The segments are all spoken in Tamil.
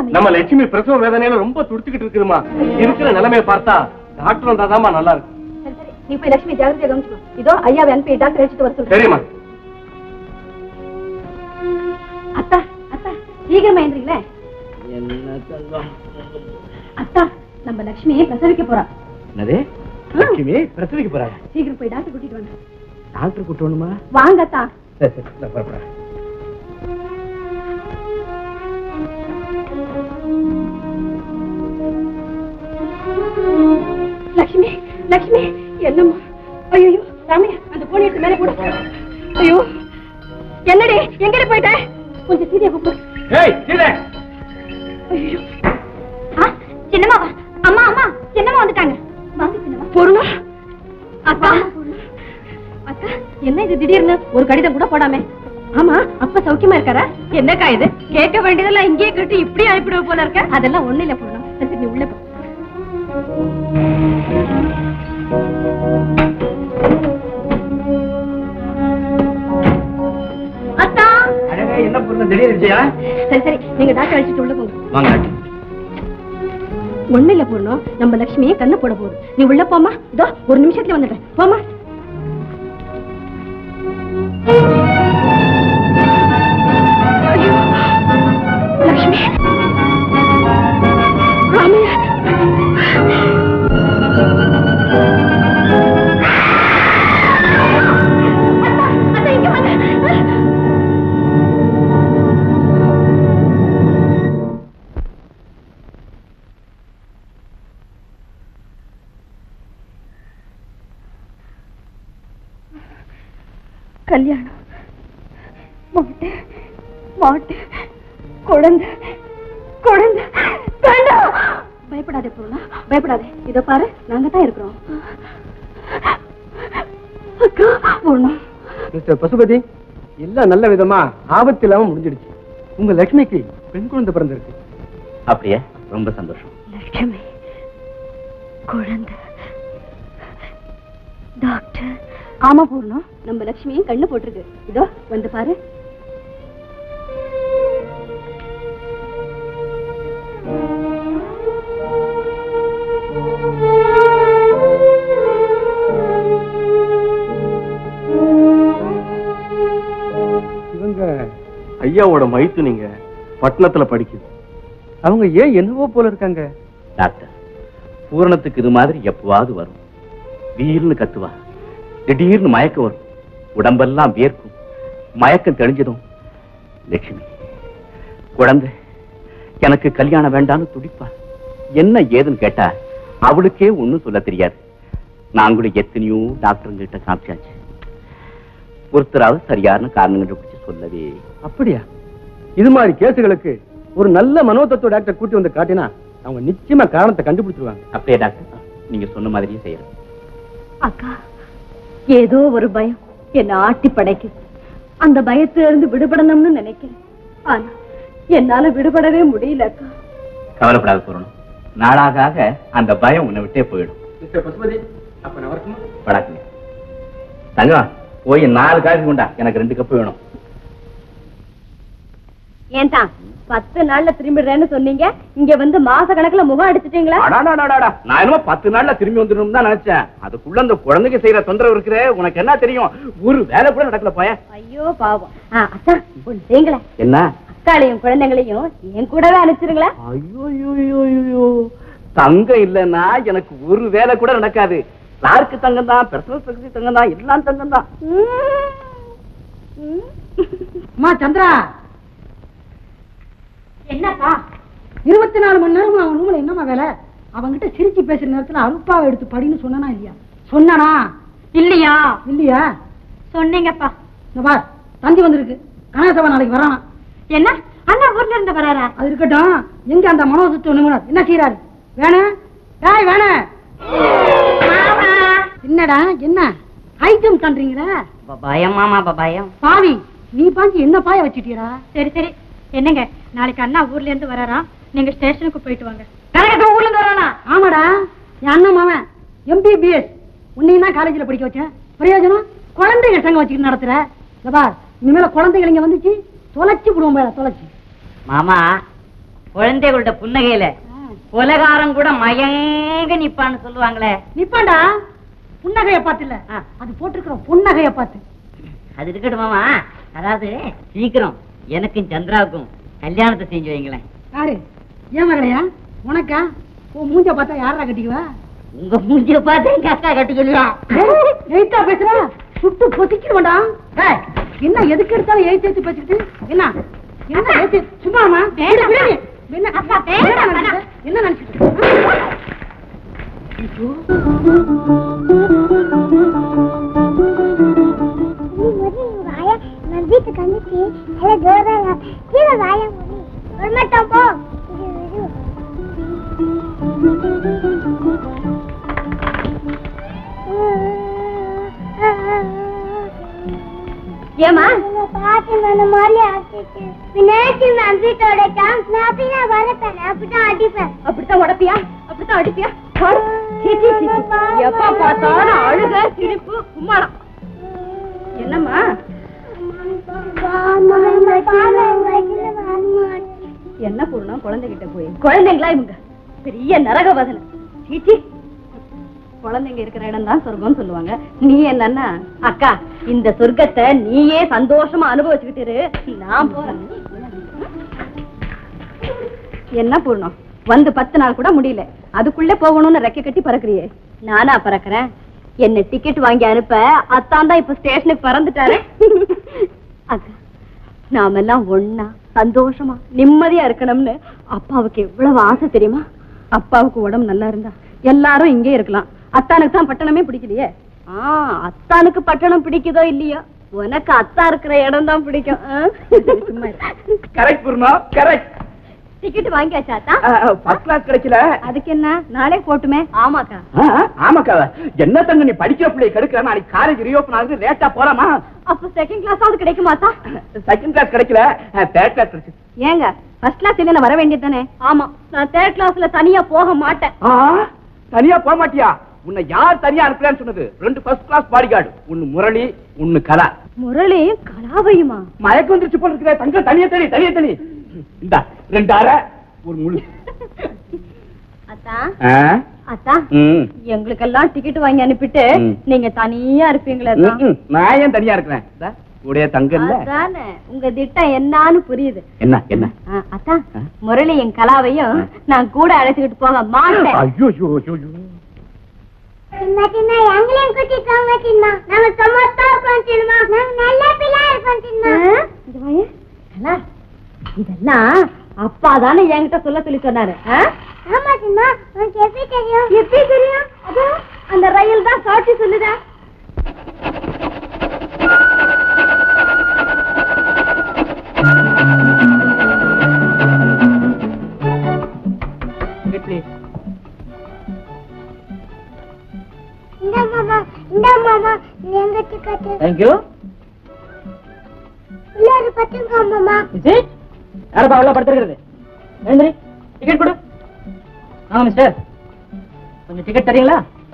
சொன்னீங்க நம்ம லட்சுமி பிரசவ வேதனையில ரொம்ப துடிச்சுக்கிட்டு இருக்குதுமா இருக்கிற நிலைமையை பார்த்தா டாக்டர் வந்தாதாம்மா நல்லா இருக்கும் சரி சரி நீ போய் லட்சுமி ஜாகிரதையா கவனிச்சுக்கோ இதோ ஐயாவை அனுப்பி டாக்டர் அழைச்சிட்டு வர சொல்றேன் சரிம்மா அத்தா அத்தா சீக்கிரமா எழுந்திரீங்களே அத்தா நம்ம லட்சுமி பிரசவிக்க போறா என்னது லட்சுமி பிரசவிக்க போறாங்க சீக்கிரம் போய் டாக்டர் கூட்டிட்டு வாங்க டாக்டர் கூட்டு வரணுமா வாங்க அத்தா சரி சரி நான் புறப்படுறேன் லட்சுமி லட்சுமி என்னம்மா ஐயோ ராமையா அந்த போனை எடுத்து மேலே போடு ஐயோ என்னடி எங்கடி போயிட்ட கொஞ்சம் சீதையை கூப்பிடு ஏய் சீதை ஐயோ ஆ சின்னம்மா அம்மா அம்மா சின்னம்மா வந்துட்டாங்க வாங்க சின்னம்மா பொருளா அக்கா அக்கா என்ன இது திடீர்னு ஒரு கடிதம் கூட போடாம ஆமா அப்ப சௌக்கியமா இருக்காரா என்னக்கா இது கேட்க வேண்டியதெல்லாம் இங்கேயே கேட்டு இப்படி அனுப்பிடுவ போல இருக்க அதெல்லாம் ஒண்ணு இல்ல பொருளா சரி நீ உள்ள போ அத்தா அழகா என்ன பொருள் திடீர் விஜயா சரி சரி நீங்க டாக்டர் அழைச்சிட்டு உள்ள போங்க வாங்க டாக்டர் ஒண்ணு இல்ல பூர்ணம் நம்ம லட்சுமியே கண்ணு போட போகுது நீ உள்ள போமா இதோ ஒரு நிமிஷத்துல வந்துடுறேன் போமா ஐயோ, லட்சுமி ராமையா அத்தா, அத்தா, இங்க வாங்க. கல்யாணம் மாட்டு மாட்டு குழந்தை குழந்தை வேண்டாம் பயப்படாதே பூர்ணா பயப்படாதே இதோ பாரு நாங்க தான் இருக்கிறோம் அக்கா பூர்ணா மிஸ்டர் பசுபதி எல்லாம் நல்ல விதமா ஆபத்து இல்லாம முடிஞ்சிடுச்சு உங்க லட்சுமிக்கு பெண் குழந்தை பிறந்திருக்கு அப்படியே ரொம்ப சந்தோஷம் லட்சுமி குழந்தை டாக்டர் ஆமா பூர்ணம் நம்ம லட்சுமியும் கண்ணு போட்டிருக்கு இதோ வந்து பாரு இவங்க ஐயாவோட மைத்து நீங்க பட்டணத்துல படிக்குது அவங்க ஏன் என்னவோ போல இருக்காங்க டாக்டர் பூரணத்துக்கு இது மாதிரி எப்பவாவது வரும் வீல்னு கத்துவா திடீர்னு மயக்கம் வரும் உடம்பெல்லாம் வேர்க்கும் மயக்கம் தெளிஞ்சதும் லட்சுமி குழந்தை எனக்கு கல்யாணம் வேண்டாம்னு துடிப்பா என்ன ஏதுன்னு கேட்டா அவளுக்கே ஒண்ணும் சொல்ல தெரியாது நாங்களும் எத்தனையோ டாக்டருங்க கிட்ட காமிச்சாச்சு ஒருத்தராவது சரியான காரணம் கண்டுபிடிச்சு சொல்லவே அப்படியா இது மாதிரி கேசுகளுக்கு ஒரு நல்ல மனோதத்துவ டாக்டர் கூட்டி வந்து காட்டினா அவங்க நிச்சயமா காரணத்தை கண்டுபிடிச்சிருவாங்க அப்படியே டாக்டர் நீங்க சொன்ன மாதிரியே செய்யறேன் அக்கா ஏதோ ஒரு பயம் என்ன ஆட்டி படைக்குது அந்த பயத்திலிருந்து விடுபடணும்னு நினைக்கிறேன் ஆனா என்னால விடுபடவே முடியல அக்கா கவலைப்படாத சொல்லணும் நாளாக ஆக அந்த பயம் உன்னை விட்டே போயிடும் மிஸ்டர் பசுபதி அப்ப நான் வரட்டுமா படாக்குங்க தங்கம் போய் நாலு காஃபி கொண்டா எனக்கு ரெண்டு கப்பு வேணும் ஏன்டா பத்து நாள்ல திரும்பிடுறேன்னு சொன்னீங்க இங்க வந்து மாச கணக்குல முகம் அடிச்சிட்டீங்களா அடாடாடாடா நான் என்னமோ பத்து நாள்ல திரும்பி வந்துடும் தான் நினைச்சேன் அதுக்குள்ள அந்த குழந்தைக்கு செய்யற தொந்தரவு இருக்கிறே உனக்கு என்ன தெரியும் ஒரு வேலை கூட நடக்கல போய ஐயோ பாவம் ஆ, அத்தா ஒண்ணு செய்யுங்களேன் என்ன அக்காளையும் குழந்தைங்களையும் என் கூடவே அனுப்பிச்சிருங்களா ஐயோ ஐயோ ஐயோ தங்கம் இல்லைன்னா எனக்கு ஒரு வேலை கூட நடக்காது கிளார்க்கு தங்கம் தான் பெர்சனல் செக்ரட்டரி தங்கம் தான் எல்லாம் தங்கம் தான் அம்மா சந்திரா என்னப்பா இருபத்தி நாலு மணி நேரம் அவன் ரூம்ல என்னம்மா வேலை அவன்கிட்ட சிரிச்சு பேசுற நேரத்துல அருப்பாவை எடுத்து படின்னு சொன்னானா இல்லையா சொன்னானா இல்லையா இல்லையா சொன்னீங்கப்பா இந்த பார் தந்தி வந்திருக்கு கனகசபா நாளைக்கு வரானா என்ன அண்ணா ஊர்ல இருந்து வராரா அது இருக்கட்டும் எங்க அந்த மனோதத்துவ நிபுணர் என்ன செய்யறாரு வேணும் டேய் வேணும் என்னடா என்ன ஐட்டம் பண்றீங்களா பயம் மாமா பயம் பாவி நீ பாஞ்சு என்ன பாய வச்சிட்டீரா சரி சரி என்னங்க நாளைக்கு அண்ணா ஊர்ல இருந்து வராராம் நீங்க ஸ்டேஷனுக்கு போயிட்டு வாங்க கனகத்துல ஊர்ல இருந்து வரானா ஆமாடா என் அண்ணன் மாமன் எம்பிபிஎஸ் உன்னையும் தான் காலேஜ்ல படிக்க வச்சேன் பிரயோஜனம் குழந்தைங்க சங்கம் வச்சுக்கிட்டு நடத்துற இந்த பார் இனிமேல குழந்தைகள் இங்க வந்துச்சு தொலைச்சு விடுவோம் மேல தொலைச்சு மாமா குழந்தைகளோட புன்னகையில உலகாரம் கூட மயங்க நிப்பான்னு சொல்லுவாங்களே நிப்பாண்டா புன்னகைய பார்த்து இல்ல ஆ. அது போட்டிருக்கிற புன்னகைய பார்த்து அது இருக்கட்டும் மாமா அதாவது சீக்கிரம் எனக்கும் சந்திராவுக்கும் கல்யாணத்தை செஞ்சு வைங்களேன் யாரு ஏன் மகளையா உனக்கா உன் மூஞ்ச பார்த்தா யாரா கட்டிக்குவா உங்க மூஞ்சிய பார்த்து எங்க அக்கா கட்டிக்கலாம் எய்த்தா பேசுற சுட்டு பொசிக்கிடுவாண்டா ஏய், என்ன எதுக்கு எடுத்தாலும் எழுத்து எழுத்து பேசிக்கிட்டு என்ன என்ன எழுத்து சும்மாமா வேண்டாம். விடு, விடு. என்ன அப்பா, வேண்டாம், என்ன நினைச்சிட்டு? என்ன நினைச்சிட்டு வீட்டுக்கு வந்துச்சு எல்லாம் ஜோராங்க கீழே வாய முடி ஒரு மட்டும் போ ஏமா பாட்டு வேற மாதிரி ஆச்சு விநாயகி மேம் வீட்டோட சான்ஸ் நான் அப்படின்னா வரப்பேன் அப்படிதான் அடிப்பேன் அப்படித்தான் உடப்பியா அப்படித்தான் அடிப்பியா பாரு. சீ, சீ, சீ, சீ. எப்ப பார்த்தாலும் அழுக சிரிப்பு கும்மாளம் என்னம்மா என்ன பூர்ணம் குழந்தைகிட்ட போய் குழந்தைங்களா இவங்க பெரிய நரகவதனை சீச்சி குழந்தைங்க இருக்கிற இடம் தான் சொர்க்கம் சொல்லுவாங்க நீ என்னன்னா அக்கா இந்த சொர்க்கத்தை நீயே சந்தோஷமா அனுபவிச்சுக்கிட்டு இரு. நான் போறேன் என்ன பூர்ணம் வந்து பத்து நாள் கூட முடியல அதுக்குள்ள போகணும்னு ரெக்கை கட்டி பறக்குறியே நானா பறக்குறேன் என்ன டிக்கெட் வாங்கி அனுப்ப அத்தான் தான் இப்ப ஸ்டேஷனுக்கு பறந்துட்டாரு அக்கா நாமெல்லாம் ஒண்ணா சந்தோஷமா நிம்மதியா இருக்கணும்னு அப்பாவுக்கு எவ்வளவு ஆசை தெரியுமா அப்பாவுக்கு உடம்பு நல்லா இருந்தா எல்லாரும் இங்கே இருக்கலாம் அத்தானுக்கு தான் பட்டணமே பிடிக்கலையே ஆ அத்தானுக்கு பட்டணம் பிடிக்குதோ இல்லையோ உனக்கு அத்தா இருக்கிற இடம் தான் பிடிக்கும் ஆ? சும்மா இரு. கரெக்ட் பூர்ணா கரெக்ட் டிக்கெட் வாங்கியாச்சா அத்தா ஃபர்ஸ்ட் கிளாஸ் கிடைக்கல அதுக்கு என்ன நாளே போட்டுமே ஆமாக்கா ஆ, ஆமாக்கா என்ன தங்க நீ படிக்கிற பிள்ளைய கெடுக்கிற நாளைக்கு காலேஜ் ரீஓபன் ஆகுது லேட்டா போலாமா அப்ப செகண்ட் கிளாஸாவது கிடைக்குமாத்தா செகண்ட் கிளாஸ் கிடைக்கல தேர்ட் கிளாஸ் கிடைச்சு ஏங்க ஃபர்ஸ்ட் கிளாஸ் இல்ல வர வேண்டியது தானே ஆமா நான் தேர்ட் கிளாஸ்ல தனியா போக மாட்டேன் ஆ, தனியா போக மாட்டியா உன்னை யார் தனியா அனுப்பலன்னு சொன்னது ரெண்டு ஃபர்ஸ்ட் கிளாஸ் பாடி கார்டு ஒன்னு முரளி ஒன்னு கலா முரளியும் கலாவையுமா மயக்கம் வந்துருச்சு போல இருக்கிற தங்க தனியா தனி தனியா தனி இந்த ரெண்டு அரை ஒரு முழு அத்தா ஆ? அத்தா ம். எங்களுக்கெல்லாம் டிக்கெட் வாங்கி அனுப்பிட்டு ம். நீங்க தனியா இருப்பீங்களே ம், ம். நான் ஏன் தனியா இருக்கிறேன் இந்தா, கூடயே தங்க இல்ல அதானே உங்க திட்டம் என்னன்னு புரியுது என்ன என்ன ஆ, அத்தா ஆ? முரளியும் கலாவையும் நான் கூட அழைச்சுக்கிட்டு போக மாட்டேன் ஐயோ ஐயோ ஐயோ ஐயோ. சின்ன சின்ன எங்களையும் கூட்டிட்டு வாங்க சின்ன நாங்க சமத்தா இருக்கோம் சின்ன நாங்க நல்ல பிள்ளை இருக்கோம் சின்ன இங்க வாயே. கலா, இதெல்லாம் அப்பா தானே என்கிட்ட சொல்ல சொல்லி சொன்னாரு ஆ? ஆமா சின்ன உனக்கு எப்படி தெரியும் எப்படி தெரியும் அதோ அந்த ரயில் தான் சாட்சி சொல்லுதா இந்த மாமா இந்த மாமா இது எங்க டிக்கெட் தேங்க்யூ உள்ள ஒரு பத்துங்க மாமா யாரப்பா உள்ள படுத்துருக்கிறது எழுந்திரி டிக்கெட் கொடு ஆமா மிஸ்டர் கொஞ்சம் டிக்கெட் தரீங்களா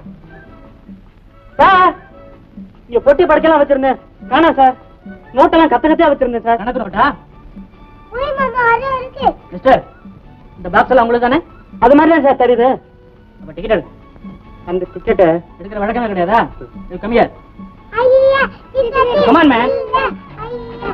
சார் இங்க பொட்டி படுக்கலாம் வச்சிருந்தேன் காணா சார் நோட்டெல்லாம் கத்த கத்தையா வச்சிருந்தேன் சார் கணக்கு நோட்டா போய் மாமா அது இருக்கு மிஸ்டர் இந்த பாக்ஸ் எல்லாம் உங்களுக்கு தானே அது மாதிரி தான் சார் தெரியுது அப்ப டிக்கெட் எடு அந்த டிக்கெட்டை எடுக்கிற வழக்கமே கிடையாதா இது கம்மியா ஐயா டிக்கெட் Come on, man. ஐயா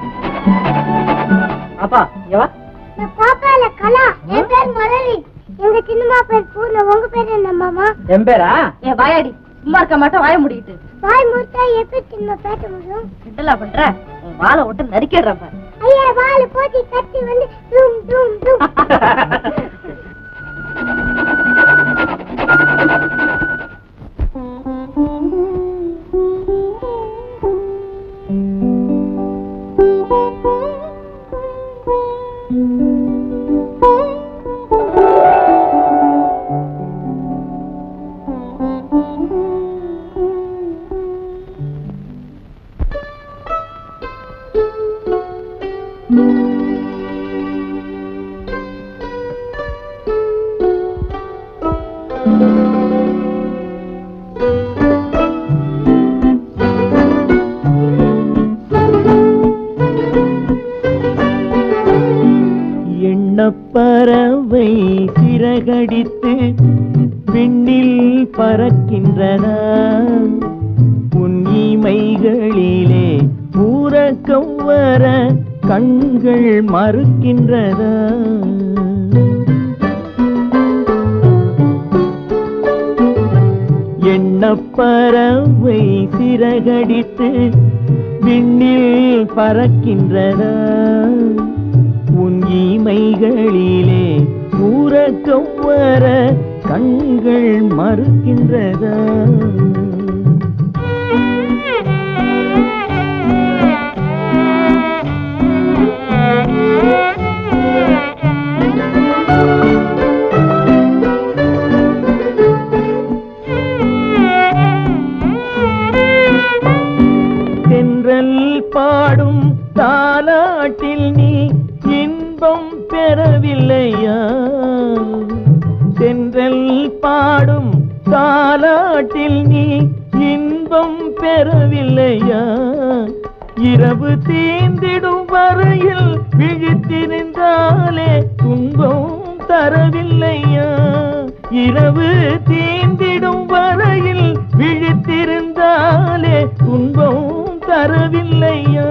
அப்பா இங்க வா நான் பாப்பால கலா என் பேர் முரளி எங்க சின்னம்மா பேர் பூர்ண உங்க பேர் என்ன மாமா என் பேரா என் வாயாடி சும்மா இருக்க மாட்டோம் வாய முடிக்கிட்டு வாய் மூத்தா எப்படி சின்ன பேட்ட முடியும் கிண்டலா பண்ற உன் வாழை விட்டு நறுக்கிடுறேன் பாரு ஐயா வாழை போட்டி கட்டி வந்து டும் டும் டும் சிறகடித்து விண்ணில் பறக்கின்றதா உன் இமைகளிலே ஊரக்கம் வர கண்கள் மறுக்கின்றதா எண்ணப்பறவை சிறகடித்து விண்ணில் பறக்கின்றதா உன் இமைகளிலே ஊரக்கம் வர கண்கள் மறுக்கின்றதா தென்றல் பாடும் தாலாட்டில் நீ இன்பம் பெறவில்லையா தென்றல் பாடும் தாலாட்டில் நீ இன்பம் பெறவில்லையா இரவு தீந்திடும் வரையில் விழித்திருந்தாலே துன்பம் தரவில்லையா இரவு தீந்திடும் வரையில் விழித்திருந்தாலே துன்பம் தரவில்லையா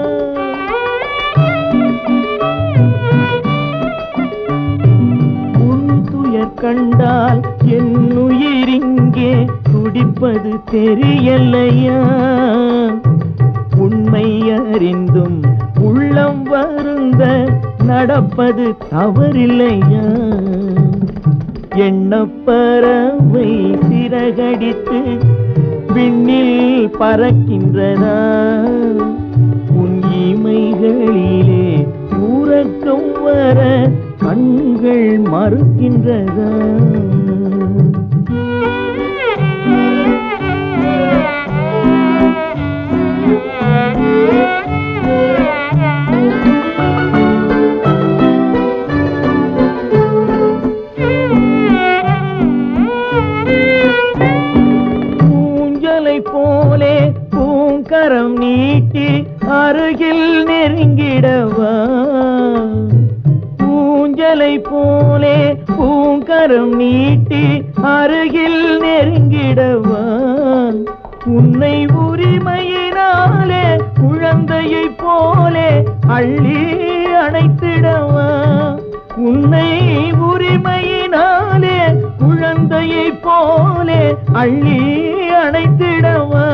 உன் துயர் கண்டால் என் உயிரிங்கே துடிப்பது தெரியலையா உண்மை அறிந்தும் உள்ளம் வருந்த நடப்பது தவறில்லையா எண்ணப்பறவை சிறகடித்து விண்ணில் பறக்கின்றதா உன் இமைகளிலே ஊரக்கம் வர கண்கள் மறுக்கின்றதா ஊஞ்சலை போலே பூங்கரம் நீட்டி அருகில் நெருங்கிடவா ஊஞ்சலை போலே பூங்கரம் நீட்டி அருகில் நெருங்கிடவா உன்னை உரிமையினாலே குழந்தையை போலே அள்ளி அணைத்திடவா உன்னை உரிமையினாலே குழந்தையை போலே அள்ளி அணைத்திடவா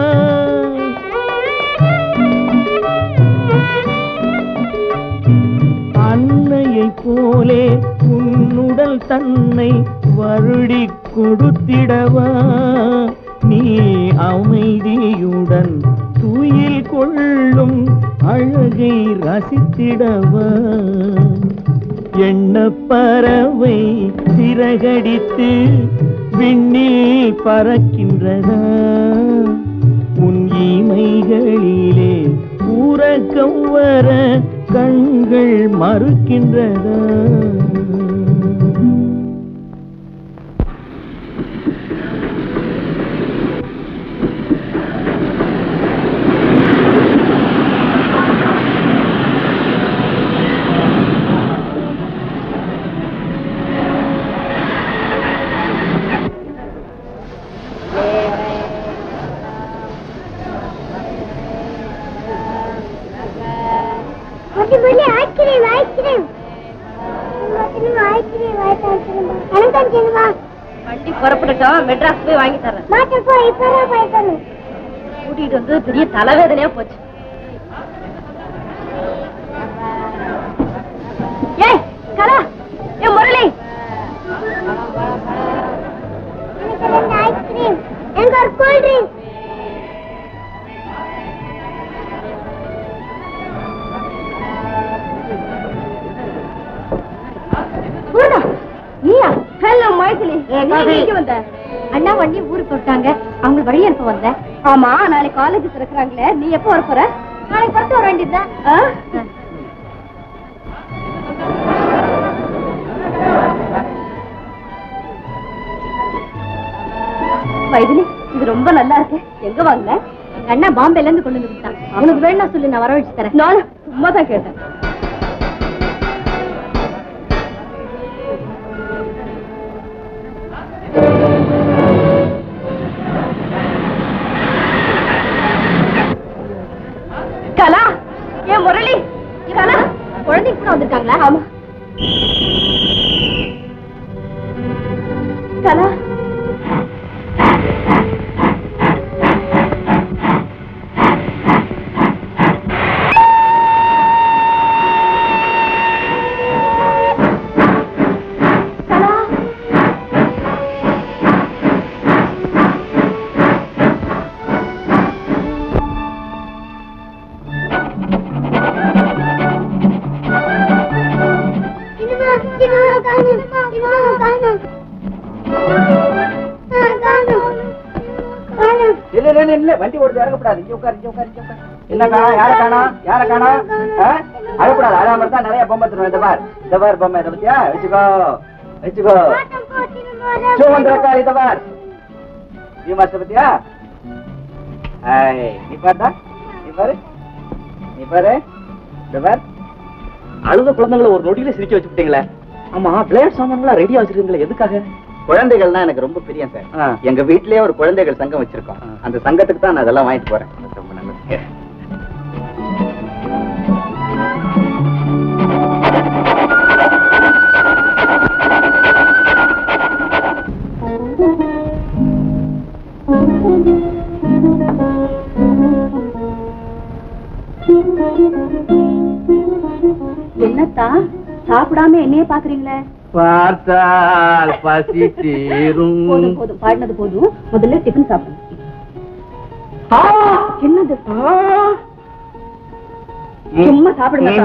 அன்னையைப் போலே உன்னுடல் தன்னை வருடி கொடுத்திடவா நீ அமைதியுடன் துயில் கொள்ளும் அழகை ரசித்திடவா எண்ணப்பறவை சிறகடித்து விண்ணில் பறக்கின்றதா உன் இமைகளிலே ஊரக்கம் வர கண்கள் மறுக்கின்றதா முடி முடி ஐஸ்கிரீம் ஐஸ்கிரீம் ஐஸ்கிரீம் ஐஸ்கிரீம் எனக்கு சினிமா வண்டி புறப்பட்டுட்டோம் மெட்ராஸ் போய் வாங்கி தரேன் மாட்ட போய் இப்பவே போய் சொல்லு கூட்டிட்டு வந்து பெரிய தலைவேதனையா போச்சு ஏய் கலா ஏ முரளி எனக்கு ரெண்டு ஐஸ்கிரீம் எனக்கு ஒரு கூல் ட்ரிங்க் பூர்ணா நீயா ஹலோ மைதிலி நீ இங்க வந்த அண்ணா வண்டி ஊருக்கு விட்டாங்க அவங்க வழி அனுப்ப வந்தேன் ஆமா நாளைக்கு காலேஜ் திறக்கறாங்களே நீ எப்போ வர போற நாளைக்கு பத்து வர வேண்டியதுதான் மைதிலி இது ரொம்ப நல்லா இருக்கு எங்க வாங்க எங்க அண்ணா பாம்பேல இருந்து கொண்டு வந்து கொடுத்தான் அவனுக்கு வேணா சொல்லி நான் வரவழைச்சு தரேன் நான் சும்மா தான் கேட்டேன் இல்ல இல்ல வண்டி ஓடுது இறங்கப்படாது இங்க உட்காரு இங்க உட்காரு இங்க உட்காரு என்னக்கா யார காணோம் யார காணோம் ஆ? அழக்கூடாது அழாம இருந்தா நிறைய பொம்மை தருவேன் இந்த பார் இந்த பார் பொம்மை இதை பத்தியா வச்சுக்கோ வச்சுக்கோ சோ வந்திருக்கா இத பார் நீ மாஸ்டர் பத்தியா ஐய் நீ பாருடா நீ பாரு நீ பாரு இந்த பார் அழுத குழந்தைங்களை ஒரு நொடியில சிரிக்க வச்சுட்டீங்களே ஆமா பிளேயர் சாமான்லாம் ரெடியா வச்சிருக்கீங்களே எதுக்காக குழந்தைகள்னா எனக்கு ரொம்ப பிரியம் சார் எங்க வீட்லயே ஒரு குழந்தைகள் சங்கம் வச்சிருக்கோம் அந்த சங்கத்துக்கு தான் நான் அதெல்லாம் வாங்கிட்டு போறேன் ரொம்ப நல்லது என்னத்தா சாப்பிடாம என்னையே பாக்குறீங்களே பார்த்தால் பசி தீரும் போதும் போதும் பாடினது போதும் முதல்ல டிஃபன் சாப்பிடுங்க என்னது சும்மா சாப்பிடுங்கக்கா.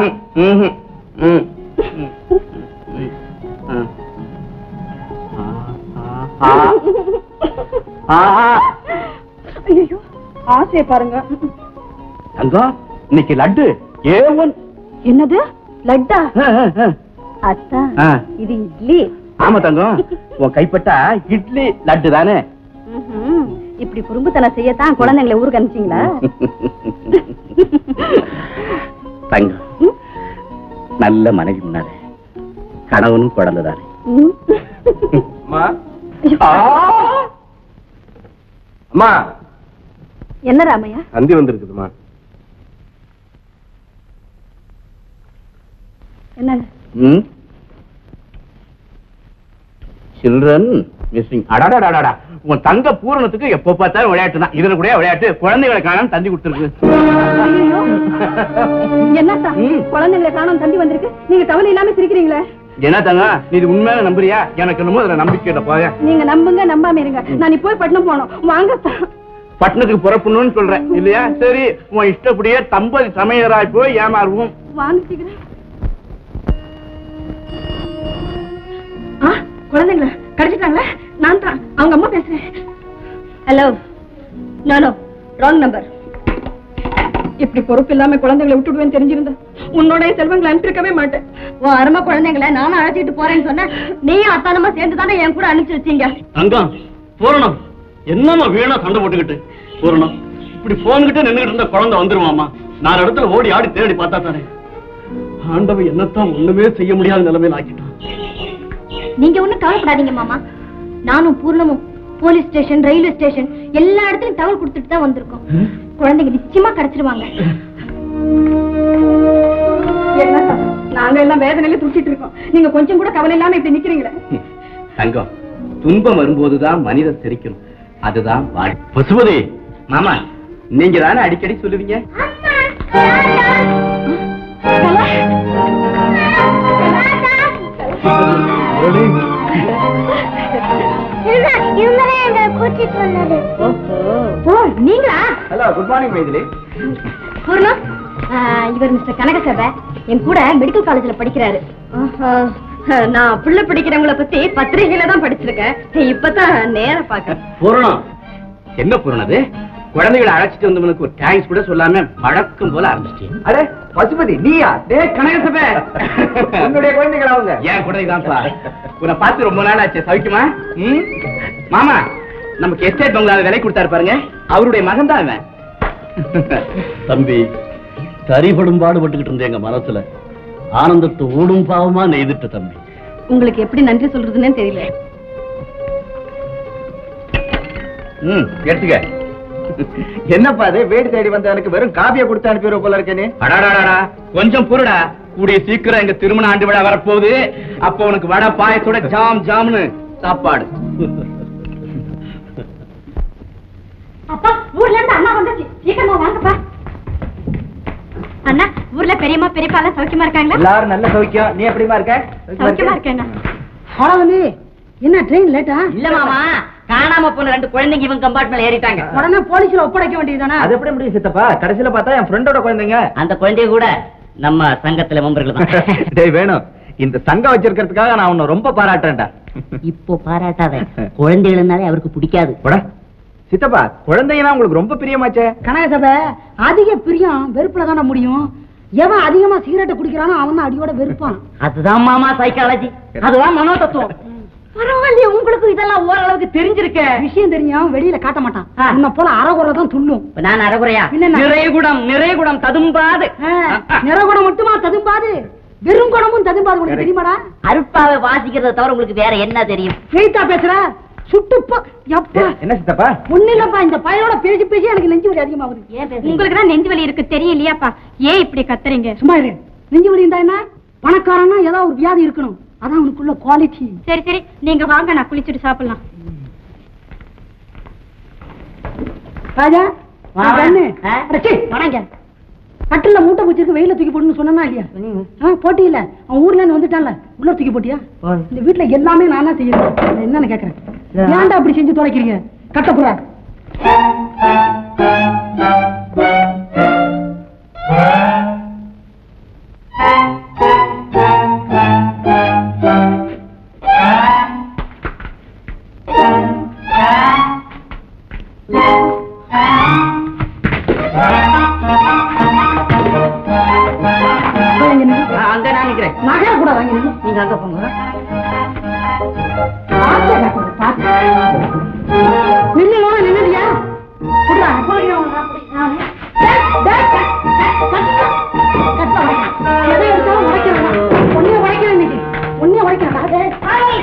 ஐயோ ஆசையை பாருங்க தங்கம் இன்னைக்கு லட்டு ஏ ஒன் என்னது லட்டா அத்தா ஆ. இது இட்லி ஆமா தங்கம் உன் கைப்பட்டா இட்லி லட்டு தானே ம்ஹும். இப்படி குறும்புத்தனம் செய்யத்தான் குழந்தைங்களை ஊருக்கு அனுப்பிச்சீங்களா தங்கம் நல்ல மனைவி முன்னாலே கணவனும் குழந்தைதானே ம். அம்மா என்ன ராமையா தந்தி வந்திருக்குதுமா என்ன சில்ட்ரன் மிஸ்ஸிங் அடாடாடாடா உன் தங்க பூரணத்துக்கு எப்ப பார்த்தாலும் விளையாட்டு தான் இதுல கூட விளையாட்டு குழந்தைகளை காணாம தந்தி கொடுத்துருக்கு ஐயையோ. என்னத்தா குழந்தைங்களை காணோம் தந்தி வந்திருக்கு நீங்க கவலை இல்லாம சிரிக்கிறீங்களே என்ன தங்க நீ இது உண்மையான நம்புறியா எனக்கு என்னமோ அதுல நம்பிக்கை இல்ல போய நீங்க நம்புங்க நம்பாம இருங்க நான் இப்போ பட்டணம் போனோம் வாங்கத்தா பட்டணத்துக்கு புறப்படணும்னு சொல்றேன் இல்லையா சரி உன் இஷ்டப்படியே தம்பதி சமையராய் போய் ஏமாறுவோம் வாங்க சீக்கிரம் ஆ, குழந்தைங்களா கிடைச்சிட்டாங்களா நான் தான் அவங்க அம்மா பேசுறேன் ஹலோ நானோ ராங் நம்பர் இப்படி பொறுப்பு இல்லாம குழந்தைகளை விட்டுடுவேன் தெரிஞ்சிருந்தா உன்னோட செல்வங்களை அனுப்பியிருக்கவே மாட்டேன் உன் அருமை குழந்தைங்களை நானும் அழைச்சிட்டு போறேன்னு சொன்னேன் நீயும் அத்தானமா சேர்ந்து தானே என் கூட அனுப்பிச்சு வச்சீங்க தங்கம் பூரணம் என்னம்மா வீணா சண்டை போட்டுக்கிட்டு பூரணம் இப்படி போன் கிட்ட நின்னுகிட்டு இருந்த குழந்தை வந்துருவாமா நாலு இடத்துல ஓடி ஆடி தேடி பார்த்தா தானே ஆண்டவன் என்னத்தான் ஒண்ணுமே செய்ய முடியாத நிலைமையில ஆக்கிட்டான் நீங்க ஒண்ணும் கவலைப்படாதீங்க மாமா நானும் பூர்ணமும் போலீஸ் ஸ்டேஷன் ரயில்வே ஸ்டேஷன் எல்லா இடத்துலயும் தகவல் கொடுத்துட்டு தான் வந்திருக்கோம் குழந்தைங்க நிச்சயமா கிடைச்சிருவாங்க நாங்க எல்லாம் வேதனையில துடிச்சிட்டு இருக்கோம் நீங்க கொஞ்சம் கூட கவலை இல்லாம இப்படி நிக்கிறீங்களே தங்கம் துன்பம் வரும்போதுதான் மனிதன் சிரிக்கணும் அதுதான் வாழ் பசுபதி மாமா நீங்க தானே அடிக்கடி சொல்லுவீங்க இவங்க எங்களை கூட்டிட்டு வந்தது ஓ நீங்களா ஹலோ குட் மார்னிங் மைதிலி பூர்ணம் ஆ, இவர் மிஸ்டர் கனகசபை என் கூட மெடிக்கல் காலேஜ்ல படிக்கிறாரு ஆஹா, நான் புள்ள படிக்கிறவங்கள பத்தி பத்திரிகையில தான் படிச்சிருக்கேன் இப்பதான் நேர பாக்குறேன் பூரணம் என்ன பூரணம் அது குழந்தைகளை அழைச்சிட்டு வந்தவனுக்கு ஒரு தேங்க்ஸ் கூட சொல்லாம வழக்கம் போல ஆரம்பிச்சிட்டேன் அடே பசுபதி நீயா டே கனகசபை உன்னுடைய குழந்தைகள் அவங்க ஏன் குழந்தை தான்ப்பா உன்னை பார்த்து ரொம்ப நாள் ஆச்சு சவிக்குமா ம்? மாமா நமக்கு எஸ்டேட் பங்களால விலை கொடுத்தாரு பாருங்க அவருடைய மகன் தான் அவன் தம்பி தரிபடும் பாடுபட்டுக்கிட்டு இருந்த எங்க மனசுல ஆனந்தத்தை ஓடும் பாவமா நெய்துட்ட தம்பி உங்களுக்கு எப்படி நன்றி சொல்றதுன்னே தெரியல ம் எடுத்துக்க என்னப்பா அது வீடு தேடி வந்தவனுக்கு வெறும் காபியை கொடுத்து அனுப்பிடுவோம் போல இருக்கேன்னு அடாடாடாடா கொஞ்சம் பொருடா கூடிய சீக்கிரம் எங்க திருமண ஆண்டு விழா வரப்போகுது அப்போ உனக்கு வடை பாயத்தோட ஜாம் ஜாம்னு சாப்பாடு அப்பா ஊர்ல இருந்து அண்ணா வந்தாச்சு சீக்கிரமா வாங்கப்பா அண்ணா ஊர்ல பெரியம்மா பெரியப்பா எல்லாம் சௌக்கியமா இருக்காங்களா எல்லாரும் நல்ல சௌக்கியம் நீ எப்படிமா இருக்க சௌக்கியமா இருக்கேன் ஹலோ என்ன ட்ரெயின் லேட்டா இல்ல மாமா காணாம போன ரெண்டு குழந்தைங்க இவங்க கம்பார்ட்மெண்ட்ல ஏறிட்டாங்க உடனே போலீஸ்ல ஒப்படைக்க வேண்டியதுதானே அது எப்படி முடியும் சித்தப்பா கடைசியில பார்த்தா என் ஃப்ரெண்டோட குழந்தைங்க அந்த குழந்தைய கூட நம்ம சங்கத்துல மெம்பர்கள் தான் டேய் வேணும் இந்த சங்கம் வச்சிருக்கிறதுக்காக நான் உன்னை ரொம்ப பாராட்டுறேன்டா இப்போ பாராட்டாத குழந்தைகள்னாலே அவருக்கு பிடிக்காது போடா சித்தப்பா குழந்தைனா உங்களுக்கு ரொம்ப பிரியமாச்சே கனகசபை அதிக பிரியம் வெறுப்புல தானே முடியும் எவன் அதிகமா சிகரெட்டை குடிக்கிறானோ அவன் தான் அடியோட வெறுப்பான் அதுதான் மாமா சைக்காலஜி அதுதான் மனோ தத்துவம் பரவாயில்லையே உங்களுக்கு இதெல்லாம் ஓரளவுக்கு தெரிஞ்சிருக்க விஷயம் தெரியும் வெளியில காட்ட மாட்டான் ஆ. உன்னை போல அறகுறை தான் துள்ளும் இப்ப நான் அறகுறையா என்னண்ணா? நிறைய குடம் நிறைய குடம் ததும்பாது நிறகுடம் மட்டுமா ததும்பாது வெறும் குடமும் ததும்பாது உனக்கு தெரியுமாடா அருப்பாவை வாசிக்கிறத தவிர உங்களுக்கு வேற என்ன தெரியும் வெயிட்டா பேசுற சுட்டுப்பா எப்பா என்ன சித்தப்பா ஒண்ணு இல்லப்பா இந்த பையனோட பேசி பேசி எனக்கு நெஞ்சு வலி அதிகமாகுது ஏன் பேசுறீங்க? உங்களுக்கு தான் நெஞ்சு வலி இருக்கு தெரியலையாப்பா ஏன் இப்படி கத்துறீங்க சும்மா இரு நெஞ்சு வலி இருந்தா என்ன பணக்காரனா ஏதாவது ஒரு வியாதி இருக்கணும் அதான் உனக்குள்ள குவாலிட்டி சரி சரி நீங்க வாங்க நான் குளிச்சுட்டு சாப்பிடலாம் ராஜா வா. கண்ணு ஆ? வணங்க கட்டில மூட்டை பூச்சிருக்கு வெயில தூக்கி போட்டுன்னு சொன்னா இல்லையா ஆ, போட்டி இல்ல அவன் ஊர்ல இருந்து வந்துட்டான்ல உள்ள தூக்கி போட்டியா இந்த வீட்டுல எல்லாமே நானா செய்யணும் நான் என்னன்னு கேக்குறேன் ஏன்டா அப்படி செஞ்சு தொலைக்கிறீங்க கட்டப்புற அங்க நான் நிக்கிறேன் நகர கூட வாங்கி நீங்க அங்க போங்க நில்லுமா நின்னுடியா புடுறா, போடுறா, உனக்கு அப்படி. நான் டேய், டேய், கட், கட், கட், கட் உடைக்கலாம். எதை எடுத்தாலும் உடைக்கிறேன். உன்னைய உடைக்கிறேன் இன்னைக்கு. உன்னைய உடைக்கிறேன். டேய், டேய்.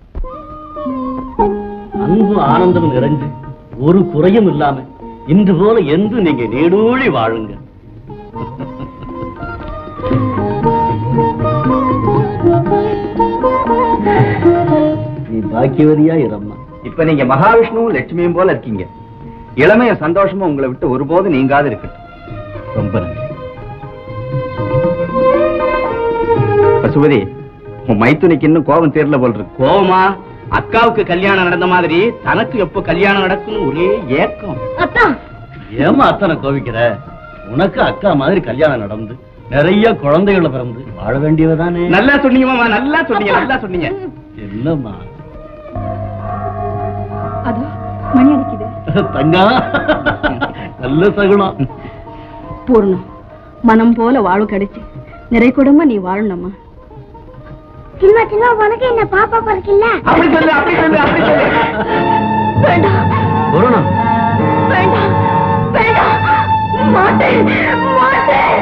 அன்பு ஆனந்தம் நிறைஞ்சு ஒரு குறையும் இல்லாம இன்று போல என்று நீங்க நீடூழி வாழுங்க நீ பாக்கியவதியா இரம்மா இப்ப நீங்க மகாவிஷ்ணுவும் லட்சுமியும் போல இருக்கீங்க இளமையும் சந்தோஷமும் உங்களை விட்டு ஒருபோது நீங்காது இருக்கட்டும் ரொம்ப நன்றி பசுபதி உன் மைத்துனிக்கு இன்னும் கோபம் தீரல போல் இருக்கு கோவமா அக்காவுக்கு கல்யாணம் நடந்த மாதிரி தனக்கு எப்போ கல்யாணம் நடக்கும் ஒரே ஏக்கம் அத்தா ஏமா அத்தனை கோவிக்கிற உனக்கு அக்கா மாதிரி கல்யாணம் நடந்து நிறைய குழந்தைகளை பிறந்து வாழ வேண்டியவதானே நல்லா சொன்னீங்க மாமா நல்லா சொன்னீங்க நல்லா சொன்னீங்க என்னம்மா அதோ மணி அடிக்குது தங்கா நல்ல சகுனம் பூர்ணம் மனம் போல வாழும் கிடைச்சு நிறை குடும்பம் நீ வாழணும்மா சின்ன சின்ன உனக்கு என்ன பாப்பா பிறக்கல அப்படி சொல்லு அப்படி சொல்லு அப்படி சொல்லு வருணம் வேண்டாம் வேண்டாம் மாட்டேன் மாட்டேன்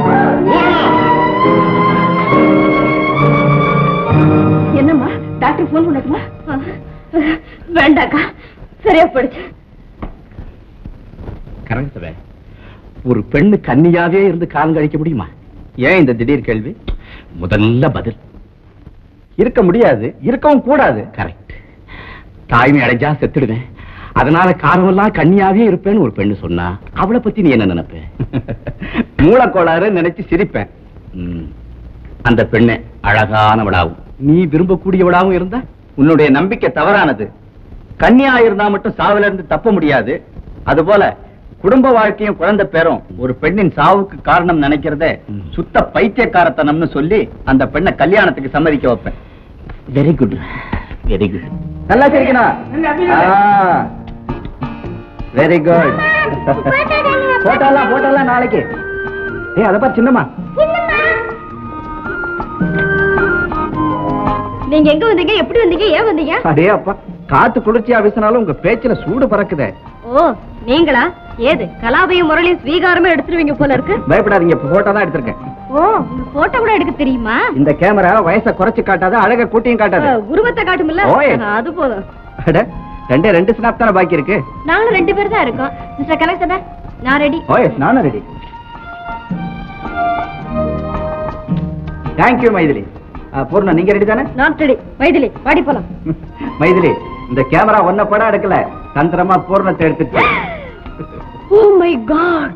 என்னம்மா டாக்டர் போன் பண்ணட்டுமா வேண்டாக்கா சரியா போயிடுச்சு கரங்கத்தவே ஒரு பெண்ணு கன்னியாவே இருந்து காலம் கழிக்க முடியுமா ஏன் இந்த திடீர் கேள்வி முதல்ல பதில் இருக்க முடியாது இருக்கவும் கூடாது கரெக்ட் தாய்மை அடைஞ்சா செத்துடுவேன் அதனால காலமெல்லாம் கன்னியாவே இருப்பேன்னு ஒரு பெண்ணு சொன்னா அவளை பத்தி நீ என்ன நினைப்ப மூலக்கோளாறு நினைச்சு சிரிப்பேன் ம். அந்த பெண்ணு அழகானவளாவும் நீ விரும்பக்கூடியவளாவும் இருந்தா உன்னுடைய நம்பிக்கை தவறானது கன்னியா இருந்தா மட்டும் சாவுல இருந்து தப்ப முடியாது அதுபோல குடும்ப வாழ்க்கையும் குழந்தை பேரும் ஒரு பெண்ணின் சாவுக்கு காரணம் நினைக்கிறதே ம். சுத்த பைத்தியக்காரத்தனம்னு சொல்லி அந்த பெண்ணை கல்யாணத்துக்கு சம்மதிக்க வைப்பேன் வெரி குட் வெரி குட் நல்லா சிரிக்கணும் வெரி குட் போட்டோலாம் போட்டோலாம் நாளைக்கு ஏய் அதை பாரு சின்னம்மா நீங்க எங்க வந்தீங்க எப்படி வந்தீங்க ஏன் வந்தீங்க அடே அப்பா காத்து குளிர்ச்சியா வீசினாலும் உங்க பேச்சுல சூடு பறக்குதே ஓ நீங்களா ஏது கலாபையும் முரளியும் ஸ்வீகாரமே எடுத்துருவீங்க போல இருக்கு பயப்படாதீங்க போட்டோ தான் எடுத்திருக்கேன் ஓ உங்களுக்கு போட்டோ கூட எடுக்க தெரியுமா இந்த கேமரா வயசை குறைச்சு காட்டாது அழக கூட்டியும் காட்டாது அஹ், உருவத்தை காட்டுமில்ல ஓய். அது போதும் அட, ரெண்டே ரெண்டு ஸ்னாப் தானே பாக்கி இருக்கு நாங்களும் ரெண்டு பேர் தான் இருக்கோம் மிஸ்டர் கனெக்ட் நான் ரெடி ஓய் நானும் ரெடி தேங்க்யூ மைதிலி ஆ, பூர்ணா நீங்க ரெடி தானே நான் ரெடி வைதிலி வாடி போலாம் மைதிலி இந்த கேமரா ஒன்ன படம் எடுக்கல தந்திரமா பூர்ணத்தை எடுத்துட்டு ஓ மை காட்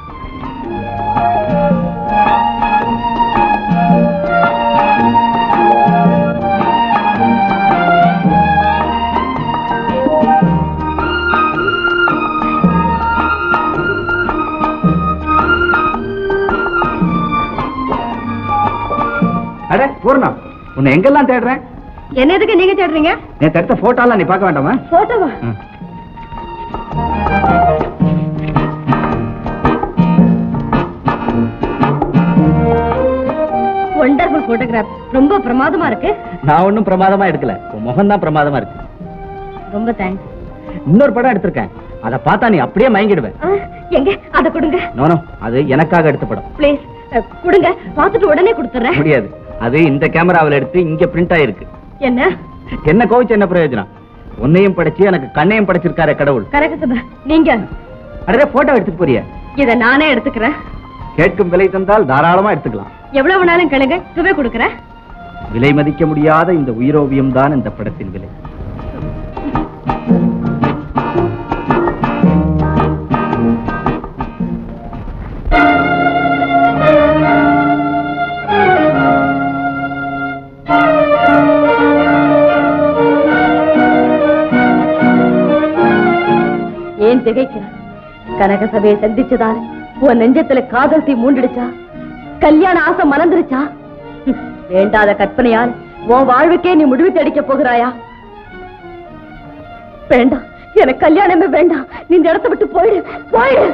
அட பூர்ணா உன்னை எங்கெல்லாம் தேடுறேன் என்ன எதுக்கு நீங்க தேடுறீங்க நேத்து எடுத்த போட்டோலாம் நீ பார்க்க வேண்டாமா போட்டோவா ம். ஒண்டர்ஃபுல் போட்டோகிராஃப் ரொம்ப பிரமாதமா இருக்கு நான் ஒண்ணும் பிரமாதமா எடுக்கல உன் முகம் தான் பிரமாதமா இருக்கு ரொம்ப தேங்க்ஸ் இன்னொரு படம் எடுத்திருக்கேன் அதை பார்த்தா நீ அப்படியே மயங்கிடுவேன் எங்க அத கொடுங்க நோனோ அது எனக்காக எடுத்த படம் ப்ளீஸ் கொடுங்க பார்த்துட்டு உடனே கொடுத்துறேன் முடியாது அது இந்த கேமராவில் எடுத்து இங்க பிரிண்ட் ஆயிருக்கு என்ன என்ன கோவிச்சு என்ன பிரயோஜனம் உன்னையும் படைச்சு எனக்கு கண்ணையும் படைச்சிருக்காரு கடவுள் கரகசபா நீங்க அடே போட்டோ எடுத்துட்டு போறிய இத நானே எடுத்துக்கிறேன் கேட்கும் விலை தந்தால் தாராளமா எடுத்துக்கலாம் எவ்வளவு வேணாலும் கேளுங்க இப்பவே கொடுக்குறேன் விலை மதிக்க முடியாத இந்த உயிரோவியம் தான் இந்த படத்தின் விலை ஏன் திகைக்கிற கனக சபையை சந்திச்சதால உன் நெஞ்சத்துல காதல் தீ மூண்டுடுச்சா கல்யாண ஆசை மலர்ந்துருச்சா ஹம், வேண்டாத கற்பனையால் உன் வாழ்வுக்கே நீ முடிவு தேடிக்க போகிறாயா வேண்டாம் எனக்கு கல்யாணமே வேண்டாம் நீ இந்த இடத்தை விட்டு போயிடு போயிடு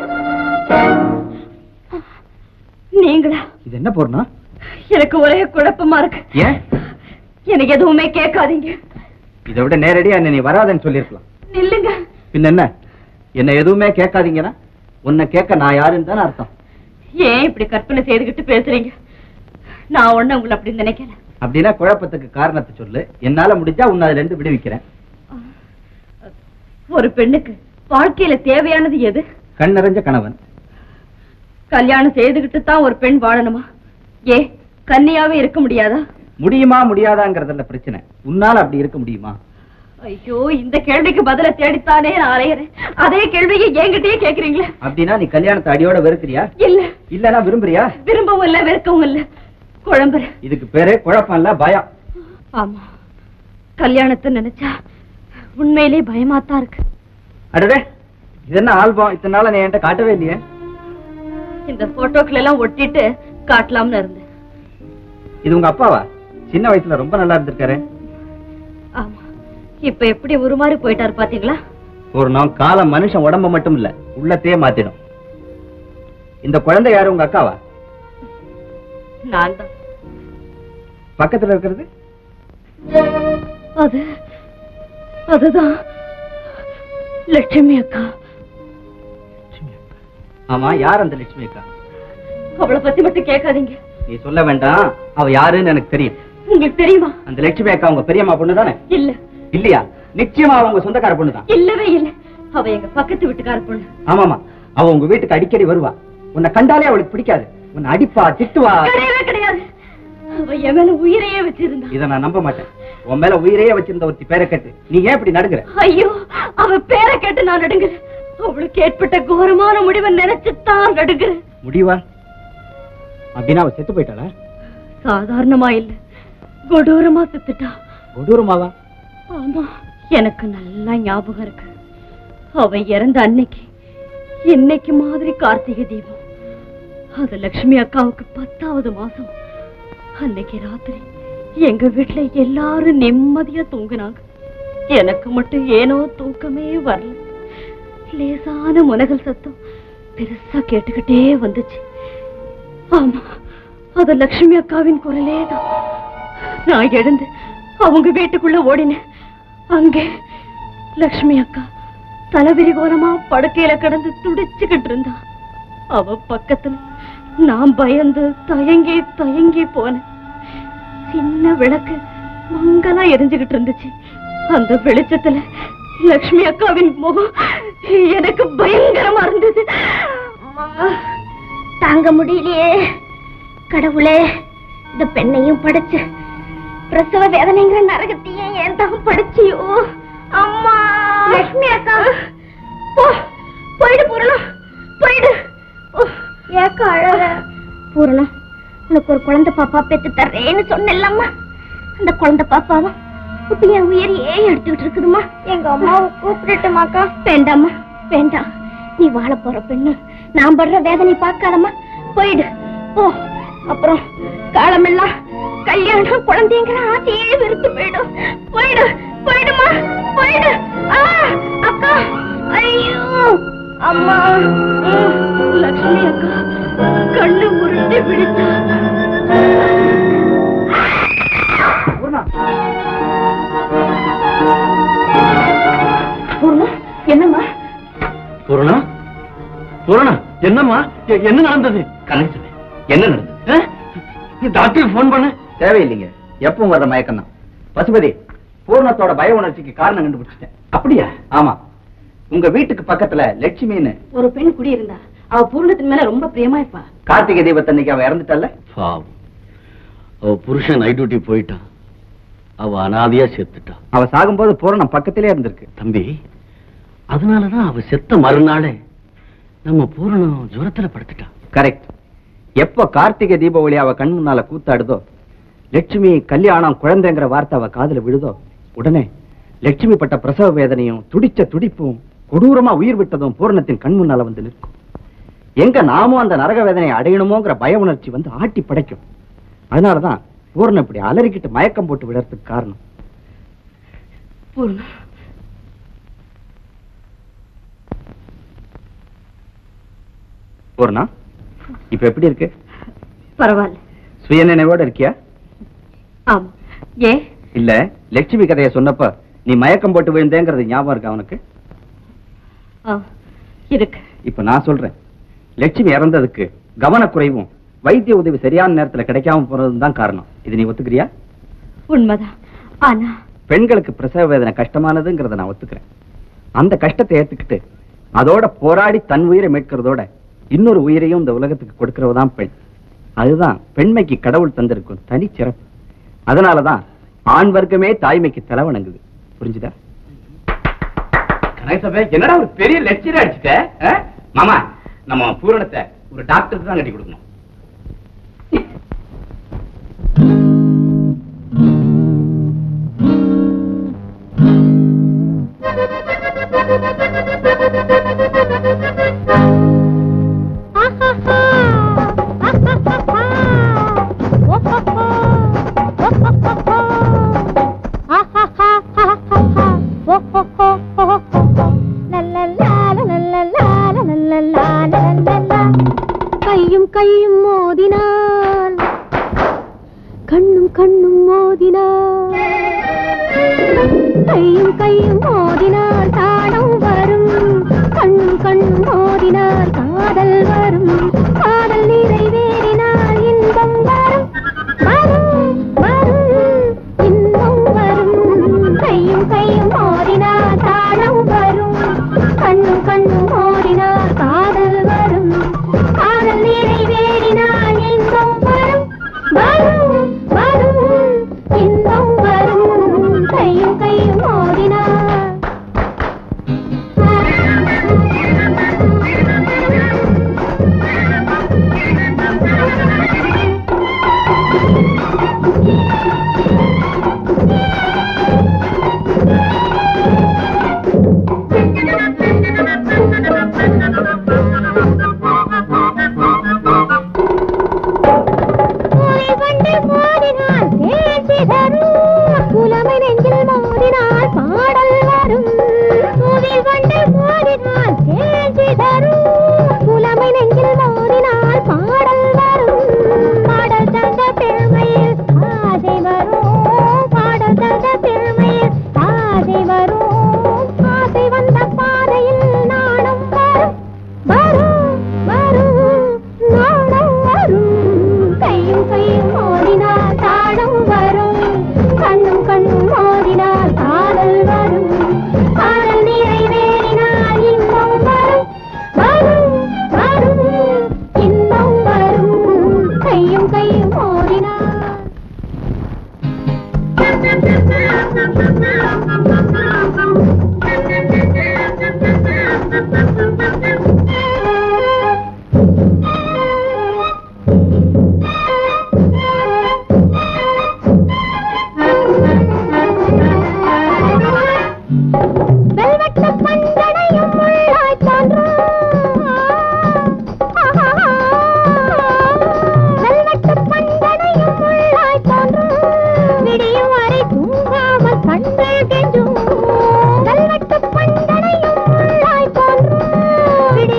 நீங்களா இது என்ன போறனா எனக்கு ஒரே குழப்பமா இருக்கு ஏன் எனக்கு எதுவுமே கேட்காதீங்க இதை விட நேரடியா என்ன நீ வராதன்னு சொல்லிருக்கலாம் நில்லுங்க பின்ன என்ன என்ன எதுவுமே கேட்காதீங்கன்னா உன்னை கேட்க நான் யாருன்னு தானே அர்த்தம் ஏன் இப்படி கற்பனை செய்துகிட்டு பேசுறீங்க நான் ஒண்ணு உங்களை அப்படி நினைக்கல அப்படின்னா குழப்பத்துக்கு காரணத்தை சொல்லு என்னால முடிஞ்சா உன்னை அதுல இருந்து விடுவிக்கிறேன் ஒரு பெண்ணுக்கு வாழ்க்கையில தேவையானது எது கண் நிறைஞ்ச கணவன் கல்யாணம் செய்துகிட்டு தான் ஒரு பெண் வாழணுமா ஏ கன்னியாவே இருக்க முடியாதா முடியுமா முடியாதாங்கிறதுல பிரச்சனை உன்னால அப்படி இருக்க முடியுமா ஐயோ இந்த கேள்விக்கு பதில தேடித்தானே நான் அலையறேன் அதே கேள்வியை என்கிட்டயே கேக்குறீங்களே அப்படின்னா நீ கல்யாணத்தை அடியோட வெறுக்கிறியா இல்ல இல்லனா விரும்புறியா விரும்பவும் இல்ல வெறுக்கவும் இல்ல குழம்புறேன் இதுக்கு பேரு குழப்பம் இல்ல பயம் ஆமா கல்யாணத்தை நினைச்சா உண்மையிலே பயமாத்தான் இருக்கு அடடே இது என்ன ஆல்பம் இத்தனை நாளா நீ என்கிட்ட காட்டவே இல்லையே இந்த போட்டோக்கள் எல்லாம் ஒட்டிட்டு காட்டலாம்னு இருந்தேன் இது உங்க அப்பாவா சின்ன வயசுல ரொம்ப நல்லா இருந்திருக்காரு ஆமா இப்ப எப்படி உருமாறி போயிட்டாரு பாத்தீங்களா ஒரு நாள் காலம் மனுஷன் உடம்ப மட்டும் இல்ல உள்ளத்தையே மாத்திடும் இந்த குழந்தை யாரு உங்க அக்காவா நான் தான் பக்கத்துல இருக்கிறது அது அதுதான் லட்சுமி அக்கா ஆமா யார் அந்த லட்சுமி அக்கா அவளை பத்தி மட்டும் கேட்காதீங்க நீ சொல்ல வேண்டாம் அவ யாருன்னு எனக்கு தெரியும் உங்களுக்கு தெரியுமா அந்த லட்சுமி அக்கா உங்க பெரியம்மா பொண்ணு தானே இல்ல இல்லையா நிச்சயமா அவ உங்க சொந்தக்கார பொண்ணு தான் இல்லவே இல்ல அவ எங்க பக்கத்து வீட்டுக்கார பொண்ணு ஆமாமா அவ உங்க வீட்டுக்கு அடிக்கடி வருவா உன்னை கண்டாலே அவளுக்கு பிடிக்காது உன்னை அடிப்பா திட்டுவா கிடையவே கிடையாது அவ என் மேல உயிரையே வச்சிருந்தா இத நான் நம்ப மாட்டேன் உன் மேல உயிரையே வச்சிருந்த ஒருத்தி பேரை கேட்டு நீ ஏன் இப்படி நடுங்குற ஐயோ அவ பேரை கேட்டு நான் நடுங்குறேன் அவளுக்கு ஏற்பட்ட கோரமான முடிவை நினைச்சுதான் நடுங்குறேன் முடிவா அப்படின்னா அவ செத்து போயிட்டாளா சாதாரணமா இல்ல கொடூரமா செத்துட்டா கொடூரமாவா ஆமா எனக்கு நல்லா ஞாபகம் இருக்கு அவ இறந்த அன்னைக்கு இன்னைக்கு மாதிரி கார்த்திகை தீபம் அது லட்சுமி அக்காவுக்கு பத்தாவது மாசம் அன்னைக்கு ராத்திரி எங்க வீட்டுல எல்லாரும் நிம்மதியா தூங்குனாங்க எனக்கு மட்டும் ஏனோ தூக்கமே வரல லேசான முனகல் சத்தம் பெருசா கேட்டுக்கிட்டே வந்துச்சு ஆமா அது லட்சுமி அக்காவின் குரலே தான் நான் எழுந்து அவங்க வீட்டுக்குள்ள ஓடினேன் அங்கே லட்சுமி அக்கா தலைவிரிகோலமா படுக்கையில கிடந்து துடிச்சுக்கிட்டு இருந்தா அவ பக்கத்துல நான் பயந்து தயங்கி தயங்கி போனேன் சின்ன விளக்கு மங்கலா எரிஞ்சுகிட்டு இருந்துச்சு அந்த வெளிச்சத்துல லட்சுமி அக்காவின் முகம் எனக்கு பயங்கரமா இருந்தது தாங்க முடியலையே கடவுளே இந்த பெண்ணையும் படைச்சு பிரசவ வேதனைங்கிற நரகத்தையே ஏன் தான் படைச்சியோ அம்மா லட்சுமி அக்கா போ போயிடு பூரணம் போயிடு ஓ, ஏக்கா அழற பூரணம் உனக்கு ஒரு குழந்தை பாப்பா பெத்து தர்றேன்னு சொன்னேன்லம்மா அந்த குழந்தை பாப்பாவும் இப்ப என் உயிரையே எடுத்துக்கிட்டு இருக்குதுமா எங்க அம்மாவை கூப்பிட்டுட்டுமாக்கா வேண்டாம்மா வேண்டாம் நீ வாழ போற பெண்ணு நான் படுற வேதனை பார்க்காதம்மா போயிடு ஓ அப்புறம் காலமெல்லாம் கல்யாணம் குழந்தைங்கிற ஆசையே வெறுத்து போயிடும் போயிடு போயிடுமா போயிடு ஆ, அக்கா ஐயோ அம்மா லக்ஷ்மி அக்கா கண்ணு முருட்டி விழிச்சா என்னம்மா பூரணா பூரணா என்னம்மா எ- என்ன நடந்தது கணேசன் என்ன நடந்தது ஆ? டாக்டருக்கு போன் பண்ண தேவையில்லைங்க எப்பவும் வர்ற மயக்கம் தான் பசுபதி பூர்ணத்தோட பய உணர்ச்சிக்கு காரணம் கண்டுபிடிச்சிட்டேன் அப்படியா ஆமா உங்க வீட்டுக்கு பக்கத்துல லட்சுமின்னு ஒரு பெண் குடி இருந்தா அவ பூர்ணத்தின் மேல ரொம்ப பிரியமா இருப்பா கார்த்திகை தீபத்தன்னைக்கு அவ இறந்துட்டல்ல பாவம் அவ புருஷன் நைட் டியூட்டி போயிட்டான் அவ அனாதையா செத்துட்டா அவ சாகும்போது பூரணம் பக்கத்திலே இருந்திருக்கு தம்பி அதனாலதான் அவ செத்த மறுநாளே நம்ம பூரணம் ஜுரத்துல படுத்துட்டா கரெக்ட் எப்போ கார்த்திகை தீபாவளி அவ கண் முன்னால கூத்தாடுதோ லட்சுமி கல்யாணம் குழந்தைங்கிற வார்த்தை அவ காதுல விழுதோ உடனே லட்சுமி பட்ட பிரசவ வேதனையும் துடிச்ச துடிப்பும் கொடூரமா உயிர் விட்டதும் பூரணத்தின் கண் முன்னால வந்து நிற்கும் எங்க நாமும் அந்த நரக வேதனையை அடையணுமோங்கிற பய உணர்ச்சி வந்து ஆட்டி படைக்கும் அதனாலதான் பூரணம் இப்படி அலறிக்கிட்டு மயக்கம் போட்டு விடறதுக்கு காரணம் பூர்ணம் பூர்ணா இப்ப எப்படி இருக்கு பரவாயில்ல சுய நினைவோட இருக்கியா ஆமா ஏ இல்ல லட்சுமி கதையை சொன்னப்ப நீ மயக்கம் போட்டு விழுந்தேங்கிறது ஞாபகம் இருக்கா உனக்கு ஆ, இருக்கு இப்ப நான் சொல்றேன் லட்சுமி இறந்ததுக்கு கவனக்குறைவும் வைத்திய உதவி சரியான நேரத்துல கிடைக்காம போனதும் தான் காரணம் இது நீ ஒத்துக்கிறியா உண்மைதான் ஆனா பெண்களுக்கு பிரசவ வேதனை கஷ்டமானதுங்கிறத நான் ஒத்துக்கிறேன் அந்த கஷ்டத்தை ஏத்துக்கிட்டு அதோட போராடி தன் உயிரை மீட்கிறதோட இன்னொரு உயிரையும் இந்த உலகத்துக்கு கொடுக்கிறவ தான் பெண் அதுதான் பெண்மைக்கு கடவுள் தந்திருக்கும் தனி சிறப்பு அதனாலதான் ஆண் வர்க்கமே தாய்மைக்கு தலை வணங்குது புரிஞ்சுதா கணேசபே என்னடா ஒரு பெரிய லெக்சர் அடிச்சுட்ட ஆ? மாமா நம்ம பூரணத்தை ஒரு டாக்டருக்கு தான் கட்டி கொடுக்கணும் கையும் கையும் மோதினால் கண்ணும் கண்ணும் மோதினால் கையும் கையும் மோதினால் தாடம் வரும் கண்ணும் கண்ணும் மோதினால் காதல் வரும் காதல் நிறைவேறினால் இன்பம் வரும் வரும் வரும் இன்பம் வரும் கையும் கையும் மோதினால் தாடம் வரும் கண்ணும் கண்ணும் மோதினால் காதல் வரும் காதல் நிறைவேறினால் இன்பம் வரும் வரும் வரும் இன்பம் வரும் கையும் கையும் மோதினால் கோயில் வண்டு மோதினால் தேர்ச்சி தரும் புலமை நெஞ்சில் மோதினால் பாடல் வரும் கோவில் வண்டு மோதினால் தேர்ச்சி தரும் புலமை நெஞ்சில் மோதினால் பாடல் வரும் பாடல் தந்த பெருமையில் ஆசை வரும் பாடல் தந்த பெருமையில் ஆசை வரும் ஆசை வந்த பாதையில் நாணம் வரும் வரும் வரும் நாணம் வரும் கையும் கையும் மோதினால் தாடம் வரும் கண்ணும் கண்ணும் மோதினால் காதல் வரும் காதல் நிறைவேறினால் இன்பம் வரும் வரும் வரும் இன்பம் வரும் கையும் கையும் மோதினால் வெல்வெட்டு பஞ்சனையும் முள்ளாய் தோன்றும் வெல்வெட்டு பஞ்சனையும் முள்ளாய் தோன்றும் விடியும் வரை தூங்காமல் கண்கள் கெஞ்சும் வெல்வெட்டு பஞ்சனையும் முள்ளாய் தோன்றும்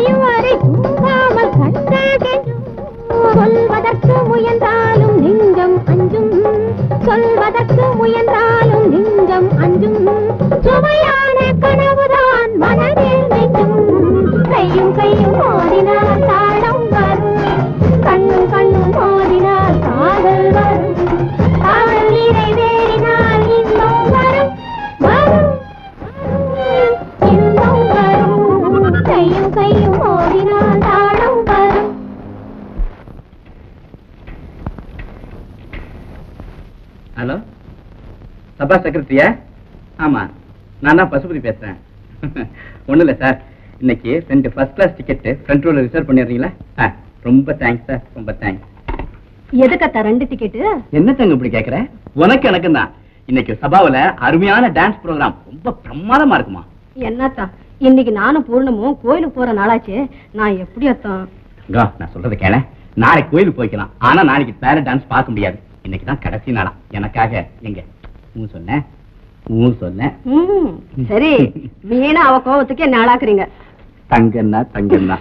சபா செக்ரட்டரியா ஆமா நான் தான் பசுபதி பேசுறேன் ஒண்ணும் இல்ல சார் இன்னைக்கு ரெண்டு ஃபர்ஸ்ட் கிளாஸ் டிக்கெட் ஃப்ரண்ட் ரோல ரிசர்வ் பண்ணிடுறீங்களா ஆ, ரொம்ப தேங்க்ஸ் சார் ரொம்ப தேங்க்ஸ் எதுக்கத்தா ரெண்டு டிக்கெட்டு என்ன தங்க இப்படி கேக்குற உனக்கு எனக்கு தான் இன்னைக்கு சபாவுல அருமையான டான்ஸ் ப்ரோக்ராம் ரொம்ப பிரமாதமா இருக்குமா என்னத்தா இன்னைக்கு நானும் பூர்ணமும் கோயிலுக்கு போற நாளாச்சு நான் எப்படி அத்தான் கங்கா, நான் சொல்றத கேள நாளைக்கு கோயிலுக்கு போய்க்கலாம் ஆனா நாளைக்கு பேர டான்ஸ் பார்க்க முடியாது இன்னைக்கு தான் கடைசி நாளா எனக்காக எங்க ஊ சொன்னேன் ஊ சொன்னேன் ம், சரி வீணா அவ கோவத்துக்கு என்ன ஆளாக்குறீங்க தங்கன்னா தங்கன்னா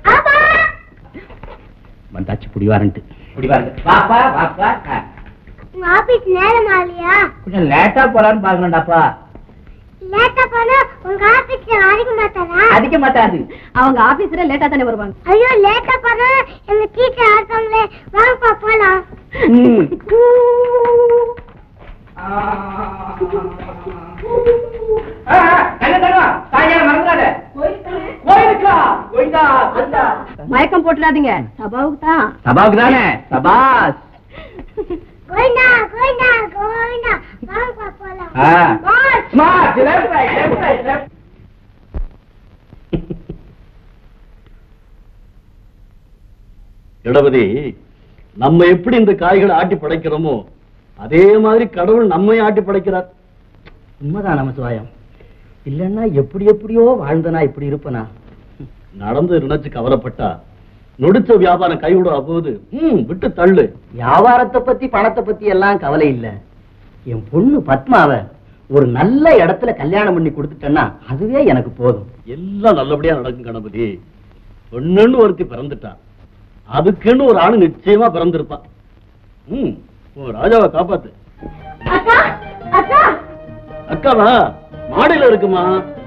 வந்தாச்சு புடிவாரன்ட்டு புடிவாரன்ட்டு பாப்பா பாப்பா உங்க ஆபீஸ் நேரம் ஆகலையா கொஞ்சம் லேட்டா போலான்னு பாக்கணும்டாப்பா லேட்டா போனா உங்க ஆபீஸ்ல அடிக்க மாட்டாரா அடிக்க மாட்டாது அவங்க ஆபீஸ்ல லேட்டா தானே வருவாங்க ஐயோ லேட்டா போனா எங்க டீச்சர் ஆடுறாங்களே வாங்கப்பா போலாம் ம். ஆ, ஆ, தங்கம், தங்கம், சாயங்காலம் மறந்துடாத. கோயிலுக்கா? கோயிலா, கோயிலா. மயக்கம் போட்டுடாதீங்க சபாவுக்கு தான் சபாவுக்கு தானே சபாஸ் கோயிண்டா கோயிண்டா கோயிண்டா வாங்கப்பா போலாம் ஆ. Boss. Smart, left, right, left, right, left. இடபதி நம்ம எப்படி இந்த காய்களை ஆட்டி படைக்கிறோமோ அதே மாதிரி கடவுள் நம்மை ஆட்டி படைக்கிறார் உண்மைதான் நமசிவாயம் இல்லன்னா எப்படி எப்படியோ வாழ்ந்தனா இப்படி இருப்பனா நடந்து நினைச்சு கவலைப்பட்டா நொடிச்ச வியாபாரம் கைவிட போது ம் விட்டு தள்ளு வியாபாரத்தை பத்தி பணத்தை பத்தி எல்லாம் கவலை இல்ல என் பொண்ணு பத்மாவ ஒரு நல்ல இடத்துல கல்யாணம் பண்ணி கொடுத்துட்டேன்னா அதுவே எனக்கு போதும் எல்லாம் நல்லபடியா நடக்கும் கணபதி பொண்ணுன்னு ஒருத்தி பிறந்துட்டா அதுக்குன்னு ஒரு ஆணு நிச்சயமா பிறந்திருப்பான் ம் உன் ராஜாவை காப்பாத்து அக்கா அக்கா அக்காவா மாடியில இருக்குமா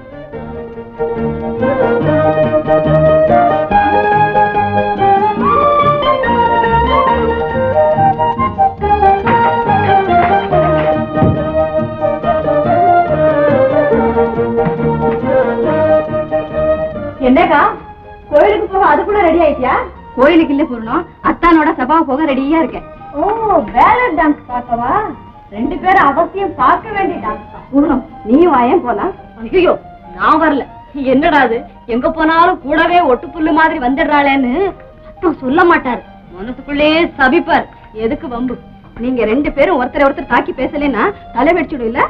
என்னக்கா கோயிலுக்கு போக அதுக்குள்ள ரெடி ஆயிட்டியா கோயிலுக்கு இல்ல பூர்ணம் அத்தானோட சபா போக ரெடியா இருக்கேன் ஓ பேலர் டான்ஸ் பார்க்கவா ரெண்டு பேரும் அவசியம் பார்க்க வேண்டிய டான்ஸ் பூர்ணம் நீ வாயன் போலாம் ஐயோ நான் வரல என்னடா அது எங்க போனாலும் கூடவே ஒட்டு புல்லு மாதிரி வந்துடுறாளேன்னு அத்தம் சொல்ல மாட்டாரு மனசுக்குள்ளேயே சபிப்பார் எதுக்கு வம்பு நீங்க ரெண்டு பேரும் ஒருத்தரை ஒருத்தர் தாக்கி பேசலைன்னா தலை வெடிச்சுடும் இல்ல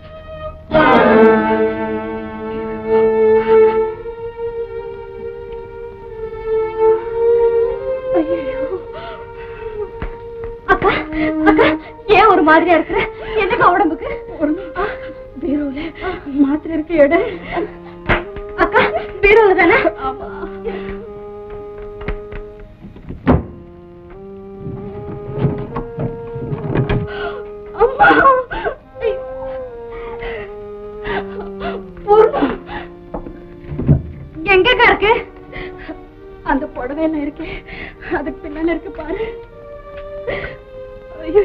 அக்கா அக்கா ஏன் ஒரு மாதிரியா இருக்கிற என்னக்கா உடம்புக்கு பீரோல மாத்திரை இருக்கு எடை அக்கா பீரோல தானே அம்மா பூர்ணம். எங்கக்கா இருக்கு அந்த புடவையெல்லாம் இருக்கு அதுக்கு பின்னால இருக்கு பாரு ஐயோ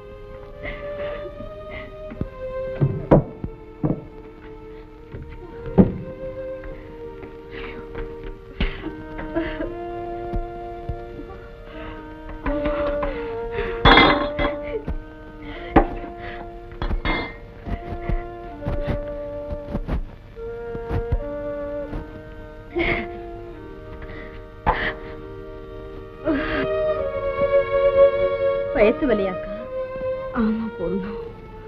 வயசு வலியாக்கா ஆமா போடணும்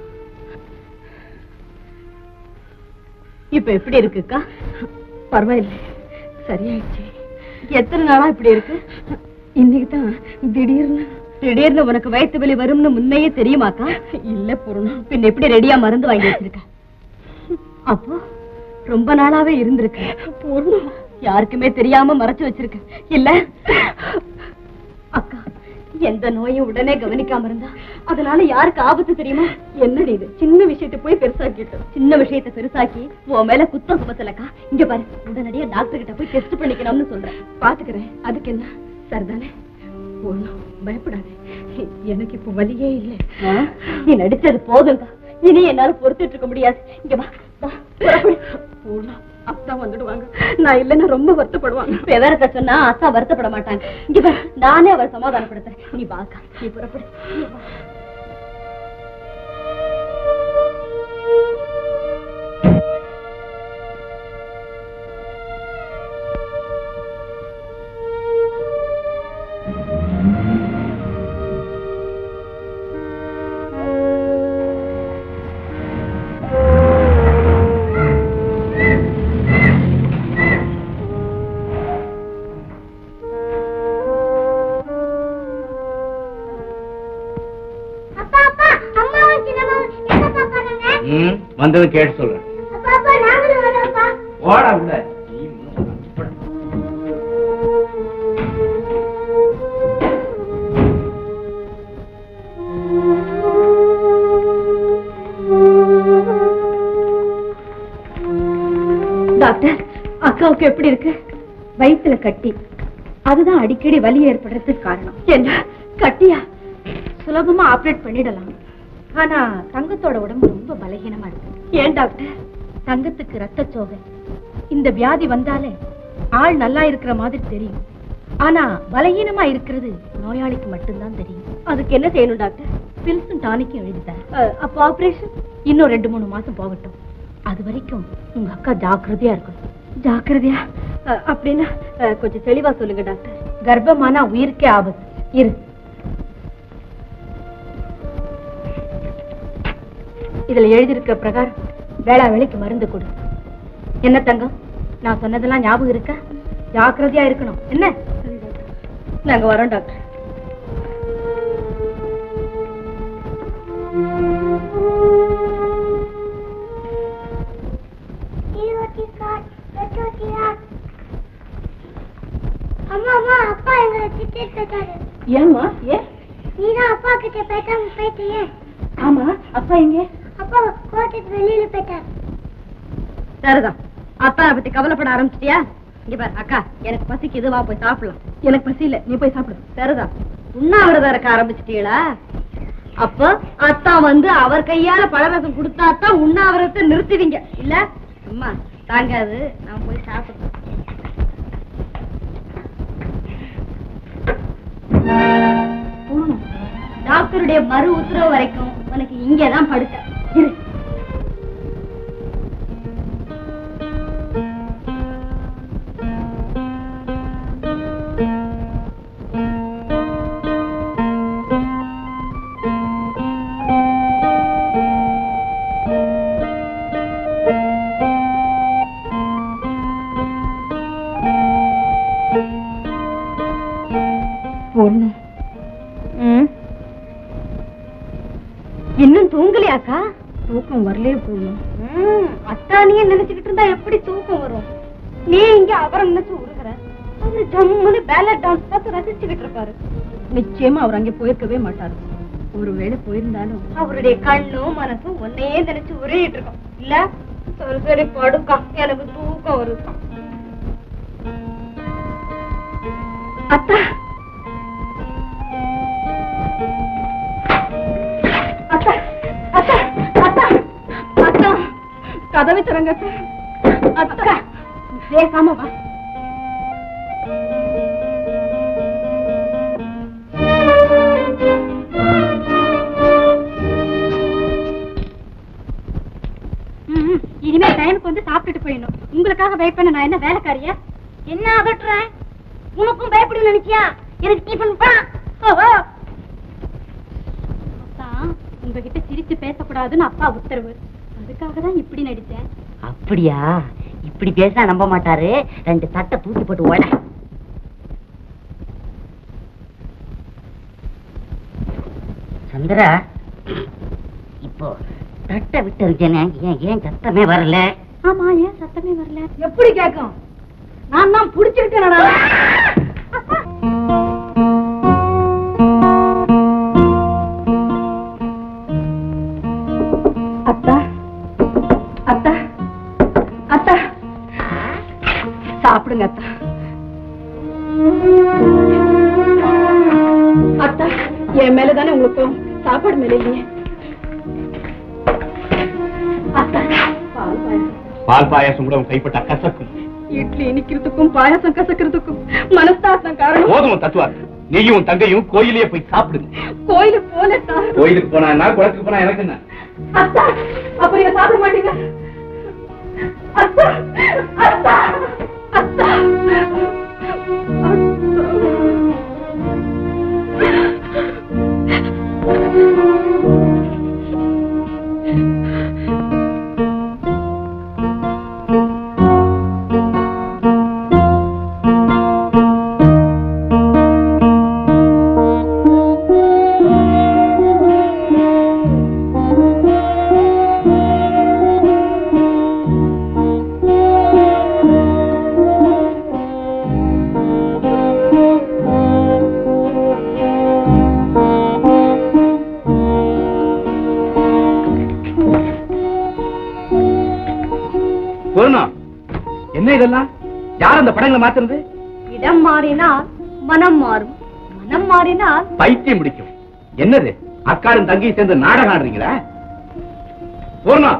இப்ப எப்படி இருக்குக்கா பரவாயில்ல சரியாயிடுச்சு எத்தனை நாளா இப்படி இருக்கு இன்னைக்கு தான் திடீர்னு திடீர்னு உனக்கு வயிற்று வலி வரும்னு முன்னையே தெரியுமாக்கா இல்ல பூர்ணம் பின்ன எப்படி ரெடியா மருந்து வாங்கி வச்சிருக்க அப்போ ரொம்ப நாளாவே இருந்திருக்கு பூர்ணம் யாருக்குமே தெரியாம மறைச்சு வச்சிருக்க இல்ல அக்கா எந்த நோயும் உடனே கவனிக்காம இருந்தா அதனால யாருக்கு ஆபத்து தெரியுமா என்னடி இது சின்ன விஷயத்தை போய் பெருசாக்கிட்டோம் சின்ன விஷயத்தை பெருசாக்கி உன் மேல குத்தம் சுமத்தலக்கா இங்க பாரு உடனடியா டாக்டர் கிட்ட போய் டெஸ்ட் பண்ணிக்கணும்னு சொல்றேன் பாத்துக்கிறேன் அதுக்கு என்ன சரிதானே ஒண்ணும் பயப்படாதே எனக்கு இப்ப வலியே இல்ல நீ நடிச்சது போதுங்க இனி என்னால பொறுத்துட்டு இருக்க முடியாது இங்க வா வா புறப்படு. போலாம் அத்தா வந்துடுவாங்க நான் இல்லைன்னா ரொம்ப வருத்தப்படுவாங்க விவரத்தை சொன்னா அத்தா வருத்தப்பட மாட்டாங்க இங்க வா நானே அவர் சமாதானப்படுத்துறேன் நீ வாக்கா நீ புறப்படு நீ வா. வந்தது கேட்டு சொல்றேன் அப்பா அப்பா நாங்களும் வரோம்ப்பா ஓடா உள்ள டாக்டர் அக்காவுக்கு எப்படி இருக்கு வயித்துல கட்டி அதுதான் அடிக்கடி வலி ஏற்படுறதுக்கு காரணம் என்ன கட்டியா சுலபமா ஆபரேட் பண்ணிடலாம் ஆனா தங்கத்தோட உடம்பு ரொம்ப பலகீனமா இருக்கு ஏன் டாக்டர் தங்கத்துக்கு ரத்த சோகை இந்த வியாதி வந்தாலே ஆள் நல்லா இருக்கிற மாதிரி தெரியும் ஆனா பலகீனமா இருக்கிறது நோயாளிக்கு மட்டும்தான் தெரியும் அதுக்கு என்ன செய்யணும் டாக்டர் பில்ஸும் டானிக்கும் எழுதிட்டார் அப்ப ஆபரேஷன் இன்னும் ரெண்டு மூணு மாசம் போகட்டும் அது வரைக்கும் உங்க அக்கா ஜாக்கிரதையா இருக்கணும் ஜாக்கிரதையா அஹ், அப்படின்னா அஹ், கொஞ்சம் தெளிவா சொல்லுங்க டாக்டர் கர்ப்பமானா உயிருக்கே ஆபத்து இரு இதுல எழுதியிருக்க பிரகாரம் வேளா வேலைக்கு மருந்து கொடு என்ன தங்கம் நான் சொன்னதெல்லாம் ஞாபகம் இருக்கா ஜாக்கிரதையா இருக்கணும் என்ன நாங்க வரோம் டாக்டர் அம்மா அம்மா அப்பா எங்களை திட்டிட்டு போயிட்டாரு ஏம்மா ஏ நீதான் அப்பா கிட்ட பேசாம போயிட்டியே ஆமா அப்பா எங்க அப்பா கோட்டைக்கு வெளியில போயிட்டார் சரிதான் அப்பாவை பத்தி கவலைப்பட ஆரம்பிச்சிட்டியா இங்க பாரு அக்கா எனக்கு பசிக்குது வா போய் சாப்பிடலாம் எனக்கு பசி இல்ல நீ போய் சாப்பிடு சரிதான் உண்ணாவிரதம் இருக்க ஆரம்பிச்சிட்டீங்களா அப்போ அத்தா வந்து அவர் கையால பழரசம் கொடுத்தா தான் உண்ணாவிரதத்தை நிறுத்துவீங்க இல்ல அம்மா தாங்காது நான் போய் சாப்பிடுறேன் போகணும். டாக்டருடைய மறு உத்தரவு வரைக்கும் உனக்கு இங்கதான் படுக்க இரு பொண்ணு இன்னும் தூங்கலையாக்கா தூக்கம் வரலையே பொண்ணு அத்தானியே நினைச்சுக்கிட்டு இருந்தா எப்படி தூக்கம் வரும் நீ இங்க அவரை நினைச்சு உருகுற அவரு ஜம்முன்னு பேலட் டான்ஸ் பார்த்து ரசிச்சுக்கிட்டு இருப்பாரு நிச்சயமா அவர் அங்கே போயிருக்கவே மாட்டாரு ஒருவேளை போயிருந்தாலும் அவருடைய கண்ணும் மனசும் ஒன்னையே நினைச்சு உருகிட்டு இருக்கோம் இல்ல சரி சரி படுக்கா எனக்கு தூக்கம் வருது அத்தா அத்தா அத்தா அத்தா அத்தா கதவை திறங்க அத்தா அத்தா பேசாம வா ம், இனிமே டைமுக்கு வந்து சாப்பிட்டுட்டு போயிடணும் உங்களுக்காக வெயிட் பண்ண நான் என்ன வேலைக்காரியா என்ன அதட்டுற உனக்கும் பயப்படும் நினைச்சியா எனக்கு டிஃபன் பா அத்தான், உங்ககிட்ட சிரிச்சு பேசக்கூடாதுன்னு அப்பா உத்தரவு அதுக்காக தான் இப்படி நடிச்சேன் அப்படியா இப்படி பேச நம்ப மாட்டாரு ரெண்டு தட்டை தூக்கி போட்டு ஓட சந்திரா இப்போ தட்டை விட்டு இருக்கேனே ஏன் ஏன் சத்தமே வரல ஆமா ஏன் சத்தமே வரல எப்படி கேட்கும் நான் தான் புடிச்சிருக்கேன் அத்தா அத்தா அத்தா சாப்பிடுங்க அத்தா அத்தா என் மேலதானே உங்களுக்கு கோவம். சாப்பாடு மேல இல்லையே அத்தா பால் பாயாசம். பால் பாயாசம் கூட உன் கைப்பட்ட கசக்கும் இட்லி இனிக்கிறதுக்கும் பாயாசம் கசக்கிறதுக்கும் மனஸ்தாசம் காரணம் போதும் தத்துவா நீயும் உன் தங்கையும் கோயிலே போய் சாப்பிடுங்க கோயிலுக்கு போலத்தா கோயிலுக்கு போனா என்ன குளத்துக்கு போனா எனக்கு என்ன அத்தா அப்ப நீங்க சாப்பிட மாட்டீங்க அத்தா அத்தா அத்தா ஆ என்ன இதெல்லாம் யார் அந்த படங்களை மாத்துறது இடம் மாறினால் மனம் மாறும் மனம் மாறினால் பைத்தியம் பிடிக்கும் என்னது அக்காரும் தங்கியும் சேர்ந்து நாடகம் ஆடுறீங்களா பூர்ணா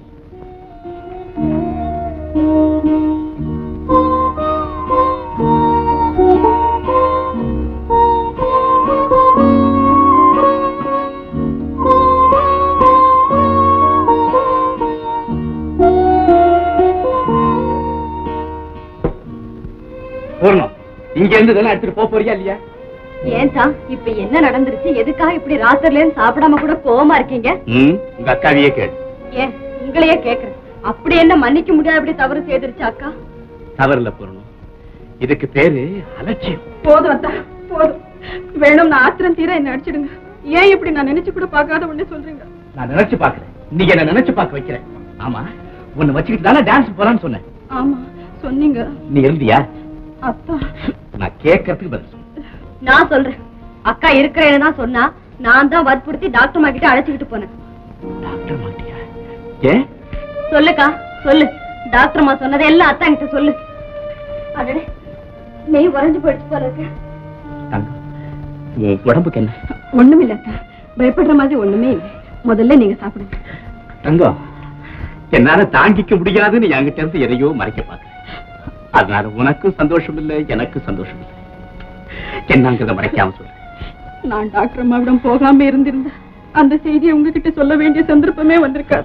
பூர்ணம் இங்க இருந்து இதெல்லாம் எடுத்துட்டு போக போறியா இல்லையா ஏன்டா இப்ப என்ன நடந்துருச்சு எதுக்காக இப்படி ராத்திரில இருந்து சாப்பிடாம கூட கோவமா இருக்கீங்க ம் உங்க அக்காவையே கேளு ஏன் உங்களையே கேக்குறேன் அப்படி என்ன மன்னிக்க முடியாது அப்படி தவறு செய்திருச்சு அக்கா தவறில்ல பூர்ணம் இதுக்கு பேரு அலட்சியம் போதும் அத்தா போதும் வேணும் நான் ஆத்திரம் தீர என்ன அடிச்சிடுங்க ஏன் இப்படி நான் நினைச்சு கூட பார்க்காத ஒண்ணே சொல்றீங்க நான் நினைச்சு பாக்குறேன் நீ என்ன நினைச்சு பார்க்க வைக்கிறேன் ஆமா உன்னை வச்சுக்கிட்டு தானே டான்ஸ் போலான்னு சொன்னேன் ஆமா சொன்னீங்க நீ இருந்தியா அப்பா நான் கேட்கறதுக்கு பதில் சொல்லு நான் சொல்றேன் அக்கா இருக்கிறேன்னு தான் சொன்னா நான் தான் வற்புறுத்தி டாக்டர் கிட்ட அழைச்சுக்கிட்டு போனேன் டாக்டர் மாட்டியா ஏன் சொல்லுக்கா சொல்லு டாக்டர் அம்மா சொன்னதை எல்லாம் அத்தா கிட்ட சொல்லு அடடே நெய் உறைஞ்சு போயிடுச்சு போல இருக்கு தங்கம் உன் உடம்புக்கு என்ன ஒண்ணுமே இல்ல அத்தா பயப்படுற மாதிரி ஒண்ணுமே இல்லை முதல்ல நீங்க சாப்பிடுங்க தங்கம் என்னால தாங்கிக்க முடியாதுன்னு என்கிட்ட இருந்து எதையோ மறைக்க பாக்குறேன் அதனால உனக்கும் சந்தோஷம் இல்லை எனக்கும் சந்தோஷம் இல்லை என்னங்கிறத மறைக்காம சொல்லு நான் டாக்டர் அம்மாவிடம் போகாம இருந்திருந்தேன் அந்த செய்தியை உங்ககிட்ட சொல்ல வேண்டிய சந்தர்ப்பமே வந்திருக்காது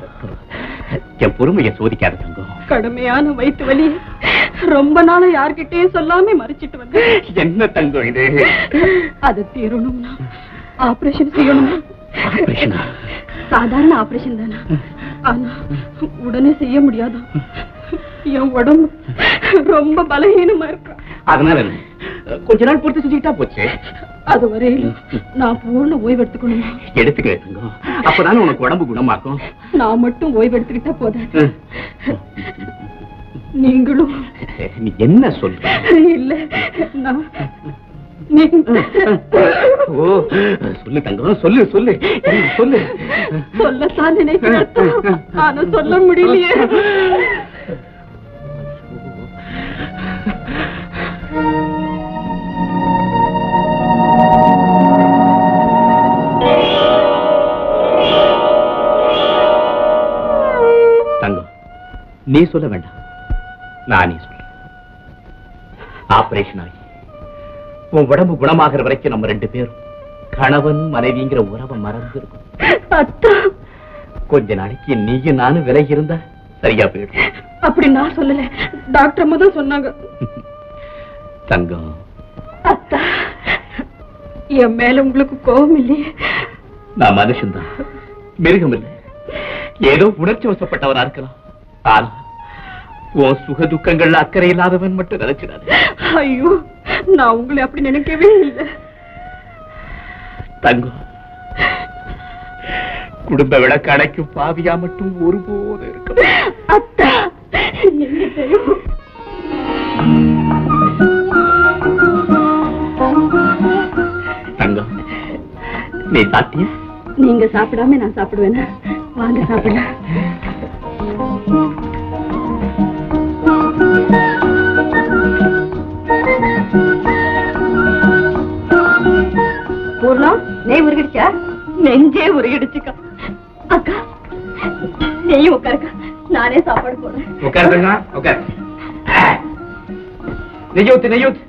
என் பொறுமையை சோதிக்காத தங்கம் கடுமையான வயிற்று வலி ரொம்ப நாளா யார்கிட்டயும் சொல்லாம மறைச்சிட்டு வந்தேன் என்ன தங்கம் இது அது தீரணும்னா ஆபரேஷன் செய்யணும் ஆபரேஷனா? சாதாரண ஆபரேஷன் தானே ஆனா உடனே செய்ய முடியாது என் உடம்பு ரொம்ப பலகீனமா இருக்கா அதனால என்ன? கொஞ்ச நாள் பொறுத்து செஞ்சுக்கிட்டா போச்சு அது வரையிலும் நான் பூர்ண ஓய்வு எடுத்துக்கணுமா எடுத்துக்கிறேன் தங்கம் அப்பதானே உனக்கு உடம்பு குணமாக்கும் நான் மட்டும் ஓய்வு எடுத்துக்கிட்டா போதும் ம். நீங்களும் நீ என்ன சொல்ற இல்ல நான் நீங்க ஓ சொல்லு தங்கம் சொல்லு சொல்லு சொல்லு சொல்லத்தான் நினைக்கிறேன் ஆனா சொல்ல முடியலையே தங்கம் நீ சொல்ல வேண்டாம் நானே சொல்றேன் ஆபரேஷன் ஆகி உன் உடம்பு குணமாகிற வரைக்கும் நம்ம ரெண்டு பேரும் கணவன் மனைவிங்கிற உறவை மறந்து இருக்கும் அத்தா கொஞ்ச நாளைக்கு நீயும் நானும் விலகி இருந்தா சரியா போயிடும் அப்படி நான் சொல்லல டாக்டர் அம்மா தான் சொன்னாங்க தங்கம் அத்தா என் மேல உங்களுக்கு கோபம் இல்லையே நான் மனுஷன்தான் மிருகம் இல்லை ஏதோ உணர்ச்சி வசப்பட்டவனா இருக்கலாம் ஆனா உன் சுக துக்கங்கள்ல அக்கறை இல்லாதவன் மட்டும் நினைச்சிடாது ஐயோ நான் உங்களை அப்படி நினைக்கவே இல்லை தங்கம் குடும்ப விளக்கு அடைக்கும் பாவியா மட்டும் ஒருபோது இருக்க அத்தா எங்கிட்டயும் தங்கம் நீ சாத்திய நீங்க சாப்பிடாம நான் சாப்பிடுவேனா வாங்க சாப்பிடலாம் பூர்ணம் நெய் உருகிடுச்சா நெஞ்சே உருகிடுச்சுக்கா அக்கா நெய் உட்காருக்கா நானே சாப்பாடு போடுறேன் உட்கார் தங்கம் உட்கார் நெய்யூத்து நெய்யூத்து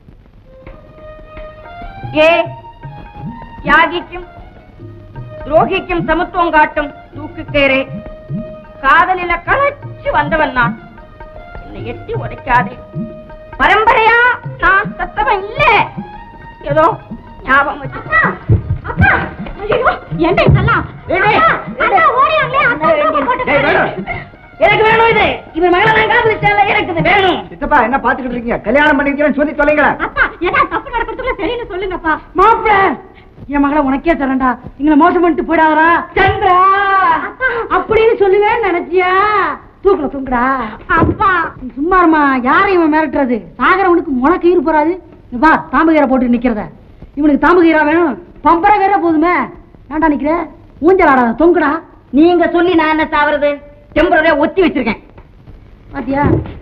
ஏ தியாகிக்கும் துரோகிக்கும் சமத்துவம் காட்டும் தூக்குக்கேரே காதலில களைச்சு வந்தவன் நான் என்னை எட்டி உடைக்காதே பரம்பரையா நான் சத்தவன் இல்ல ஏதோ ஞாபகம் வச்சு அக்கா ஐயோ என்ன இதெல்லாம் அக்கா ஓடியாங்களே அக்கா ஏய், வேணும். எனக்கு வேணும் இது இவன் மகளை நான் காதலிச்சால எனக்கு இது வேணும் சித்தப்பா என்ன பாத்துக்கிட்டு இருக்கீங்க கல்யாணம் பண்ணிக்கிறேன்னு சொல்லி தொலைங்களேன் அப்பா ஏதா தப்பு நடக்கிறதுக்குள்ள சரின்னு சொல்லுங்கப்பா மாப்பிள என் மகளை உனக்கே தரேன்டா எங்களை மோசம் பண்ணிட்டு போயிடாதரா சந்திரா அப்படின்னு சொல்லுவேன்னு நினைச்சியா தூக்கல தூங்குடா அப்பா நீ சும்மா இருமா யாரை இவன் மிரட்டுறது சாகரவனுக்கு முளக்கு ஈர் போறாது இங்க பா தாம்பகீரை போட்டு நிக்கிறத இவனுக்கு தாம்பகீரா வேணும் பம்பர வேற போதுமே ஏன்டா நிக்கிற ஊஞ்சல் ஆடாத தொங்குடா நீங்க சொல்லி நான் என்ன சாவறது டெம்பரரியா ஒத்தி வச்சிருக்கேன் பாத்தியா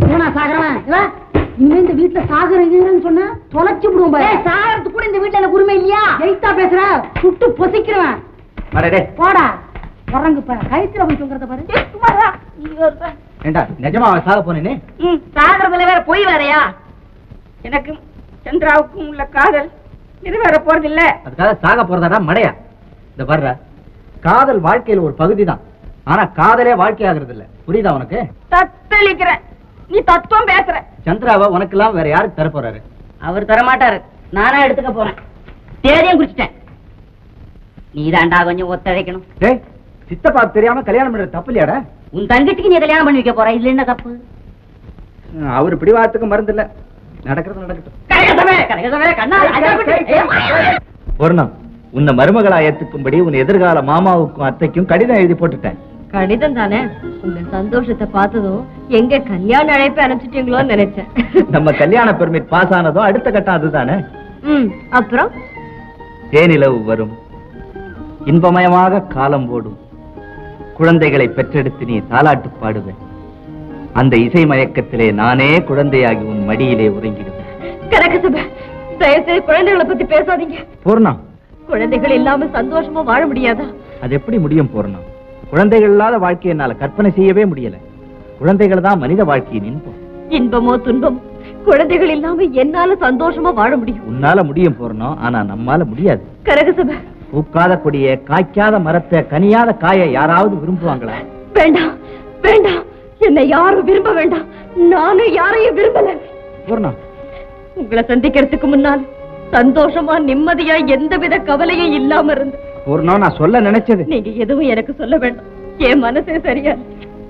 இவனா சாகரவன் இவன் இனிமே இந்த வீட்டுல சாகுறீங்கன்னு சொன்னா தொலைச்சு விடுவோம் சாகரத்துக்கு கூட இந்த வீட்டுல எனக்கு உரிமை இல்லையா ஜெயித்தா பேசுற சுட்டு பொசிக்கிறவன் அடடே போடா உறங்கு பாரு கயித்துல போய் தூங்குறத பாரு சும்மாடா ஏண்டா நிஜமா அவன் சாக போனேனே ம் சாகரத்துல வேற பொய் வேறயா எனக்கும் சந்திராவுக்கும் உள்ள காதல் நிறைவேற போறது இல்ல அதுக்காக சாக போறதாடா மடையா இந்த பாருடா காதல் வாழ்க்கையில ஒரு பகுதி தான் ஆனா காதலே வாழ்க்கையாகிறது இல்ல புரியுதா உனக்கு தத்தளிக்கிறேன் நீ தத்துவம் பேசுற சந்திராவை உனக்கெல்லாம் வேற யாருக்கு தர போறாரு அவர் தர மாட்டாரு நானா எடுத்துக்க போறேன் தேதியும் குறிச்சிட்டேன் நீதாண்டா கொஞ்சம் ஒத்துழைக்கணும் டேய் சித்தப்பா தெரியாம கல்யாணம் பண்றது தப்பு இல்லையாடா உன் தங்கச்சிக்கு நீ கல்யாணம் பண்ணி வைக்க போற இதுல என்ன தப்பு அவர் பிடிவாதத்துக்கு மருந்து இல்ல நடக்கிறது நடக்கட்டும் கனகசபை, கனகசபை, கண்ணா, அண்ணா, குட்டி. பூர்ணம் உன்னை மருமகளா ஏத்துக்கும்படி உன் எதிர்கால மாமாவுக்கும் அத்தைக்கும் கடிதம் எழுதி போட்டுட்டேன் கடிதம் தானே உங்க சந்தோஷத்தை பார்த்ததும் எங்க கல்யாண அழைப்பு அனுப்பிச்சிட்டீங்களோன்னு நினைச்சேன் நம்ம கல்யாண பெர்மிட் பாஸ் ஆனதும் அடுத்த கட்டம் அதுதானே ம் அப்புறம் தேனிலவு வரும் இன்பமயமாக காலம் ஓடும் குழந்தைகளை பெற்றெடுத்து நீ தாலாட்டு பாடுவேன் அந்த இசை மயக்கத்திலே நானே குழந்தையாகி உன் மடியிலே உறங்கிடுவேன் கனகசபை தயவுசெய்து குழந்தைகளை பத்தி பேசாதீங்க பூர்ணம் குழந்தைகள் இல்லாம சந்தோஷமா வாழ முடியாதா அது எப்படி முடியும் பூர்ணம் குழந்தைகள் இல்லாத வாழ்க்கையை என்னால கற்பனை செய்யவே முடியல குழந்தைகள் தான் மனித வாழ்க்கையின் இன்பம் இன்பமோ துன்பமோ குழந்தைகள் இல்லாம என்னால சந்தோஷமா வாழ முடியும் உன்னால முடியும் பூர்ணம் ஆனா நம்மால முடியாது கனகசபை பூக்காத கொடிய காய்க்காத மரத்தை கனியாத காயை யாராவது விரும்புவாங்களா வேண்டாம் வேண்டாம் என்னை யாரும் விரும்ப வேண்டாம் நானும் யாரையும் விரும்பல பூர்ணம் உங்களை சந்திக்கிறதுக்கு முன்னால் சந்தோஷமா நிம்மதியா எந்தவித கவலையும் இல்லாம இருந்து பூர்ணம் நான் சொல்ல நினைச்சது நீங்க எதுவும் எனக்கு சொல்ல வேண்டாம் என் மனசே சரியா இல்ல.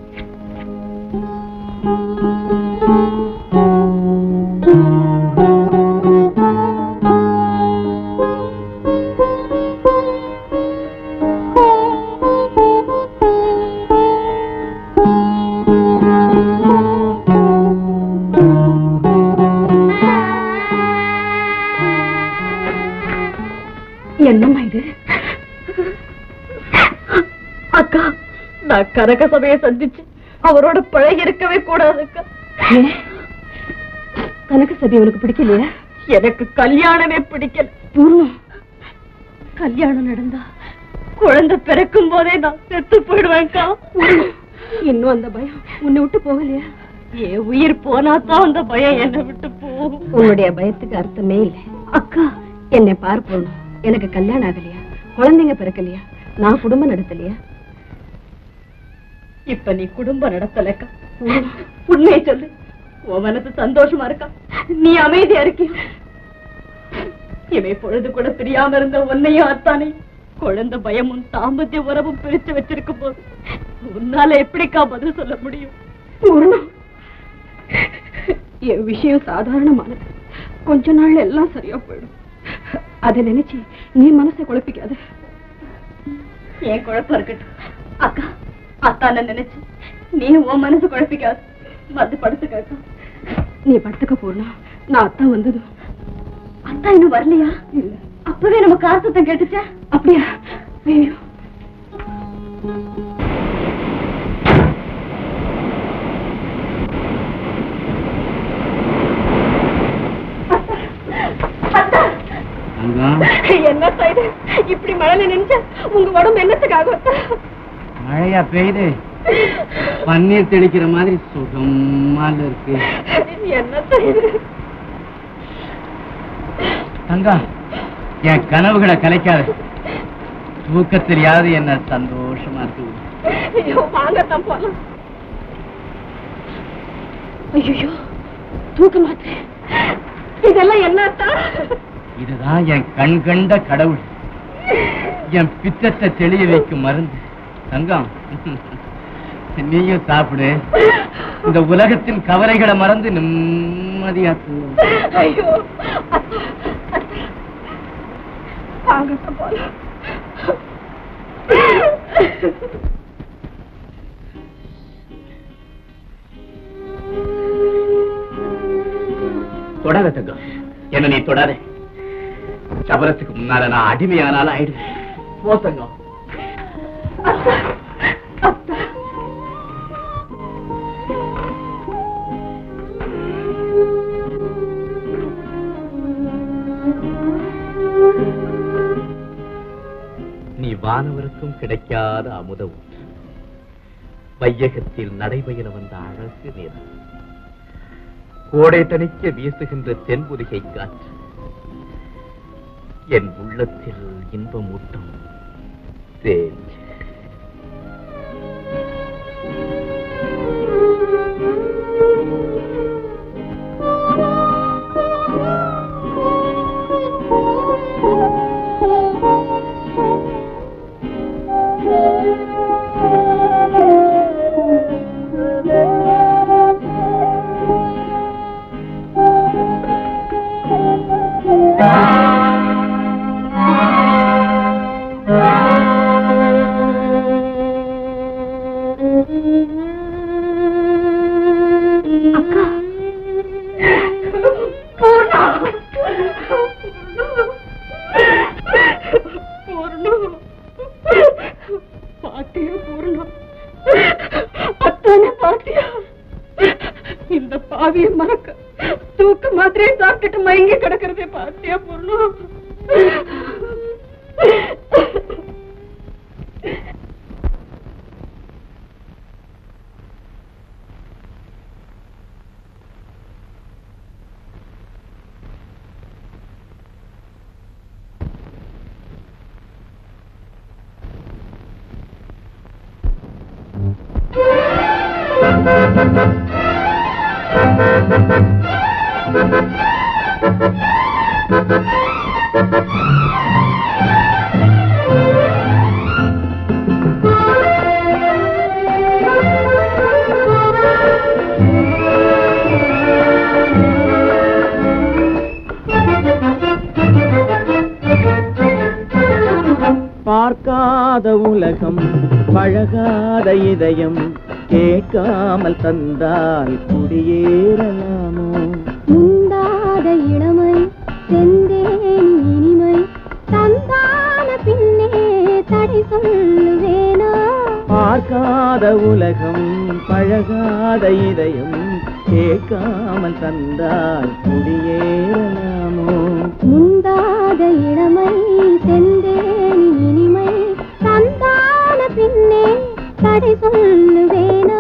என்னம்மா இது அக்கா நான் கனக சபையை சந்திச்சு அவரோட பழகி இருக்கவே கூடாது அக்கா கனக சபை உனக்கு பிடிக்கலையா எனக்கு கல்யாணமே பிடிக்கல பூர்ணம் கல்யாணம் நடந்தா குழந்தை பிறக்கும் போதே நான் செத்து போயிடுவேன்க்கா இன்னும் அந்த பயம் உன்னை விட்டு போகலையா என் உயிர் போனாதான் அந்த பயம் என்னை விட்டு போகும் உன்னுடைய பயத்துக்கு அர்த்தமே இல்லை அக்கா என்னை பார் போகணும் எனக்கு கல்யாணம் ஆகலையா குழந்தைங்க பிறக்கலையா நான் குடும்பம் நடத்தலையா இப்ப நீ குடும்பம் நடத்தலக்கா உண்மையை சொல்லு உன் மனசு சந்தோஷமா இருக்கா நீ அமைதியா இருக்கியா இவை பொழுது கூட பிரியாம இருந்த உன்னையும் அத்தானே குழந்தை பயமும் தாம்பத்திய உறவும் பிரிச்சு வச்சிருக்கும் போது உன்னால எப்படிக்கா பதில் சொல்ல முடியும் பூர்ணம் என் விஷயம் சாதாரணமானது கொஞ்ச நாள் எல்லாம் சரியா போயிடும் அதை நினைச்சு நீ மனசை குழப்பிக்காத என் குழப்பம் இருக்கட்டும் அக்கா அத்தான நினைச்சு நீ உன் மனசு குழப்பிக்காத வந்து படுத்துக்க அக்கா நீ படுத்துக்க போனா நான் அத்தா வந்ததும் அத்தா இன்னும் வரலையா இல்ல அப்பவே நம்ம கார் சத்தம் கேட்டுச்சா அப்படியா ஐயோ என்ன செய்து இப்படி மழையில நினைச்சா உங்க உடம்பு என்னத்துக்காக அத்தா? மழையா பெய்யுது பன்னீர் தெளிக்கிற மாதிரி சுகமால இருக்கு என்ன செய்து தங்கம் என் கனவுகளை கலைக்காத தூக்கத்திலேயாவது என்ன சந்தோஷமா இருக்கு ஐயோ வாங்கத்தான் போலாம் ஐயோ தூக்க மாட்டேன் இதெல்லாம் என்னத்தா இதுதான் என் கண் கண்ட கடவுள் என் பித்தத்தை தெளிய வைக்கும் மருந்து தங்கம் நீயும் சாப்பிடு இந்த உலகத்தின் கவலைகளை மறந்து நிம்மதியா தூங்கு. ஐயோ வாங்கத்தான் போலாம் தொடாத தங்கம் என்ன நீ தொடாத சபரத்துக்கு முன்னால நான் அடிமையானாலும் ஆயிடுவேன் போ தங்கம் வானவருக்கும் கிடைக்காத அமுத ஊற்று வையகத்தில் நடைபயில வந்த அழகு நிறம் கோடை தணிக்க வீசுகின்ற தென்புதிகை காற்று என் உள்ளத்தில் இன்பமூட்டம் தேஞ்சு அக்கா பூர்ணா பூர்ணா பாட்டியா பூர்ணா அத்தானே பாட்டியா இந்த பாவியை மறக்க தூக்க மாத்திரையை சாப்பிட்டுட்டு மயங்கி கிடக்கிறதே பாட்டியா பூர்ணா பார்க்காத உலகம் பழகாத இதயம் கேட்காமல் தந்தால் குடியேறலாமோ முந்தாத இளமை செந்தேனி இனிமை தந்தான பின்னே தடை சொல்லுவேனா பார்க்காத உலகம் பழகாத இதயம் கேட்காமல் தந்தால் குடியேறலாமோ முந்தாத இளமை செந்தேனி இனிமை தந்தான பின்னே தடை சொல்லுவேனா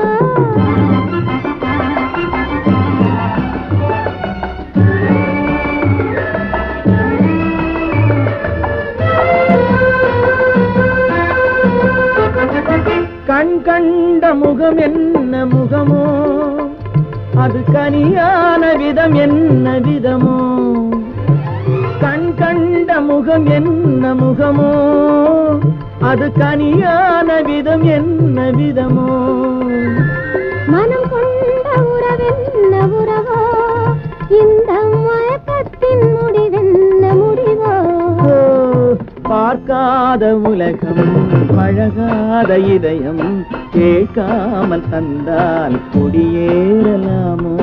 கண் கண்ட முகம் என்ன முகமோ அது கனியான விதம் என்ன விதமோ கண் கண்ட முகம் என்ன முகமோ அது கனியான விதம் என்ன விதமோ மனம் கொண்ட உறவென்ன உறவோ இந்த மயக்கத்தின் முடிவென்ன முடிவோ ஓ, பார்க்காத உலகம் பழகாத இதயம் கேட்காமல் தந்தால் குடியேறலாமோ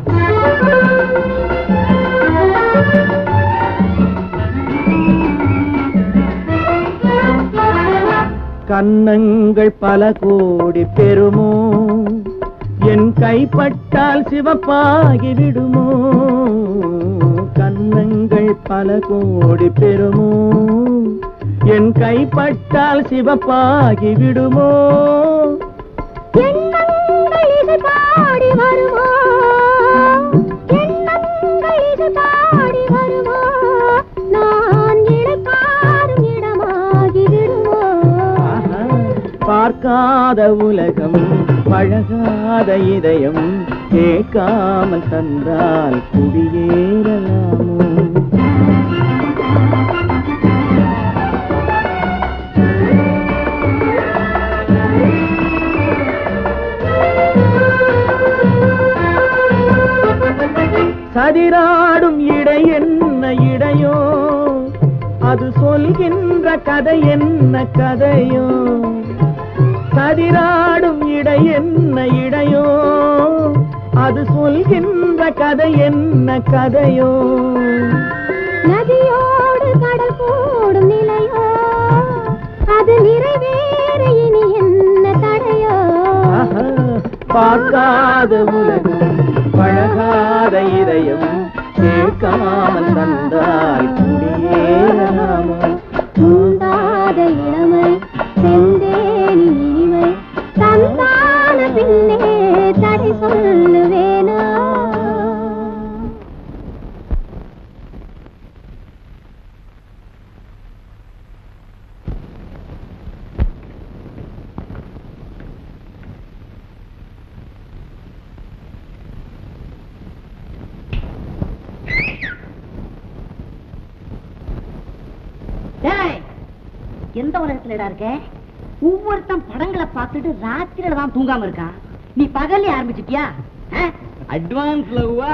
கன்னங்கள் பல கோடி பெறுமோ என் கைப்பட்டால் சிவப்பாகி விடுமோ கன்னங்கள் பல கோடி பெறுமோ என் கைப்பட்டால் சிவப்பாகி விடுமோ எண்ணங்கள் இது பாடி வருமோ எண்ணங்கள் இது பாடி வருமோ நான் இழைப்பாரும் இடமாகி விடுமோ ஆஹா, பார்க்காத உலகம் பழகாத இதயம் கேட்காமல் தந்தால் குடியேறலாமோ சதிராடும் இடை என்ன இடையோ அது சொல்கின்ற கதை என்ன கதையோ சதிராடும் இடை என்ன இடையோ அது சொல்கின்ற கதை என்ன கதையோ நதியோடு கடல் கூடும் நிலையோ அது நிறைவேற இனி என்ன தடையோ ஆஹா, பார்க்காத உலகம் பழகாத இதயம் கேட்காமல் தந்தால் குடியேறலாமோ தூண்டாத இளமை எந்த உலகத்துலடா இருக்க ஒவ்வொருத்தன் படங்களை பார்த்துட்டு ராத்திரியில தான் தூங்காம இருக்கான் நீ பகல்ல ஆரம்பிச்சிட்டியா அட்வான்ஸ் லவ்வா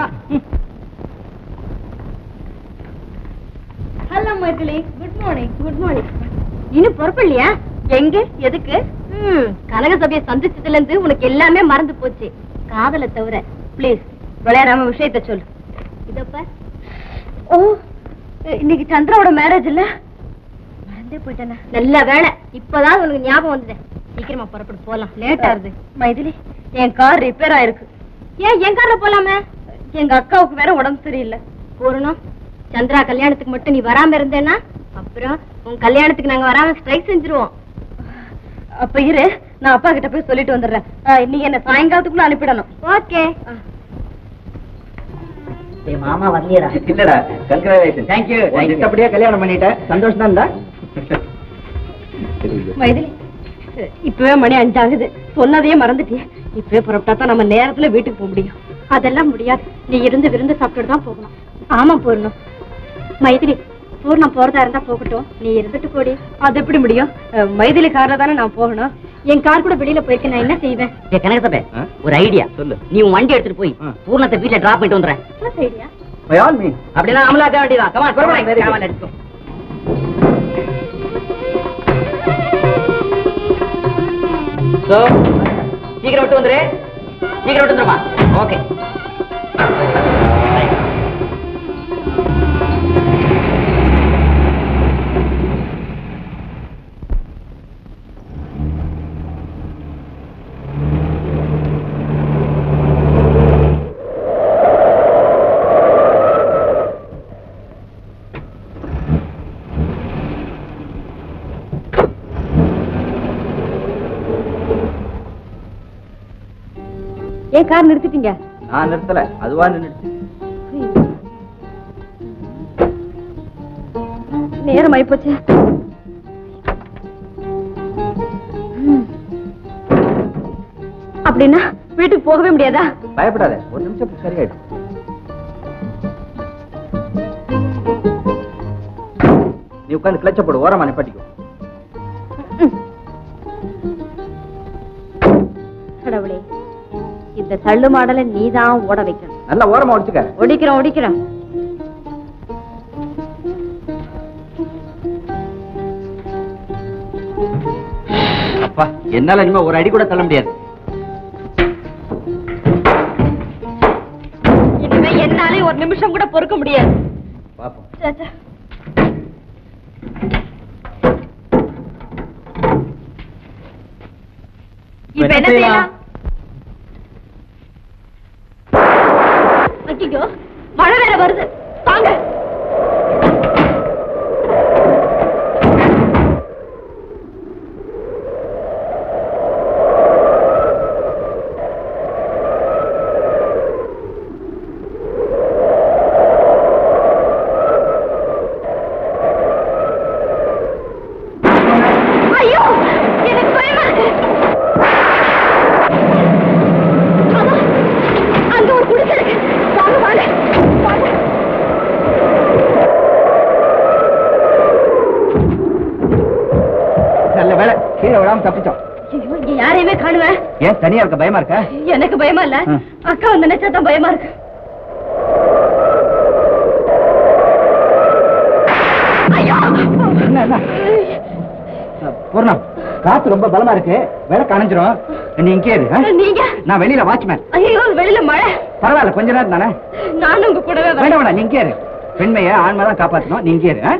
ஹலோ மக்களே குட் மார்னிங் குட் மார்னிங் இன்னும் புறப்படலையா எங்க எதுக்கு ம் கனக சபையை சந்திச்சதுல இருந்து உனக்கு எல்லாமே மறந்து போச்சு காதலை தவிர ப்ளீஸ் விளையாடாம விஷயத்த சொல்லு இதப்ப ஓ இன்னைக்கு சந்திராவோட மேரேஜ் இல்ல மறந்தே போயிட்டேனா நல்ல வேலை இப்பதான் உனக்கு ஞாபகம் வந்தது சீக்கிரமா புறப்பட்டு போலாம் லேட் ஆகுது மைதிலி என் கார் ரிப்பேர் ஆயிருக்கு ஏன் என் கார்ல போலாமே எங்க அக்காவுக்கு வேற உடம்பு சரியில்லை போறணும் சந்திரா கல்யாணத்துக்கு மட்டும் நீ வராம இருந்தேன்னா அப்புறம் உன் கல்யாணத்துக்கு நாங்க வராம ஸ்ட்ரைக் செஞ்சிருவோம் அப்ப இரு நான் அப்பா கிட்ட போய் சொல்லிட்டு வந்துடுறேன் ஆ, நீ என்ன சாயங்காலத்துக்குள்ள அனுப்பிடணும் ஓகே மாமா வரலையடா இல்லடா congratulation Thank you, thank you. இஷ்டப்படியே கல்யாணம் பண்ணிட்டேன் சந்தோஷம் தான் மைதிலி இப்பவே மணி அஞ்சாகுது சொன்னதையே மறந்துட்டியே இப்பவே புறப்பட்டா தான் நம்ம நேரத்துல வீட்டுக்கு போக முடியும் அதெல்லாம் முடியாது நீ இருந்து விருந்து சாப்பிட்டுட்டு தான் போகணும் ஆமா போறணும் மைதிலி பூர்ணம் போறதா இருந்தா போகட்டும் நீ இருந்துட்டு போடி அது எப்படி முடியும் அஹ், மைதிலி கார்ல தானே நான் போகணும் என் கார் கூட வெளியில போய்க்க நான் என்ன செய்வேன் கனகசபை ஆ? ஒரு ஐடியா சொல்லு. நீ உன் வண்டி எடுத்துட்டு போய் ஆ. பூர்ணத்தை வீட்டுல டிராப் பண்ணிட்டு வந்துடுறேன் சரியா பை ஆல் மீன் அப்படின்னா அமலாக்க வேண்டியதான் கமான் Very good. கமான் எடுத்துக்கோ So, சீக்கிரம் விட்டு வந்துரு சீக்கிரம் விட்டு வந்துருமா ஓகே ஏன் கார் நிறுத்திட்டீங்க நான் நிறுத்தல அதுவா நின்னுடுச்சு நேரம் ஆயிப்போச்சு அப்படின்னா வீட்டுக்கு போகவே முடியாதா பயப்படாத ஒரு நிமிஷம் சரியாயிடும் நீ உட்காந்து கிளச்ச போடு ஓரமா நிப்பாட்டிக்கோ கடவுளே இந்த தள்ளு மாடலை நீதான் ஓட வைக்கணும் நல்லா ஓரமா ஒடிச்சுக்க ஒடிக்கிறோம் ஒடிக்கிறோம் அப்பா என்னால இனிமே ஒரு அடி கூட தள்ள முடியாது இனிமே என்னாலே ஒரு நிமிஷம் கூட பொறுக்க முடியாது பாப்போம் சே, சே. இப்ப என்ன செய்யலாம் ஐயோ மழை வேற வருது வாங்க ஐயோ எனக்கு பயமா இருக்கு அம்மா, அங்க ஒரு குடிசை இருக்கு வாங்க வாங்க வாங்க நல்ல வேலை கீழே விடாம தப்பிச்சோம் ஐயோ இங்க யாரையுமே காணுவேன் ஏன் தனியா இருக்க பயமா இருக்க எனக்கு பயமா இல்ல ம். அக்கா வந்து நினைச்சா தான் பயமா இருக்கு ஐயோ என்ன என்ன பூர்ணம் காத்து ரொம்ப பலமா இருக்கு விளக்கு அணைஞ்சிரும் நீ இங்கே இரு ஆ? நீங்க நான் வெளியில வாட்ச்மேன் ஐயோ வெளியில மழை பரவாயில்ல கொஞ்ச நேரம் தானே நானும் உங்க கூடவே வரேன் வேண்டாம் வேண்டாம் நீ இங்கே இரு பெண்மையை ஆண்மை தான் காப்பாற்றணும் நீ இங்கே இரு ஆ?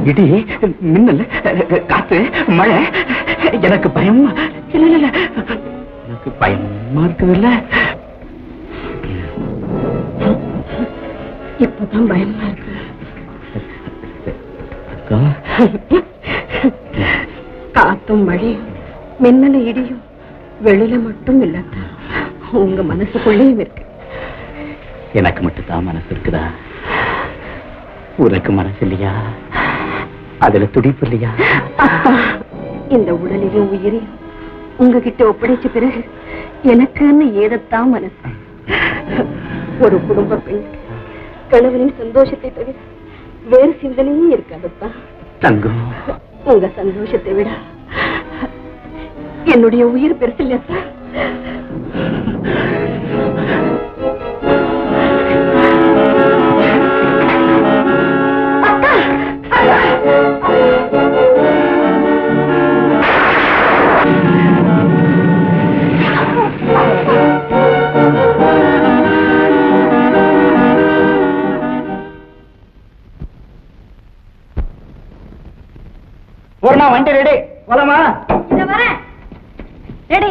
இடி மின்னல் காத்து மழை எனக்கு பயமா இல்ல இல்ல, இல்ல எனக்கு பயமா இருக்குதுல்ல இப்பதான் பயமா இருக்கு அக்கா காத்தும் மழையும் மின்னல இடியும் வெளியில மட்டும் இல்லத்தா உங்க மனசுக்குள்ளேயும் இருக்கு எனக்கு மட்டும் தான் மனசு இருக்குதா உனக்கு மனசு இல்லையா அதுல துடிப்பு இல்லையா அப்பா இந்த உடலையும் உயிரையும் உங்ககிட்ட ஒப்படைச்ச பிறகு எனக்குன்னு ஏதத்தான் மனசு ஒரு குடும்ப பெண் கணவனின் சந்தோஷத்தை தவிர வேறு சிந்தனையும் இருக்காதப்பா தங்கம் உங்க சந்தோஷத்தை விட என்னுடைய உயிர் பெருசு இல்லப்பா பூர்ணா வண்டி ரெடி போலாமா இத வரேன் ரெடி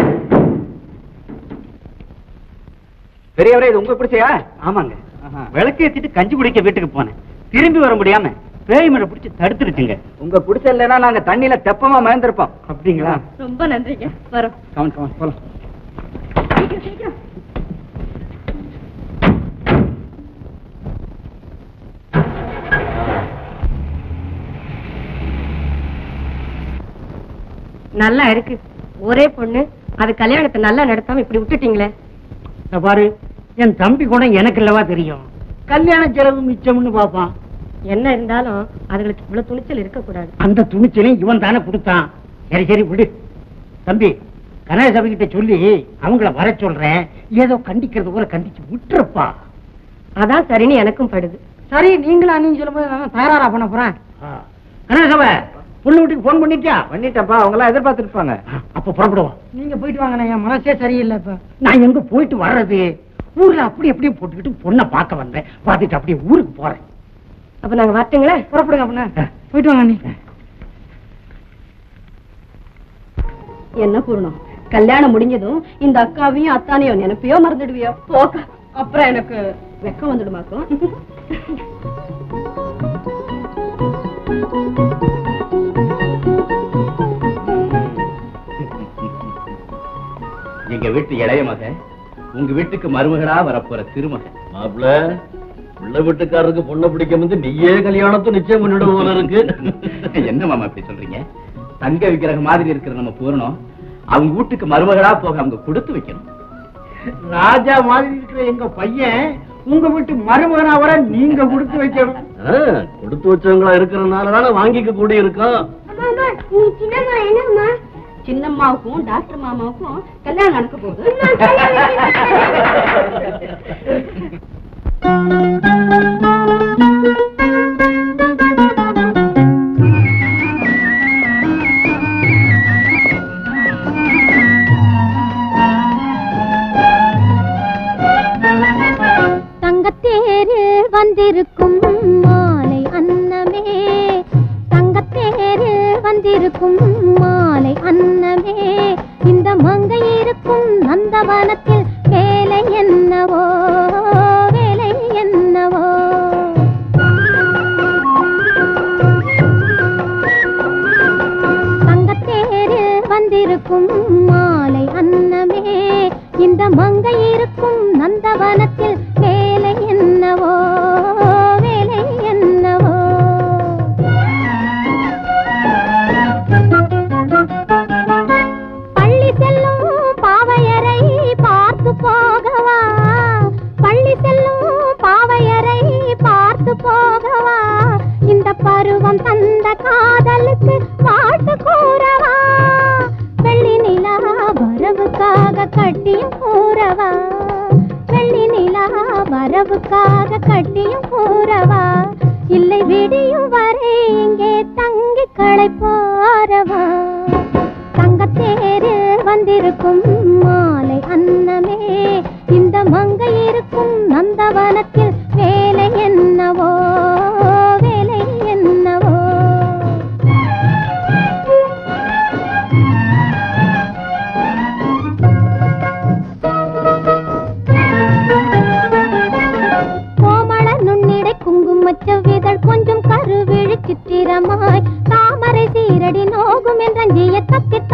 பெரியவரே இது உங்க பிடிச்சையா ஆமாங்க விளக்கு ஏத்திட்டு கஞ்சி குடிக்க வீட்டுக்கு போனேன் திரும்பி வர முடியாம பேய் மழை பிடிச்சி தடுத்துருச்சுங்க உங்க பிடிச்ச இல்லைன்னா நாங்க தண்ணியில தெப்பமா மயந்திருப்போம் அப்படிங்களா ரொம்ப நன்றிங்க வரோம் கவன் கவன் போலாம் சீக்கிரம் சீக்கிரம் நல்லா இருக்கு ஒரே பொண்ணு அது கல்யாணத்தை நல்லா நடத்தாம இப்படி விட்டுட்டீங்களே இந்த பாரு என் தம்பி கூட எனக்கு இல்லவா தெரியும் கல்யாண செலவு மிச்சம்னு பாப்பான் என்ன இருந்தாலும் அதுகளுக்கு இவ்வளவு துணிச்சல் இருக்க கூடாது அந்த துணிச்சலையும் இவன் தானே கொடுத்தான் சரி சரி விடு தம்பி கணேசபை கிட்ட சொல்லி அவங்கள வர சொல்றேன் ஏதோ கண்டிக்கிறது போல கண்டிச்சு விட்டுருப்பா அதான் சரின்னு எனக்கும் படுது சரி நீங்களா நீங்க சொல்லும்போது நான் தயாரா பண்ண போறேன் கணேசபை பொண்ணு வீட்டுக்கு போன் பண்ணிட்டியா பண்ணிட்டப்பா அவங்க எல்லாம் எதிர்பார்த்துட்டு இருப்பாங்க அப்ப புறப்படுவோம் நீங்க போயிட்டு வாங்க என் மனசே சரியில்லை இப்ப நான் எங்க போயிட்டு வர்றது ஊர்ல அப்படி அப்படியே போட்டுக்கிட்டு பொண்ணை பார்க்க வந்தேன் பார்த்துட்டு அப்படியே ஊருக்கு போறேன் அப்ப நாங்க வரட்டுங்களே புறப்படுங்க அப்படின்னா போயிட்டு வாங்க நீ என்ன பூர்ணம் கல்யாணம் முடிஞ்சதும் இந்த அக்காவையும் அத்தானையும் நினைப்பியோ மறந்துடுவியோ போக்க அப்புறம் எனக்கு வெக்கம் வந்துடுமாக்கும் எங்க வீட்டு இளைய மக உங்க வீட்டுக்கு மருமகளா வரப்போற திருமக மாப்பிள உள்ள வீட்டுக்காரருக்கு பொண்ணை பிடிக்க வந்து நீயே கல்யாணத்தை நிச்சயம் பண்ணிட போல இருக்கு என்ன மாமா இப்படி சொல்றீங்க தங்க விக்கிரகம் மாதிரி இருக்கிற நம்ம பூரணம் அவங்க வீட்டுக்கு மருமகளா போக அவங்க கொடுத்து வைக்கணும் ராஜா மாதிரி இருக்கிற எங்க பையன் உங்க வீட்டு மருமகனா வர நீங்க கொடுத்து வைக்கணும் ஆ, கொடுத்து வச்சவங்களா இருக்கிறதுனால தானே வாங்கிக்க கூடி இருக்கோம் சின்னம்மாவுக்கும் டாக்டர் மாமாவுக்கும் கல்யாணம் நடக்க போகுது தங்கத்தேரு வந்திருக்கும் மாலை அன்னமே தங்கத்தேரு வந்திருக்கும் மாலை அன்னமே இந்த மங்கை இருக்கும் நந்தவனத்தில் வேலை என்னவோ வேலை என்னவோ தங்கத்தேரு வந்திருக்கும் மாலை அன்னமே இந்த மங்கை இருக்கும் நந்தவனத்தில் வேலை என்னவோ வேலை என்னவோ பள்ளி செல்லும் பாவையரை பார்த்து போகவா பள்ளி செல்லும் பாவையரை பார்த்து போகவா இந்த பருவம் தந்த காதலுக்கு வாழ்த்து கூறவா வெள்ளி நிலா வரவுக்காக கட்டியும் கூறவா வெள்ளி நிலா வரவுக்காக கட்டியும் கூறவா இல்லை விடியும் வரை இங்கே தங்கி களைப்பாரவா தங்கத்தேரு வந்திருக்கும் மாலை அன்னமே இந்த மங்கை இருக்கும் நந்தவனத்தில் வேலை என்னவோ வேலை என்னவோ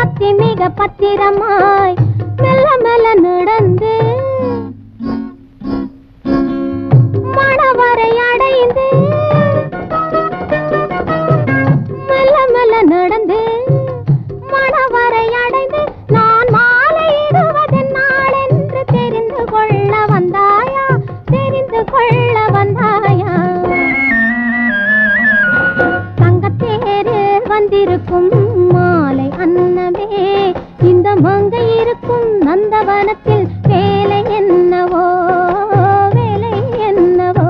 பத்தி மிக பத்திரமாய் மெல்ல மெல்ல நடந்து மணவரை அடைந்து மெல்ல மெல்ல நடந்து மணவரை அடைந்து நான் மாலையிடுவதன் நாள் என்று தெரிந்து கொள்ள வந்தாயா தெரிந்து கொள்ள வந்தாயா தங்கத்தேரு வந்திருக்கும் மாலை அன்னமே இந்த மங்கை இருக்கும் நந்தவனத்தில் வேலை என்னவோ வேலை என்னவோ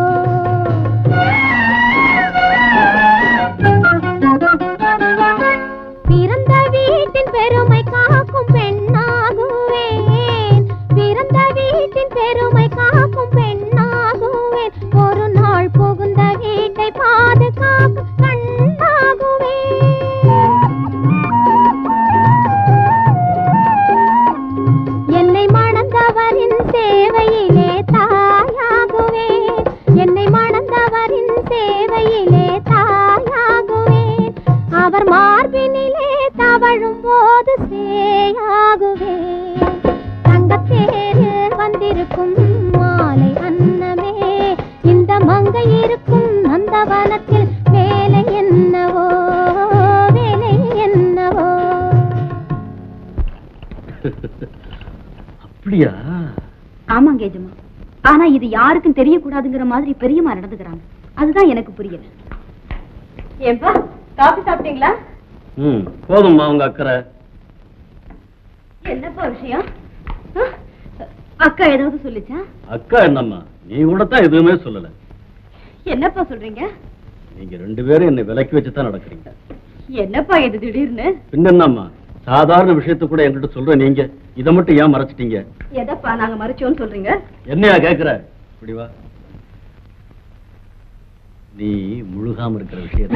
பிறந்த வீட்டின் பெருமை காக்கும் பெண்ணாகுவேன் பிறந்த வீட்டின் பெருமை காக்கும் பெண்ணாகுவேன் ஒரு நாள் புகுந்த வீட்டை பாதுகாக்கும் கண்ணாகுவேன் என்னை மணந்தவரின் சேவையிலே தாயாகுவேன் என்னை மணந்தவரின் சேவையிலே தாயாகுவேன் அவர் மார்பினிலே தவழும் போது சேயாகுவேன் தங்கத்தேரு வந்திருக்கும் மாலை அன்னமே இந்த மங்கை இருக்கும் நந்தவனத்தில் வேலை என்னவோ வேலை என்னவோ அப்படியா ஆமாங்க எஜமா ஆனா இது யாருக்கும் தெரியக்கூடாதுங்கிற மாதிரி பெரியம்மா நடந்துக்கிறாங்க அதுதான் எனக்கு புரியல ஏன்பா காபி சாப்பிட்டீங்களா ம் போதும்மா உங்க அக்கறை என்னப்பா விஷயம் ஆ? அக்கா ஏதாவது சொல்லுச்சா அக்கா என்னம்மா நீ கூட தான் எதுவுமே சொல்லல என்னப்பா சொல்றீங்க நீங்க ரெண்டு பேரும் என்னை விலக்கி வச்சு தான் நடக்கிறீங்க என்னப்பா இது திடீர்னு பின்ன என்னம்மா சாதாரண விஷயத்த கூட என்கிட்ட சொல்ற நீங்க இதை மட்டும் ஏன் மறைச்சிட்டீங்க எதப்பா நாங்க மறைச்சோம்னு சொல்றீங்க என்னையா கேக்குற இப்படி வா நீ முழுகாம இருக்கிற விஷயத்த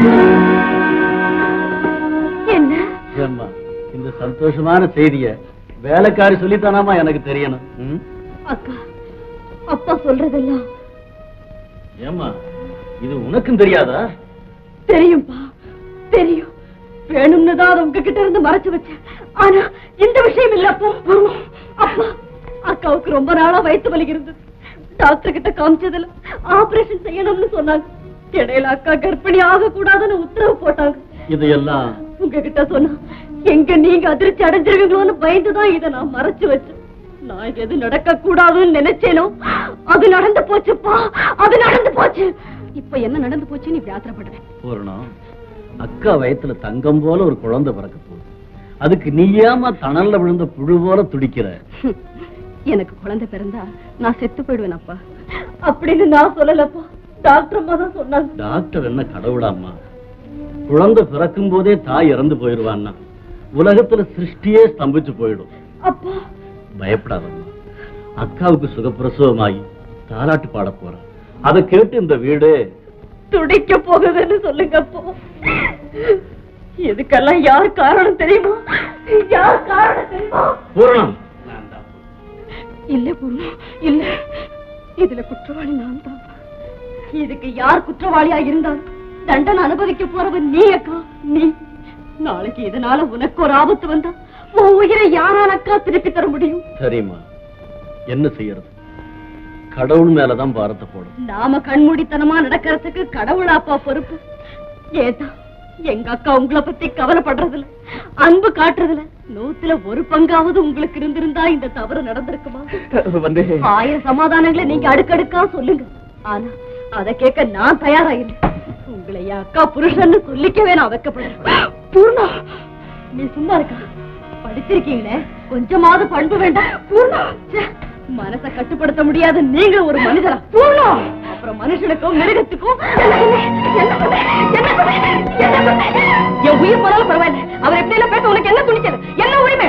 என்ன ஏம்மா இந்த சந்தோஷமான செய்திய வேலைக்காரி சொல்லித்தானாமா எனக்கு தெரியணும் ம்? அக்கா அப்பா சொல்றதெல்லாம் ஏம்மா இது உனக்கும் தெரியாதா தெரியும்பா தெரியும் வேணும்னு தான் அதை உங்ககிட்ட இருந்து மறைச்சு வச்சேன் ஆனா இந்த விஷயம் இல்ல அப்பா அப்பா அக்காவுக்கு ரொம்ப நாளா வயித்து வலி இருந்தது டாக்டர் கிட்ட காமிச்சதுல ஆபரேஷன் செய்யணும்னு சொன்னாங்க இடையில அக்கா கர்ப்பிணி ஆக கூடாதுன்னு உத்தரவு போட்டாங்க இதையெல்லாம் உங்ககிட்ட சொன்னா எங்க நீங்க அதிர்ச்சி அடைஞ்சிருவீங்களோன்னு பயந்துதான் இதை நான் மறைச்சு வச்சேன் நான் எது நடக்க கூடாதுன்னு நினைச்சேனோ அது நடந்து போச்சுப்பா அது நடந்து போச்சு இப்ப என்ன நடந்து போச்சுன்னு இப்படி ஆத்திரப்படுறேன் பூரணம் அக்கா வயத்துல தங்கம் போல ஒரு குழந்தை பிறக்க போகுது அதுக்கு நீ ஏமா தணல்ல விழுந்த புழு போல துடிக்கிற எனக்கு குழந்தை பிறந்தா நான் செத்து போயிடுவேன் அப்பா அப்படின்னு நான் சொல்லலப்பா டாக்டர் அம்மா தான் சொன்னாங்க டாக்டர் என்ன கடவுளாம்மா குழந்தை பிறக்கும் போதே தாய் இறந்து போயிடுவான்னா உலகத்துல சிருஷ்டியே ஸ்தம்பிச்சு போயிடும் அப்பா பயப்படாதம்மா அக்காவுக்கு சுகப்பிரசவமாகி தாலாட்டு பாட போறேன் அதை கேட்டு இந்த வீடு துடிக்க போகுதுன்னு சொல்லுங்க அப்போ இதுக்கெல்லாம் யார் காரணம் தெரியுமா யார் காரணம் தெரியுமா பூரணம் இல்ல பொண்ணு இல்ல இதுல குற்றவாளி நான் தான் இதுக்கு யார் குற்றவாளியா இருந்தால் தண்டனை அனுபவிக்க போறவன் நீ அக்கா நீ நாளைக்கு இதனால உனக்கு ஒரு ஆபத்து வந்தா உன் உயிரை யாரால அக்கா திருப்பி தர முடியும் சரிம்மா என்ன செய்யறது கடவுள் மேலதான் பாரத்தை போடும் நாம கண்மூடித்தனமா நடக்கிறதுக்கு கடவுள் அப்பா பொறுப்பு ஏதா எங்க அக்கா உங்களை பத்தி கவலைப்படுறதுல அன்பு காட்டுறதுல நூத்துல ஒரு பங்காவது உங்களுக்கு இருந்திருந்தா இந்த தவறு நடந்திருக்குமா வந்து ஆயிரம் சமாதானங்களை நீங்க அடுக்கடுக்கா சொல்லுங்க ஆனா அத கேட்க நான் தயாரா இல்லை உங்களை என் அக்கா புருஷன்னு சொல்லிக்கவே நான் வைக்கப்படுறேன் பூர்ணா நீ சும்மா இருக்கா படிச்சிருக்கீங்களே கொஞ்சமாவது பண்பு வேண்டாம் பூர்ணா ச்சே, மனச கட்டுப்படுத்த முடியாத நீங்க ஒரு மனிதரா பூர்ணா அப்புறம் மனுஷனுக்கும் மிருகத்துக்கும் என்ன பண்ணு? என்ன பண்ணு? என்ன பண்ணு? என்ன பண்ணு? என் உயிர் போனாலும் பரவாயில்ல அவர் எப்படி எல்லாம் பேச உனக்கு என்ன துணிச்சது என்ன உரிமை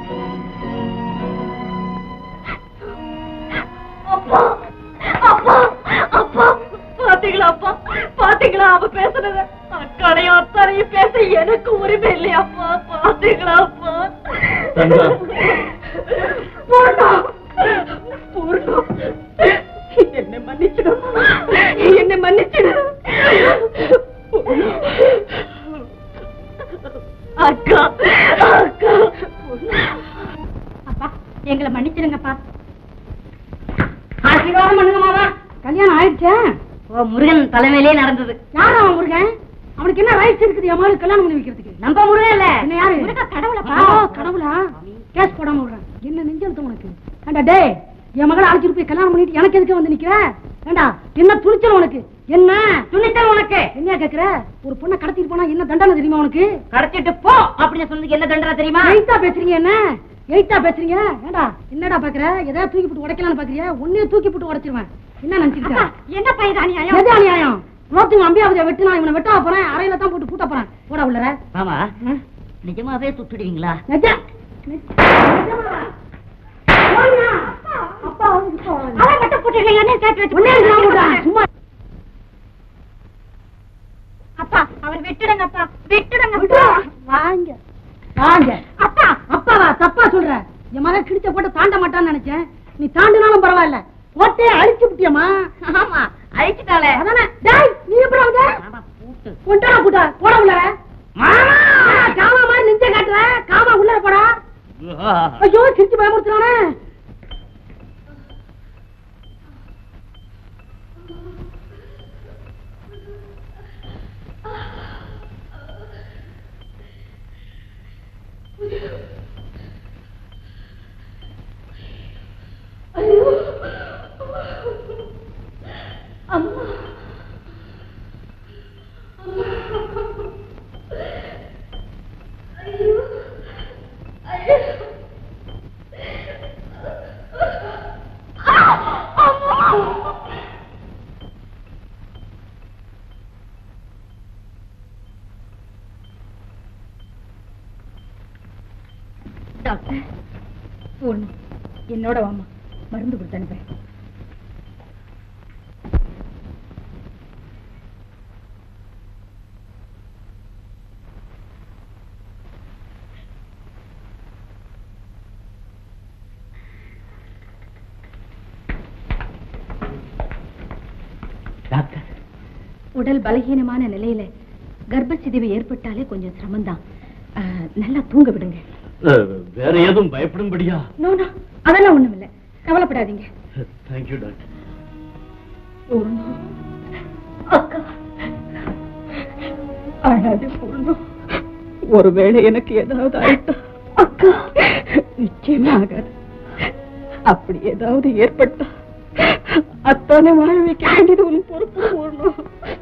அப்பா அப்பா அப்பா பாத்தீங்களா அப்பா பாத்தீங்களா அவ பேசுனத அக்காளையும் அத்தானையும் பேச எனக்கு உரிமை இல்லையாப்பா பாத்தீங்களா அப்பா தங்கம். பூர்ணா பூர்ணா என்னை மன்னிச்சிடும் என்னை மன்னிச்சிடும் அக்கா அக்கா எங்களை மன்னிச்சிருங்கப்பா ஆசீர்வாதம் பண்ணுங்க மாமா கல்யாணம் ஆயிடுச்சா ஓ முருகன் தலைமையிலே நடந்தது யார் அவன் முருகன் அவனுக்கு என்ன ரைட்ஸ் இருக்குது என் மகளுக்கு கல்யாணம் பண்ணி வைக்கிறதுக்கு நம்ம முருகன் இல்ல என்ன யாரு முருகன் கடவுளப்பா ஆ, கடவுளா கேஸ் போடாம விடுறேன் என்ன நெஞ்செழுத்து உனக்கு ஏண்டா டேய் என் மகளை அழைச்சிட்டு போய் கல்யாணம் பண்ணிட்டு எனக்கு எதுக்கு வந்து நிக்கிற ஏண்டா என்ன துணிச்சல் உனக்கு என்ன துணிச்சல் உனக்கு என்ன கேக்குற ஒரு பொண்ணை கடத்திட்டு போனா என்ன தண்டனை தெரியுமா உனக்கு கடத்திட்டு போ அப்படின்னு சொன்னதுக்கு என்ன தண்டனை தெரியுமா எயித்தா பேசுறீங்க என்ன எயித்தா பேசுறீங்க ஏண்டா என்னடா பாக்குற ஏதாவது தூக்கி போட்டு உடைக்கலாம்னு பாக்குறியா ஒன்னே தூக்கி போட்டு உடைச்சிருவேன் என்ன நினைச்சிருக்க என்ன பயிர் அநியாயம் எது அநியாயம் ரோத்துங்க அம்பியாவதிய வெட்டு நான் இவனை வெட்ட போறேன் அறையில தான் போட்டு பூட்ட போறேன் போடா உள்ளர ஆமா நிஜமாவே சுட்டுடுவீங்களா நெஜ அப்பா வந்து இப்போ அவன் மட்டும் போட்டுடுவீங்கன்னு கேட்டு வச்சு ஒன்னே இருக்கு நான் போடுறேன். சும்மா அப்பா அவர் வெட்டுடுங்கப்பா வெட்டுடுங்க வாங்க வாங்க அப்பா அப்பாவா தப்பா சொல்ற என் மகன் கிழிச்ச போட்டு தாண்ட மாட்டான்னு நினைச்சேன் நீ தாண்டினாலும் பரவாயில்ல போட்டே அழிச்சு விட்டியம்மா ஆமா அழிச்சுட்டாளே அதானே டேய் நீ எப்படி வந்து பூட்டு கொண்டா கூட்டா போட உள்ள காமா மாதிரி நெஞ்ச காட்டுற காமா உள்ள போடா ஐயோ சிரிச்சு பயமுறுத்துறானே டாக்டர் பூர்ணம் என்னோட வாமா மருந்து கொடுத்து அனுப்புறேன் டாக்டர் உடல் பலகீனமான நிலையில கர்ப்பசிதைவு ஏற்பட்டாலே கொஞ்சம் சிரமம்தான் ஆ, நல்லா தூங்க விடுங்க வேற ஏதும் பயப்படும்படியா நோ நோ அதெல்லாம் ஒண்ணும் இல்ல கவலைப்படாதீங்க தேங்க்யூ டாக்டர் பூர்ணம் அக்கா அழாது பூர்ணம் ஒருவேளை எனக்கு ஏதாவது ஆயிட்டா அக்கா நிச்சயமா ஆகாது அப்படி ஏதாவது ஏற்பட்டா அத்தானே வாழ வைக்க வேண்டியது உன் பொறுப்பு பூர்ணம்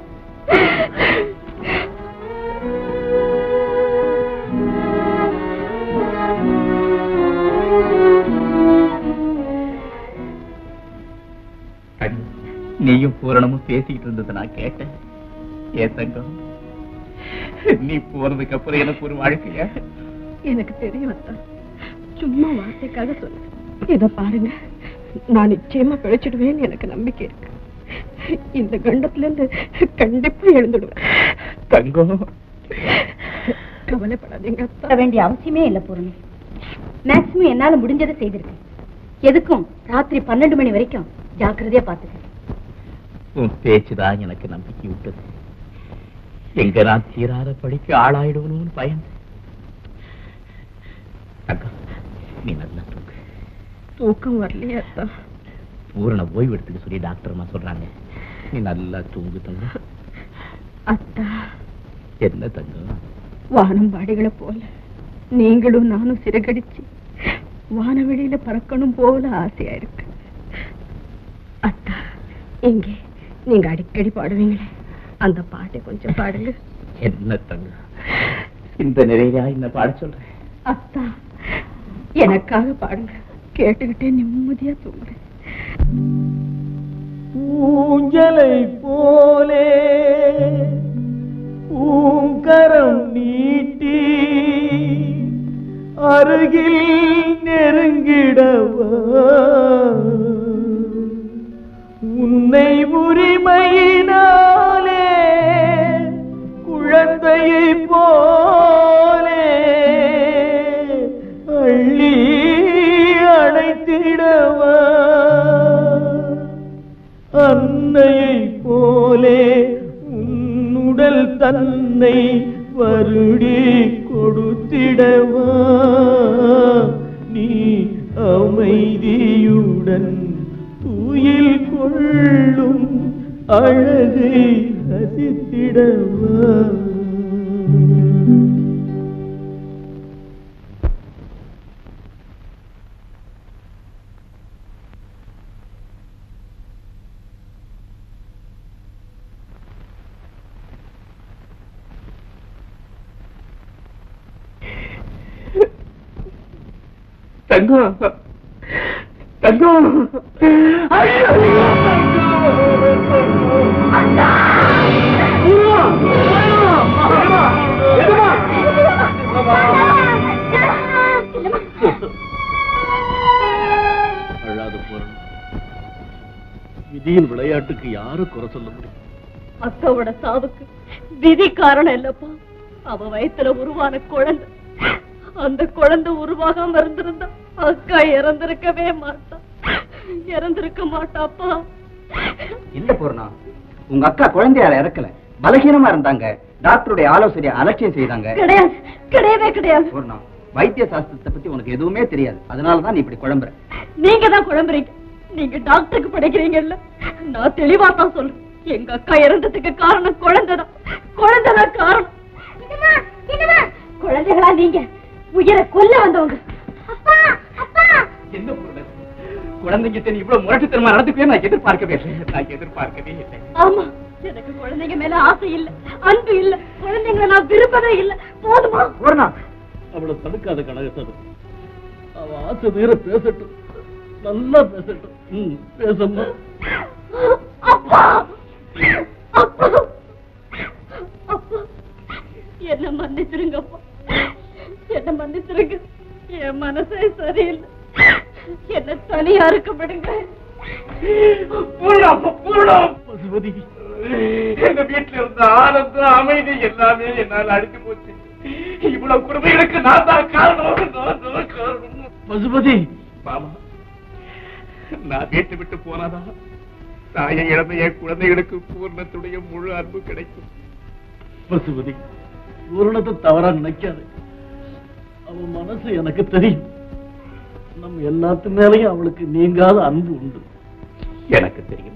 கண்ணு, நீயும் பூரணமும் பேசிக்கிட்டு இருந்ததை நான் கேட்டேன் ஏன் தங்கம் நீ போனதுக்கு அப்புறம் எனக்கு ஒரு வாழ்க்கையா எனக்கு தெரியும் அத்தா சும்மா வார்த்தைக்காக சொன்னேன் இத பாருங்க நான் நிச்சயமா பிழைச்சிடுவேன்னு எனக்கு நம்பிக்கை இருக்கு இந்த கண்டத்துல இருந்து கண்டிப்பா எழுந்துடுவேன் தங்கம் கவலைப்படாதீங்க அத்தா வேண்டிய அவசியமே இல்ல பூர்ணி மேக்சிமம் என்னால முடிஞ்சதை செய்திருக்கேன் எதுக்கும் ராத்திரி பன்னெண்டு மணி வரைக்கும் ஜாக்கிரதையா பாத்துக்க உன் பேச்சுதான் எனக்கு நம்பிக்கை விட்டது எங்க நான் தீராத படிக்க ஆளாயிடுவனும் பயந்து தங்கம் நீ நல்லா தூக்கு தூக்கம் வரலையே அத்தா பூரண ஓய்வு எடுத்துக்க சொல்லி டாக்டர் அம்மா சொல்றாங்க நீ நல்லா தூங்கு தங்கம் அத்தா என்ன தங்கம் வானம்பாடிகளை போல நீங்களும் நானும் சிறகடிச்சு வானவெளியில பறக்கணும் போல ஆசையா இருக்கு அத்தா எங்கே நீங்க அடிக்கடி பாடுவீங்களே அந்த பாட்டை கொஞ்சம் பாடுங்க என்ன தங்கம் இந்த நிறையா என்ன பாட சொல்றேன் அத்தா எனக்காக பாடுங்க கேட்டுக்கிட்டே நிம்மதியா தூங்குறேன் ஊஞ்சலை போலே பூங்கரம் நீட்டி அருகில் நெருங்கிடவா உன்னை உரிமையினாலே குழந்தையை போலே அள்ளி அணைத்திடவா அன்னையை போலே உன்னுடல் தன்னை வருடி கொடுத்திடவா நீ அமை அழகை ரசித்திடவா தங்கம் தங்கம் ஐயோ, அழாத போறோம் விதியின் விளையாட்டுக்கு யாரு குறை சொல்ல முடியும் அக்காவோட சாவுக்கு விதி காரணம் இல்லப்பா அவ வயித்துல உருவான குழந்தை அந்த குழந்தை உருவாகாம இருந்திருந்தா அக்கா இறந்திருக்கவே மாட்டா இறந்திருக்க மாட்டாப்பா இல்ல பூர்ணா உங்க அக்கா குழந்தையால இறக்கல பலகீனமா இருந்தாங்க டாக்டருடைய ஆலோசனையை அலட்சியம் செய்தாங்க கிடையாது கிடையவே கிடையாது பூர்ணா வைத்திய சாஸ்திரத்தை பத்தி உனக்கு எதுவுமே தெரியாது அதனாலதான் நீ இப்படி குழம்புற நீங்க தான் குழம்புறீங்க நீங்க டாக்டருக்கு படிக்கிறீங்கல்ல நான் தெளிவா தான் சொல்றேன் எங்க அக்கா இறந்ததுக்கு காரணம் குழந்தைதான் குழந்தைதான் காரணம் குழந்தைகளா நீங்க உயிரை கொல்ல வந்தவங்க அப்பா அப்பா என்ன பொருள் குழந்தைங்கிட்ட நீ இவ்வளவு முரட்டுத்தனமா நடந்துக்கவே நான் எதிர்பார்க்கவே இல்லை நான் எதிர்பார்க்கவே இல்லை ஆமா எனக்கு குழந்தைங்க மேல ஆசை இல்ல அன்பு இல்ல குழந்தைங்களை நான் விரும்பவே இல்ல போதுமா பூர்ணா அவளை தடுக்காத கனகசது அவ ஆசை தீர பேசட்டும் நல்லா பேசட்டும் ம், பேசம்மா அப்பா அப்பா அப்பா என்ன மன்னிச்சிருங்கப்பா என்ன மன்னிச்சிருங்க என் மனசே சரியில்லை என்ன தனியா இருக்க விடுங்க பூர்ணம் பூர்ணம் பசுபதி எங்க வீட்டுல இருந்த ஆனந்தம் அமைதி எல்லாமே என்னால அடிச்சு போச்சு இவ்வளவு குடும்பங்களுக்கு நான் தான் காரணம் நான் தான் காரணம் பசுபதி மாமா நான் வீட்டை விட்டு போனாதான் தாயை இழந்த என் குழந்தைகளுக்கு பூர்ணத்துடைய முழு அன்பு கிடைக்கும் பசுபதி பூரணத்தை தவறா நினைக்காது அவன் மனசு எனக்கு தெரியும் நம்ம எல்லாத்து மேலயும் அவளுக்கு நீங்காத அன்பு உண்டு எனக்கு தெரியும்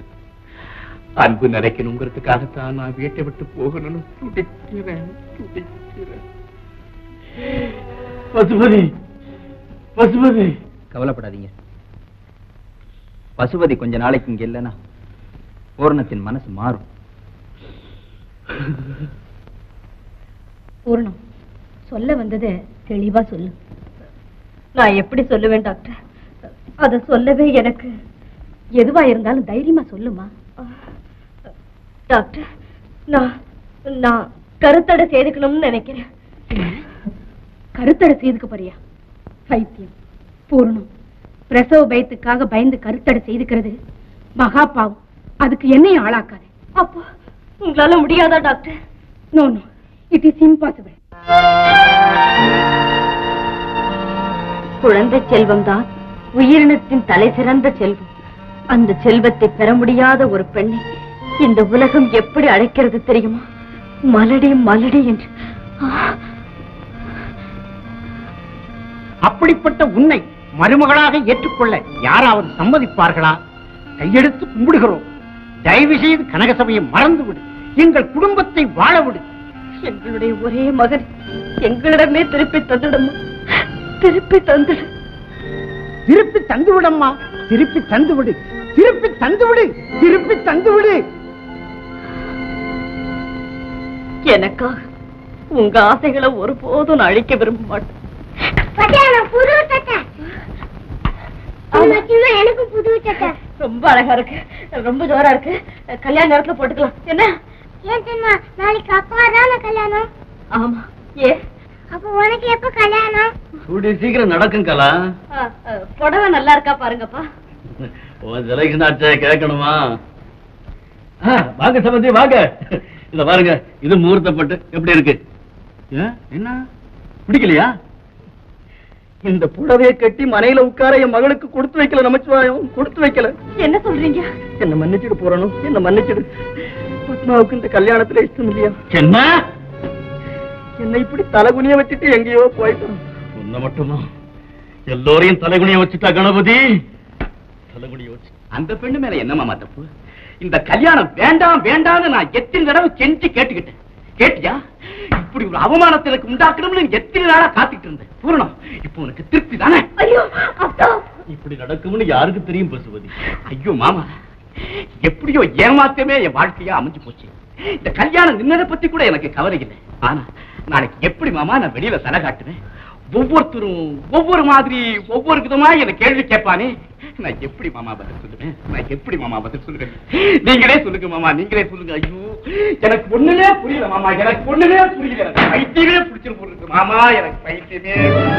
அன்பு நிறைக்கணுங்கிறதுக்காகத்தான் நான் வீட்டை விட்டு போகணும்னு துடிக்கிறேன் துடிக்கிறேன் பசுபதி பசுபதி கவலைப்படாதீங்க பசுபதி கொஞ்ச நாளைக்கு இங்க இல்லைன்னா பூர்ணத்தின் மனசு மாறும் பூர்ணம் சொல்ல வந்ததை தெளிவா சொல்லு நான் எப்படி சொல்லுவேன் டாக்டர் அத சொல்லவே எனக்கு எதுவா இருந்தாலும் தைரியமா சொல்லுமா டாக்டர் நான் நான் கருத்தடை செய்துக்கணும்னு நினைக்கிறேன் கருத்தடை செய்துக்க போறியா பைத்தியம் பூர்ணம் பிரசவ பயத்துக்காக பயந்து கருத்தடை செய்துக்கிறது மகா பாவம் அதுக்கு என்னையும் ஆளாக்காது அப்போ உங்களால முடியாதா doctor no no it is impossible குழந்தை செல்வம் தான் உயிரினத்தின் தலை சிறந்த செல்வம் அந்த செல்வத்தை பெற முடியாத ஒரு பெண்ணை இந்த உலகம் எப்படி அழைக்கிறது தெரியுமா மலடி மலடி என்று ஆ, அப்படிப்பட்ட உன்னை மருமகளாக ஏற்றுக்கொள்ள யாராவது சம்மதிப்பார்களா கையெடுத்து கும்பிடுகிறோம் தயவு செய்து கனகசபையை மறந்து விடு எங்கள் குடும்பத்தை வாழ விடு எங்களுடைய ஒரே மகன் எங்களிடமே திருப்பி தந்துடுமா திருப்பி தந்துடு திருப்பி தந்து விடம்மா திருப்பி தந்து விடு திருப்பி தந்து விடு திருப்பி தந்து விடு எனக்காக உங்க ஆசைகளை ஒருபோதும் நான் அழிக்க விரும்ப மாட்டேன் புது சட்டை எனக்கும் புது சட்டை ரொம்ப அழகா இருக்கு ரொம்ப ஜோரா இருக்கு கல்யாண நேரத்துல போட்டுக்கலாம் என்ன ஏன் தெரியுமா நாளைக்கு அப்பா தானே கல்யாணம் ஆமா ஏ அப்ப உனக்கு எப்ப கல்யாணம் கூடிய சீக்கிரம் நடக்கும் கலா ஆ, ஆ, புடவை நல்லா இருக்கா பாருங்கப்பா உன் செலக்ஷன் ஆச்சே கேட்கணுமா ஆ, வாங்க சம்பந்தி வாங்க இத பாருங்க இது முகூர்த்தப்பட்டு எப்படி இருக்கு ஏன், என்ன பிடிக்கலையா இந்த புடவையை கட்டி மனையில உட்கார என் மகளுக்கு கொடுத்து வைக்கல நமச்சிவாயம் கொடுத்து வைக்கல என்ன சொல்றீங்க என்ன மன்னிச்சிடு போறணும் என்ன மன்னிச்சிடு பத்மாவுக்கு இந்த கல்யாணத்துல இஷ்டம் இல்லையா என்ன என்னை இப்படி தலைகுனிய வச்சுட்டு எங்கேயோ போயிட்டோம் உன்ன மட்டுமா எல்லோரையும் தலைகுனிய வச்சுட்டா கணபதி தலைகுனிய வச்சு அந்த பெண்ணு மேல என்னமாமா தப்பு இந்த கல்யாணம் வேண்டாம் வேண்டாம்னு நான் எத்தனை தடவை கெஞ்சி கேட்டுக்கிட்டேன் கேட்டியா இப்படி ஒரு அவமானத்தை எனக்கு உண்டாக்கணும்னு எத்தனை நாளா காத்துட்டு இருந்தேன் பூரணம் இப்போ உனக்கு திருப்தி தானே ஐயோ அப்பா இப்படி நடக்கும்னு யாருக்கு தெரியும் பசுபதி ஐயோ மாமா எப்படியோ ஏமாத்தமே என் வாழ்க்கையா அமைஞ்சு போச்சு இந்த கல்யாணம் நின்னதை பத்தி கூட எனக்கு கவலை இல்லை ஆனா நாளைக்கு எப்படி மாமா நான் வெளியில தலை காட்டுவேன் ஒவ்வொருத்தரும் ஒவ்வொரு மாதிரி ஒவ்வொரு விதமா என்ன கேள்வி கேட்பானே நான் எப்படி மாமா பதில் சொல்லுவேன் நான் எப்படி மாமா பதில் சொல்லுவேன் நீங்களே சொல்லுங்க மாமா நீங்களே சொல்லுங்க ஐயோ எனக்கு ஒண்ணுமே புரியல மாமா எனக்கு ஒண்ணுமே புரியல எனக்கு பைத்தியமே பிடிச்சிரு போயிருக்கு மாமா எனக்கு பைத்தியமே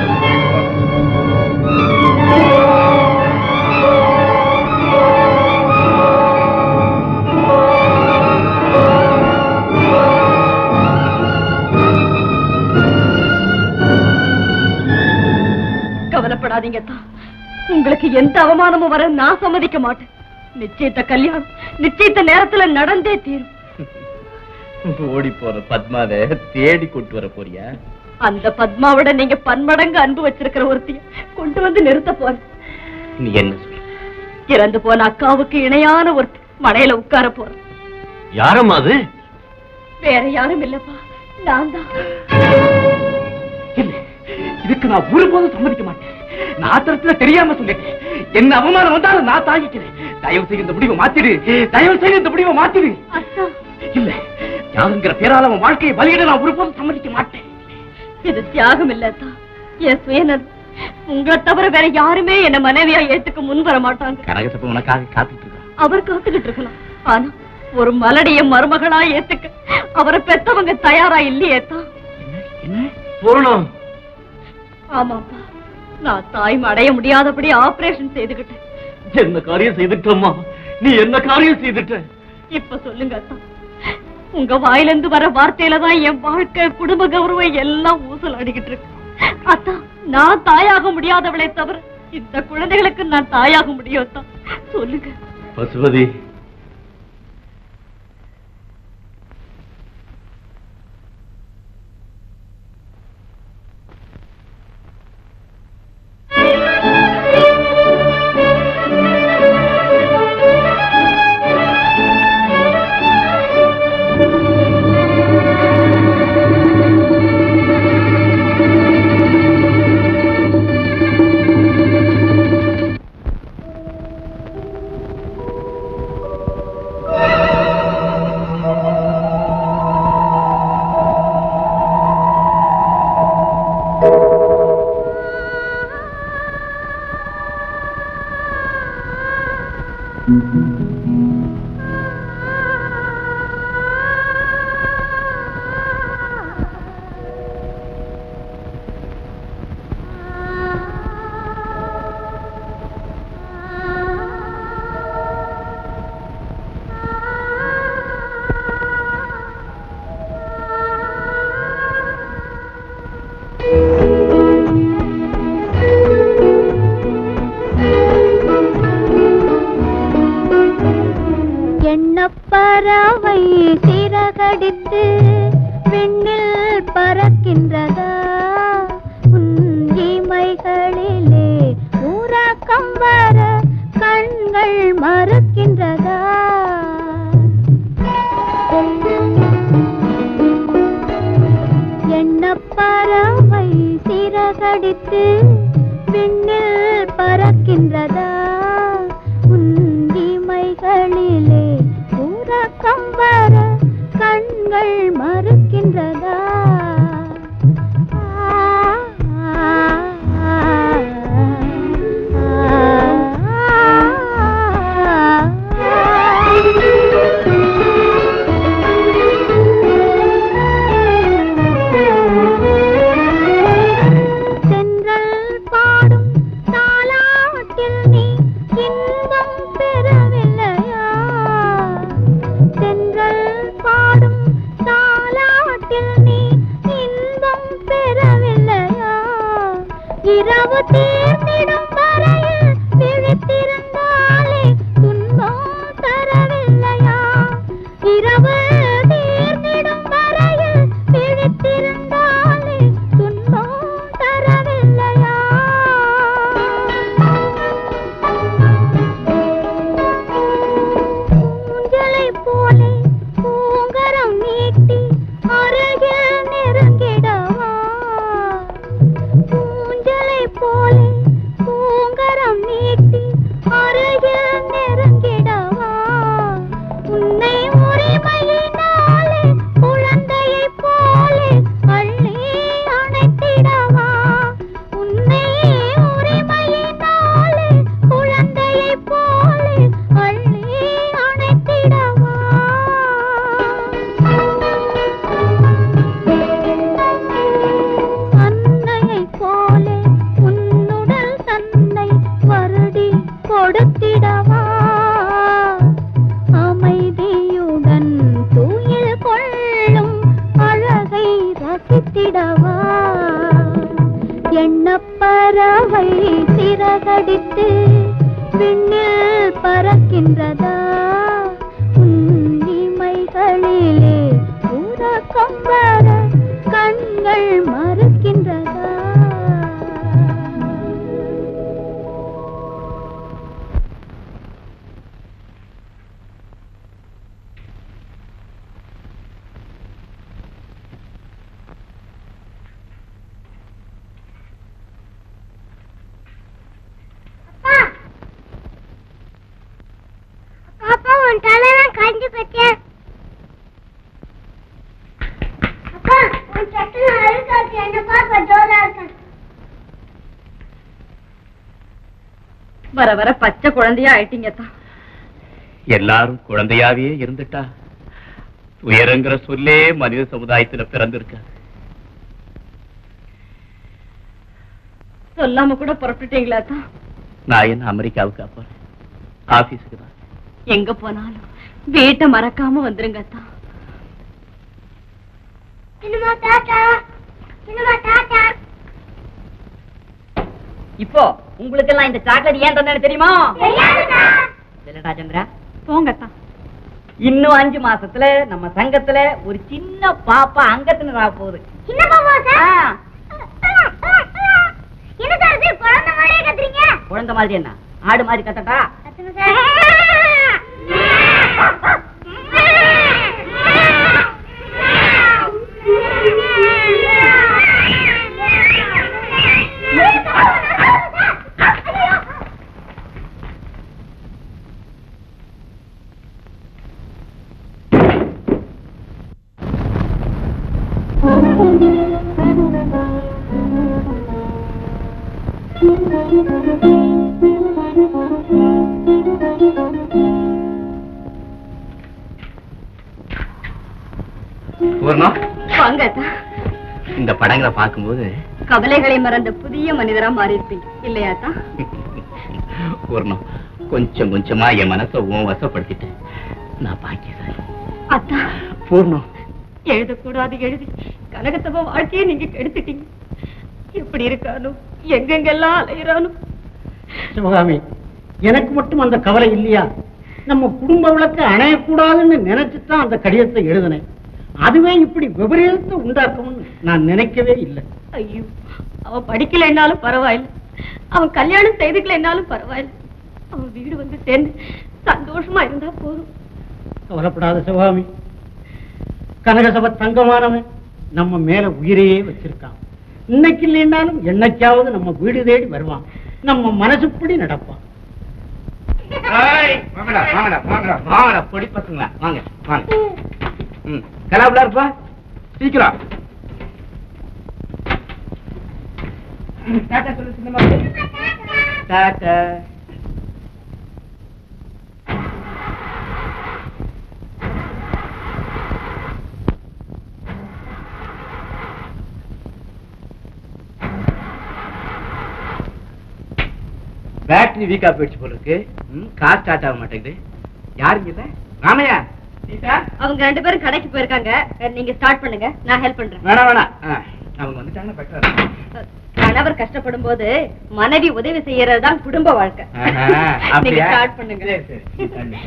கவலைப்படாதீங்க தான் உங்களுக்கு எந்த அவமானமும் வர நான் சம்மதிக்க மாட்டேன் நிச்சயத்த கல்யாணம் நிச்சயத்த நேரத்துல நடந்தே தீரும் ஓடி போற பத்மாவை தேடி கொண்டு வர போறியா அந்த பத்மாவோட நீங்க பன்மடங்கு அன்பு வச்சிருக்கிற ஒருத்திய கொண்டு வந்து நிறுத்த போறேன் நீ என்ன சொல்ற இறந்து போன அக்காவுக்கு இணையான ஒரு மனையில உட்கார போறேன் யாரம்மா அது வேற யாரும் இல்லப்பா நான் தான் இல்ல இதுக்கு நான் ஒருபோதும் சம்மதிக்க மாட்டேன் நான் ஆத்திரத்துல தெரியாம சொல்லிட்டேன் என்ன அவமானம் வந்தாலும் நான் தாங்கிக்கிறேன் தயவு செய்து இந்த முடிவை மாத்திடு தயவு செய்து இந்த முடிவை மாத்திடு அத்தா இல்ல யாருங்கிற பேரால அவன் வாழ்க்கையை பலியிட நான் ஒருபோதும் சம்மதிக்க மாட்டேன் இது தியாகம் இல்ல அத்தா என் சுயநல் உங்களை தவிர வேற யாருமே என்ன மனைவியா ஏத்துக்க முன் வர மாட்டாங்க கனகசப்ப உனக்காக காத்துட்டு இருக்கான் அவர் காத்துக்கிட்டு இருக்கலாம் ஆனா ஒரு மலடிய மருமகளா ஏத்துக்க அவரை பெத்தவங்க தயாரா இல்லையே தான் என்ன பூரணம் ஆமாப்பா நான் தாய்மை அடைய முடியாதபடி ஆபரேஷன் செய்துகிட்டேன் என்ன காரியம் செய்துட்டம்மா நீ என்ன காரியம் செய்துட்ட இப்ப சொல்லுங்க அத்தா உங்க வாயிலிருந்து வர வார்த்தையில தான் என் வாழ்க்கை குடும்ப கௌரவம் எல்லாம் ஊசல் அடிக்கிட்டு இருக்கு அத்தா நான் தாயாக முடியாதவளை தவிர இந்த குழந்தைகளுக்கு நான் தாயாக முடியும் அத்தா சொல்லுங்க பசுபதி எண்ணப்பறவை சிறகடித்து விண்ணில் பறக்கின்றதா உன் இமைகளிலே உறக்கம் வர கண்கள் மறுக்கின்றதா எண்ணப்பறவை சிறகடித்து விண்ணில் பறக்கின்றதா உன் இமைகளிலே உறக்கம் வர கண்கள் மறுக்கின்றதா ஆ, ஆ, தென்றல் பாடும் தாலாட்டில் நீ இன்பம் பெறவில்லையா தென்றல் பாடும் தாலாட்டில் நீ இன்பம் பெறவில்லையா இரவு தீர்ந்திடும் வரையில் விழித்திருந்தாலே துன்பம் தரவில்லையா இரவு தீர்ந்திடும் வரையில் விழித்திருந்தாலே துன்பம் தரவில்லையா ஊஞ்ச பறவை சிறகடித்து விண்ணில் பறக்கின்றதா உன் இமைகளிலே உறக்கம் வர கண்கள் மறுக்கின்றதா அப்பா உன் தலைலாம் கண்டு போச்சேன் அப்பா உன் சட்டை அழுக்காச்சு என்ன பார்க்க ஜோரா இருக்க வர வர பச்சை குழந்தையா ஆயிட்டீங்க தான் எல்லாரும் குழந்தையாவே இருந்துட்டா உயரங்கிற சொல்லே மனித சமுதாயத்துல பிறந்திருக்க சொல்லாம கூட புறப்பட்டுட்டீங்களா தான் நான் என்ன அமெரிக்காவுக்கு போறேன் ஆபீஸுக்கு தான் எங்க போனாலும் வீட்டை மறக்காம வந்துருங்க தான் சினிமா டாடா சினிமா டாடா இப்போ உங்களுக்கு எல்லாம் இந்த சாக்லேட் ஏன் தந்தேன்னு தெரியுமா தெரியாதுடா இல்லடா சந்திரா போங்க தான் இன்னும் அஞ்சு மாசத்துல நம்ம சங்கத்துல ஒரு சின்ன பாப்பா அங்கத்தினர் ஆக போகுது சின்ன பாப்பா சார் என்ன சார் இது குழந்தை மாதிரியே கத்துறீங்க குழந்தை மாதிரி என்ன ஆடு மாதிரி கத்தட்டா கத்துங்க சார் பூர்ணம் வாங்க தான் இந்த படங்களை பார்க்கும்போது கவலைகளை மறந்த புதிய மனிதரா மாறி இருப்பீங்க இல்லையா தான் பூர்ணம் கொஞ்சம் கொஞ்சமா என் மனசை உன் வசப்படுத்திட்டேன் நான் பாக்கியசாலி அத்தா பூர்ணம் எழுதக்கூடாது எழுதி கனகத்தவ வாழ்க்கையை நீங்க கெடுத்துட்டீங்க எப்படி இருக்கானோ எங்கெங்கெல்லாம் அலையிறானோ சிவகாமி எனக்கு மட்டும் அந்த கவலை இல்லையா நம்ம குடும்ப விளக்கு அணையக்கூடாதுன்னு நினைச்சுதான் அந்த கடிதத்தை எழுதினேன் அதுவே இப்படி விபரீதத்தை உண்டாக்கும்னு நான் நினைக்கவே இல்லை ஐயோ அவன் படிக்கலைன்னாலும் பரவாயில்ல அவன் கல்யாணம் செய்துக்கலைன்னாலும் பரவாயில்ல அவன் வீடு வந்து சேர்ந்து சந்தோஷமா இருந்தா போதும் கவலைப்படாத சிவகாமி கனகசபை தங்கமானவன் நம்ம மேல உயிரையே வச்சிருக்கான் இன்னைக்கு இல்லைன்னாலும் என்னைக்காவது நம்ம வீடு தேடி வருவான் நம்ம மனசுப்படி நடப்பான் வாங்கடா வாங்கடா வாங்கடா வாங்கடா பொடி பசங்களா வாங்க வாங்க ம் கலாபுலா இருப்பா சீக்கிரம் ம், டாடா சொல்லு சின்னம்மா டாடா பேட்டரி வீக்கா போயிடுச்சு போல இருக்கு ம், கார் ஸ்டார்ட் ஆக மாட்டேங்குது யாருங்க இல்ல ராமையா சீதா அவங்க ரெண்டு பேரும் கடைக்கு போயிருக்காங்க நீங்க ஸ்டார்ட் பண்ணுங்க நான் ஹெல்ப் பண்றேன் வேணாம் வேணாம் ஆ, அவங்க வந்துட்டாங்கன்னா பெட்டரா கணவர் கஷ்டப்படும் போது மனைவி உதவி செய்யறது தான் குடும்ப வாழ்க்கை நீங்க ஸ்டார்ட் பண்ணுங்க சரி சரி நீ தள்ளு.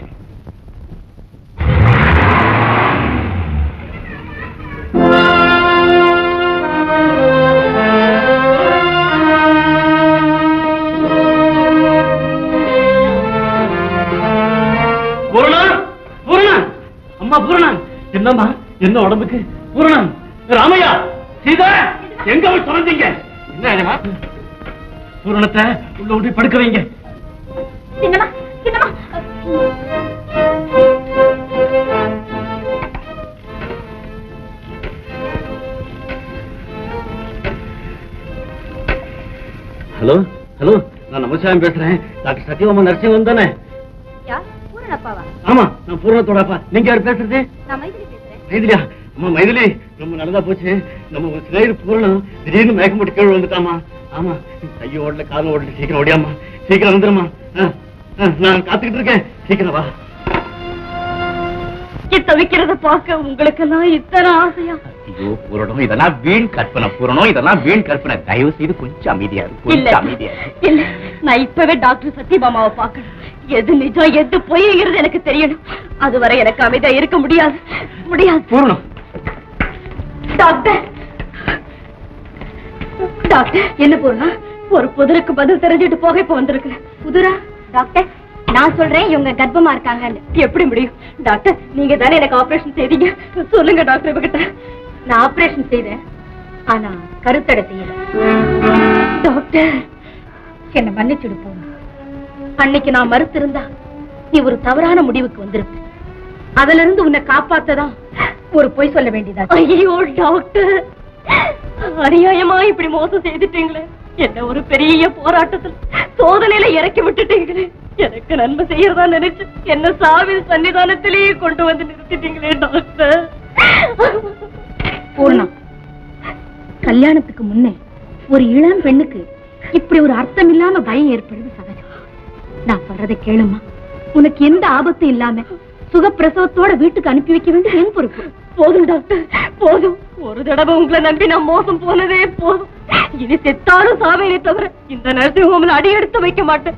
பூரணா பூரணா அம்மா பூரணா என்னம்மா என்ன உடம்புக்கு பூரணா ராமையா சீதா எங்க போய் தொலைஞ்சீங்க என்ன ஆகுமா? பூரணத்தை உள்ள விட்டு படுக்க வைங்க சின்னமா சின்னமா ஹலோ ஹலோ நான் நமசாமி பேசுறேன் டாக்டர் சத்யபாமா நரசிங்கம் தானே யார் பூரண அப்பாவா ஆமா நான் பூரணத்தோட அப்பா நீங்க யார் பேசுறது நான் மைதிலி பேசுறேன் மைதிலியா அம்மா மைதிலி ரொம்ப நல்லதா போச்சு நம்ம ஒரு சிலையர் பூரணம் திடீர்னு மயக்கம் போட்டு கீழே வந்துட்டாமா ஆமா கையை ஓடல காலம் ஓடல சீக்கிரம் ஓடியாமா சீக்கிரம் வந்துடுமா ஆ, ஆ, நான் காத்துக்கிட்டு இருக்கேன் சீக்கிரம் வா சிக்கி தவிக்கிறத பார்க்க உங்களுக்கெல்லாம் இத்தனை ஆசையா ஐயோ பூரணம் இதெல்லாம் வீண் கற்பனை பூரணம் இதெல்லாம் வீண் கற்பனை தயவு செய்து கொஞ்சம் அமைதியா இரு இல்ல கொஞ்சம் அமைதியா இரு இல்ல நான் இப்பவே டாக்டர் சத்யபாமாவை பார்க்கணும் எது நிஜம் எது பொய்ங்கிறது எனக்கு தெரியணும் அதுவரை எனக்கு அமைதியா இருக்க முடியாது முடியாது பூரணம் டாக்டர் டாக்டர் என்ன பூர்ணா ஒரு புதிருக்கு பதில் தெரிஞ்சுட்டு போக இப்ப வந்திருக்கிறேன் புதிரா டாக்டர் நான் சொல்றேன் இவங்க கர்ப்பமா இருக்காங்கன்னு எப்படி முடியும் டாக்டர் நீங்க தானே எனக்கு ஆபரேஷன் செய்தீங்க சொல்லுங்க டாக்டர் இவகிட்ட நான் ஆபரேஷன் செய்தேன் ஆனா கருத்தடை செய்யல டாக்டர் என்ன மன்னிச்சுடு போங்க அன்னைக்கு நான் மறுத்திருந்தா நீ ஒரு தவறான முடிவுக்கு வந்திருப்ப அதுல இருந்து உன்னை காப்பாத்ததான் ஒரு பொய் சொல்ல வேண்டியதா ஐயோ டாக்டர் அநியாயமா இப்படி மோசம் செய்துட்டீங்களே என்ன ஒரு பெரிய போராட்டத்தில் சோதனையில இறக்கி விட்டுட்டீங்களே எனக்கு நன்மை செய்யறதா நினைச்சு என்ன சாவில் சன்னிதானத்திலேயே கொண்டு வந்து நிறுத்திட்டீங்களே டாக்டர் பூர்ணா கல்யாணத்துக்கு முன்னே ஒரு இளம் பெண்ணுக்கு இப்படி ஒரு அர்த்தம் இல்லாம பயம் ஏற்படுறது சகஜம் நான் சொல்றதை கேளுமா உனக்கு எந்த ஆபத்தும் இல்லாம சுகப்பிரசவத்தோட வீட்டுக்கு அனுப்பி வைக்க வேண்டிய என் பொறுப்பு போதும் டாக்டர் போதும் ஒரு தடவை உங்களை நம்பி நான் மோசம் போனதே போதும் இனி செத்தாலும் சாவேனே தவிர இந்த நர்சிங் ஹோம்ல அடி எடுத்து வைக்க மாட்டேன்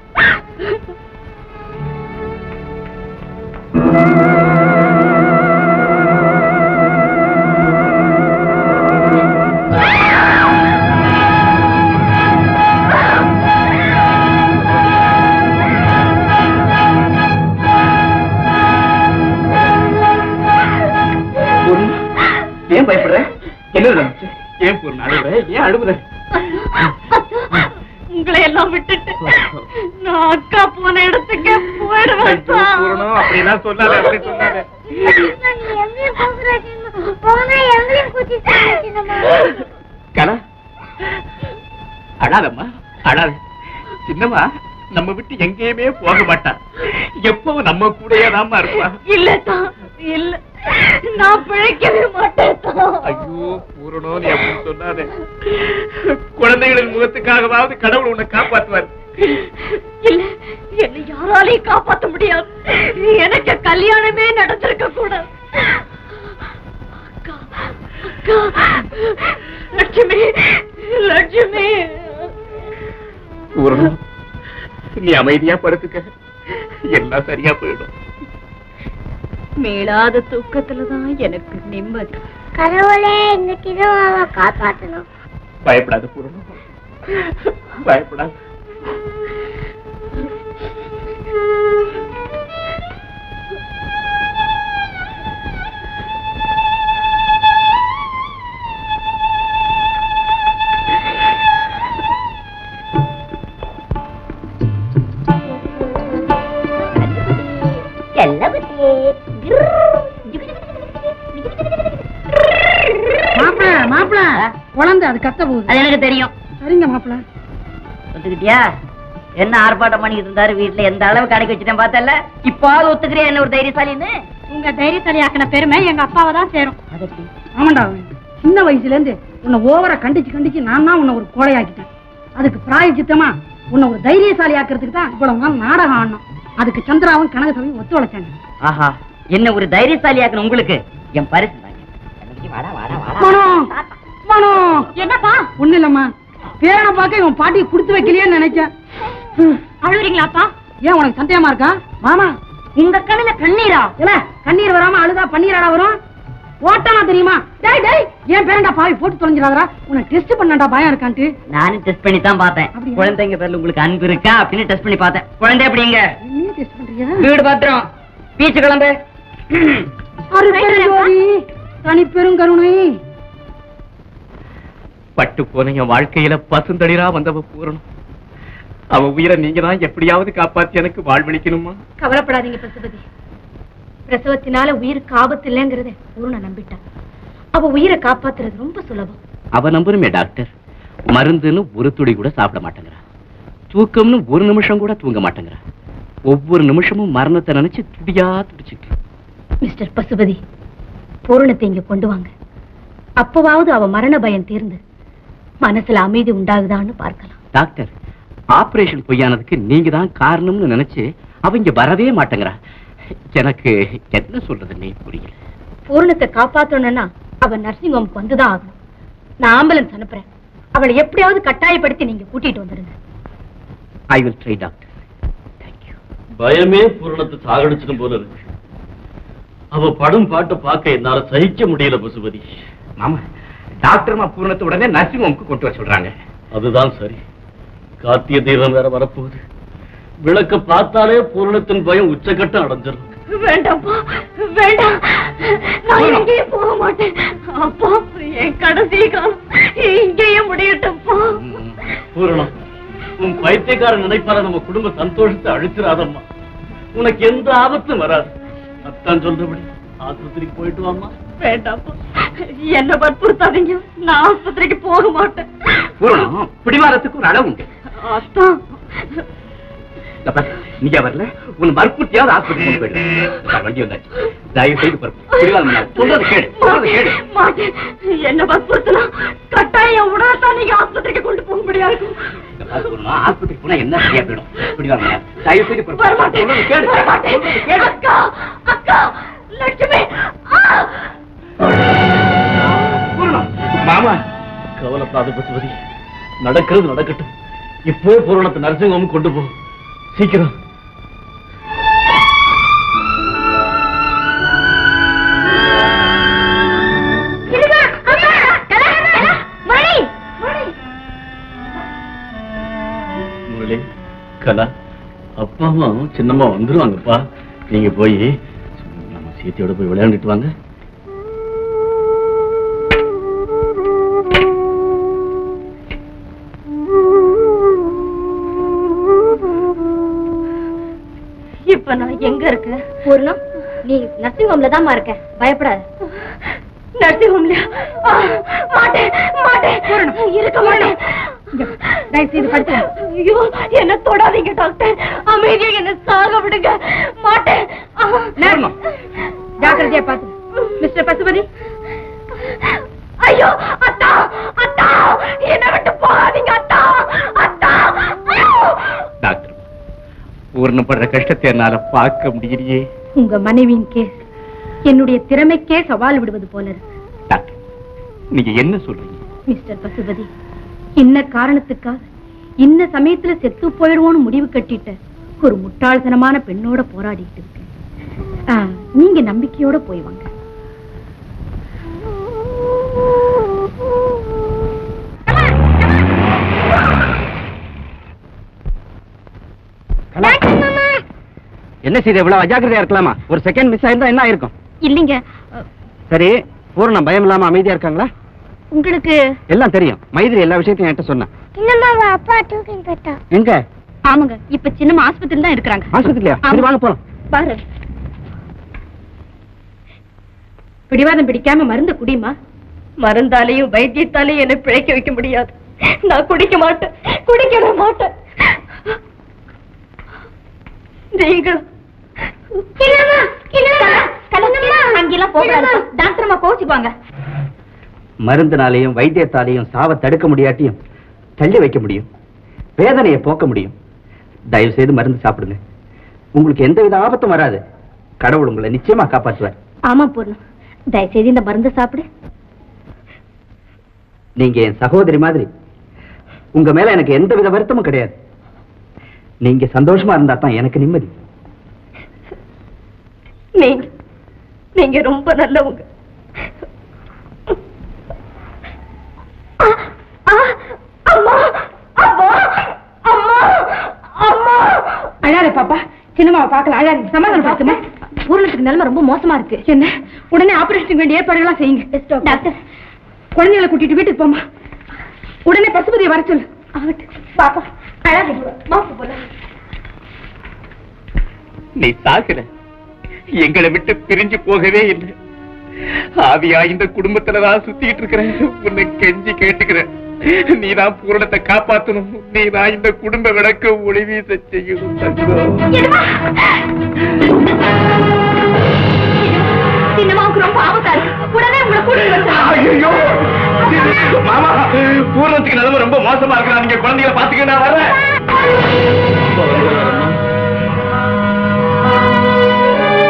பூர்ணம் ஏன் பயப்படுற என்ன நடந்துச்சு ஏன் பூர்ணம் அழுகுற ஏன் அழுகுற உங்களை எல்லாம் விட்டுட்டு நான் அக்கா போன இடத்துக்கு போயிடுவேன் பூரணம் அப்படிலாம் சொல்லாத அப்படி சொல்லாத கலா அழாதம்மா அழாத சின்னம்மா நம்ம விட்டு எங்கேயுமே போக மாட்டா எப்பவும் நம்ம கூடயே தாம்மா இருப்பா இல்ல தான் இல்ல நான் பிழைக்கவே மாட்டேன் தான். ஐயோ பூரணம் நீ அப்படி சொல்லாத குழந்தைகளின் முகத்துக்காகவாவது கடவுள் உன்னை காப்பாத்துவார் இல்ல என்னை யாராலையும் காப்பாத்த முடியாது எனக்கு கல்யாணமே நடந்திருக்க கூடாது அக்கா அக்கா லட்சுமி லட்சுமி பூரணம் நீ அமைதியா படுத்துக்க எல்லாம் சரியா போயிடும் மீளாத தூக்கத்துலதான் எனக்கு நிம்மதி கடவுளே இன்னைக்கு அவ காப்பாத்தணும் பயப்படாத பூரணம் பயப்படாத மாப்பிள மாப்பிள குழந்தை அது கத்த போகுது அது எனக்கு தெரியும் சரிங்க மாப்பிள ஒத்துக்கிட்டியா என்ன ஆர்ப்பாட்டம் பண்ணிட்டு இருந்தாரு வீட்டுல எந்த அளவுக்கு அடக்கி வச்சுட்டேன் பார்த்தல இப்பாவது ஒத்துக்கிறியா என்ன ஒரு தைரியசாலின்னு உங்க தைரியசாலியாக்கின பெருமை எங்க அப்பாவை தான் சேரும் ஆமாண்டா சின்ன வயசுல இருந்து உன்னை ஓவரா கண்டிச்சு கண்டிச்சு நான் தான் உன்னை ஒரு கோழையாக்கிட்டேன் அதுக்கு பிராயச்சித்தமா உன்னை ஒரு தைரியசாலி ஆக்கிறதுக்கு தான் இவ்வளவு நாள் நாடகம் ஆடணும் அதுக்கு சந்திராவும் கனகசபையும் ஒத்துழைச்சாங்க ஆஹா என்ன ஒரு தைரியசாலியாக்கணும் உங்களுக்கு என் பரிசு தாங்க. தங்கச்சி, வாடா வாடா வாடா மனம் மனம் என்னப்பா ஒண்ணு இல்லம்மா பேரனை பார்க்க இவன் பாட்டியை கொடுத்து வைக்கலையேன்னு நினைச்சேன் ஹம். அழுவுறீங்களாப்பா ஏன் உனக்கு சந்தேகமா இருக்கா மாமா இந்த கண்ணுல கண்ணீரா இல்ல கண்ணீர் வராம அழுதா பன்னீராடா வரும் ஓட்டானா தெரியுமா டேய் டேய் ஏன் பேரண்டா பாவி போட்டு தொலைஞ்சிடாதடா உன்னை டெஸ்ட் பண்ணாண்டா பயம் இருக்கான்ட்டு நானும் டெஸ்ட் பண்ணி தான் பார்த்தேன் அப்படியா? குழந்தைங்க பேர்ல உங்களுக்கு அன்பு இருக்கா அப்படின்னு டெஸ்ட் பண்ணி பார்த்தேன் குழந்தை எப்படிங்க நீ டெஸ்ட் பண்றியா வீடு பாத்திரம் பீச்சு கிளம்பு அருப்பெருஞ்சோதி தனி பெருங்கருணை பட்டு போன என் வாழ்க்கையில பசுந்தளிரா வந்தவ பூரணம் அவ உயிரை நீங்க தான் எப்படியாவது காப்பாத்தி எனக்கு வாழ்வழிக்கணுமா கவலைப்படாதீங்க பசுபதி பிரசவத்தினால உயிருக்கு ஆபத்து இல்லைங்கிறத பூர்ண நம்பிட்டான் அவ உயிரை காப்பாத்துறது ரொம்ப சுலபம் அவ நம்புறமே டாக்டர் மருந்துன்னு ஒரு துளி கூட சாப்பிட மாட்டேங்கிறா தூக்கம்னு ஒரு நிமிஷம் கூட தூங்க மாட்டேங்கிறா ஒவ்வொரு நிமிஷமும் மரணத்தை நினைச்சு துடியா துடிச்சுக்கு மிஸ்டர் பசுபதி பூரணத்தை இங்க கொண்டு வாங்க அப்பவாவது அவ மரண பயம் தீர்ந்து மனசுல அமைதி உண்டாகுதான்னு பார்க்கலாம் டாக்டர் ஆபரேஷன் பொய்யானதுக்கு நீங்க தான் காரணம்னு நினைச்சு அவ இங்க வரவே மாட்டேங்கிறா எனக்கு என்ன சொல்றதுன்னே புரியல பூரணத்தை காப்பாத்தணும்னா அவ நர்சிங் ஹோம்க்கு வந்துதான் ஆகணும் நான் ஆம்புலன்ஸ் அனுப்புறேன் அவளை எப்படியாவது கட்டாயப்படுத்தி நீங்க கூட்டிட்டு வந்துருங்க ஐ வில் ட்ரை டாக்டர் பயமே பூரணத்தை சாகடிச்சிடும் போல இருக்கு அவ படும் பாட்டை பார்க்க என்னால சகிக்க முடியல பசுபதி மாமா டாக்டர்மா பூர்ணத்தை உடனே நர்சிங் ஹோம்க்கு கொண்டு வர சொல்றாங்க அதுதான் சரி கார்த்திய தெய்வம் வேற வரப்போகுது விளக்க பார்த்தாலே பூரணத்தின் பயம் உச்சக்கட்டம் அடைஞ்சிடும் வேண்டாம்ப்பா வேண்டாம் நான் எங்கேயும் போக மாட்டேன் அப்பா என் கடைசி காலம் இங்கேயே முடியட்டும்ப்பா பூரணம் உன் பைத்தியக்கார நினைப்பார நம்ம குடும்ப சந்தோஷத்தை அழிச்சிடாதம்மா உனக்கு எந்த ஆபத்தும் வராது அத்தான் சொல்றபடி ஆஸ்பத்திரிக்கு போயிட்டு வாம்மா வேண்டாம்ப்பா என்ன வற்புறுத்தாதீங்க நான் ஆஸ்பத்திரிக்கு போக மாட்டேன் பூரணம் பிடிவாரத்துக்கு ஒரு அளவு உண்டு அத்தான் இந்த பாரு, நீங்க வரல உன் வற்புறுத்தியாவது ஆஸ்பத்திரி கொண்டு போயிடுவேன் வண்டி வந்தாச்சு தயவு செய்து பருப்பு பிடிவாரம் பண்ணாத. சொல்றது கேடு சொல்றது கேடு மாட்டேன் என்ன வற்புறுத்தலாம் கட்டாயம் உடனே நீங்க ஆஸ்பத்திரிக்கு கொண்டு போக முடியாது இந்த பாரு, பூரணம், ஆஸ்பத்திரி போனா என்ன சரியா போயிடும் பிடிவாரம் பண்ணாத. தயவு செய்து பருப்பு வரமாட்டேன் சொல்றது கேடு வரமாட்டேன் சொல்றது கேடு அக்கா அக்கா லட்சுமி ஆ! பூரணம், மாமா கவலைப்படாத பசுபதி நடக்கிறது நடக்கட்டும் இப்போ பூரணத்தை நரசிங் ஹோம் கொண்டு போ சீக்கிரம் சிலுகா, அம்மா, கலா, கலா, மணி, மணி. முரளி கலா அப்பா அம்மாவும் சின்னம்மா வந்துருவாங்கப்பா நீங்க போய் நம்ம சீத்தையோட போய் விளையாண்டுட்டு வாங்க இப்ப நான் எங்க இருக்கேன் பூர்ணம் நீ நர்சிங் ஹோம்ல தான்மா இருக்க பயப்படாத நர்சிங் ஹோம்ல மாட்டேன் மாட்டேன் இருக்க மாட்டேன் தயவு செய்து படுத்து ஐயோ என்ன தொடாதீங்க டாக்டர் அமைதியா என்ன சாக விடுங்க மாட்டேன் நேரணும். ஜாக்கிரதையா பாத்து மிஸ்டர் பசுபதி ஐயோ அத்தா அத்தா என்ன விட்டு போகாதீங்க அத்தா அத்தா ஐயோ! டாக்டர் பூர்ணப்படுற கஷ்டத்தை என்னால பார்க்க முடியலையே உங்க மனைவியின் கேஸ் என்னுடைய திறமைக்கே சவால் விடுவது போல இருக்கு டாக்டர் நீங்க என்ன சொல்றீங்க மிஸ்டர் பசுபதி இன்ன காரணத்துக்காக இன்ன சமயத்துல செத்து போயிடுவோன்னு முடிவு கட்டிட்ட ஒரு முட்டாள்தனமான பெண்ணோட போராடிட்டு இருக்கேன் ஆ, நீங்க நம்பிக்கையோட போய் வாங்க என்ன செய்து இவ்வளவு அஜாக்கிரதையா இருக்கலாமா ஒரு செகண்ட் மிஸ் ஆயிருந்தா என்ன ஆயிருக்கும் இல்லைங்க சரி பூர்ணம் பயம் இல்லாம அமைதியா இருக்காங்களா உங்களுக்கு எல்லாம் தெரியும் மைதிரி எல்லா விஷயத்தையும் என்கிட்ட சொன்னா சின்னம்மாவை அப்பா தூக்கின்னு போயிட்டான் எங்க ஆமாங்க இப்ப சின்னம்மா ஆஸ்பத்திரியில தான் இருக்கிறாங்க ஆஸ்பத்திரியா சரி வாங்க போலாம் பாரு பிடிவாதம் பிடிக்காம மருந்து குடிமா மருந்தாலையும் வைத்தியத்தாலையும் என்னை பிழைக்க வைக்க முடியாது நான் குடிக்க மாட்டேன் குடிக்கவே மாட்டேன் நீங்கள் அங்கெல்லாம் போகாது டாக்டர் அம்மா கோச்சுக்குவாங்க மருந்தினாலையும் வைத்தியத்தாலையும் சாவ தடுக்க முடியாட்டியும் தள்ளி வைக்க முடியும் வேதனையை போக்க முடியும் தயவு செய்து மருந்து சாப்பிடுங்க உங்களுக்கு எந்தவித ஆபத்தும் வராது கடவுள் உங்களை நிச்சயமா காப்பாற்றுவார் ஆமா பூர்ணம் தயவுசெய்து இந்த மருந்து சாப்பிடு நீங்க என் சகோதரி மாதிரி உங்க மேல எனக்கு எந்தவித வருத்தமும் கிடையாது நீங்க சந்தோஷமா இருந்தா தான் எனக்கு நிம்மதி நீங்க நீங்க ரொம்ப நல்லவங்க அம்மா அம்மா அம்மா அம்மா அழாத பாப்பா சின்னம்மாவை பார்க்கல அழாத சமாதானம் படுத்துமா பூர்ணத்துக்கு நிலைமை ரொம்ப மோசமா இருக்கு என்ன உடனே ஆபரேஷன் வேண்டிய ஏற்பாடுகள்லாம் செய்யுங்க டாக்டர் குழந்தைகளை கூட்டிட்டு வீட்டுக்கு போமா உடனே பசுபதியை வர சொல்லு பாப்பா அழாதீங்க மாப்பு போல நீ சாகல எங்களை விட்டு பிரிஞ்சு போகவே இல்லை ஆவியா இந்த குடும்பத்துலதான் சுத்திட்டு இருக்கிறேன் உன்னை கெஞ்சி கேட்டுக்கிறேன் நீதான் பூரணத்தை காப்பாத்தணும் நீதான் இந்த குடும்ப விளக்க ஒளி வீச செய்யணும் தங்கம். சின்னமாவுக்கு ரொம்ப ஆபத்தா இருக்கு உடனே உங்களை கூட்டிட்டு வர ஐயையோ! மாமா பூரணத்துக்கு நிலைமை ரொம்ப மோசமா இருக்கிறா நீங்க குழந்தைகளை பாத்துக்க நான் வர்றேன்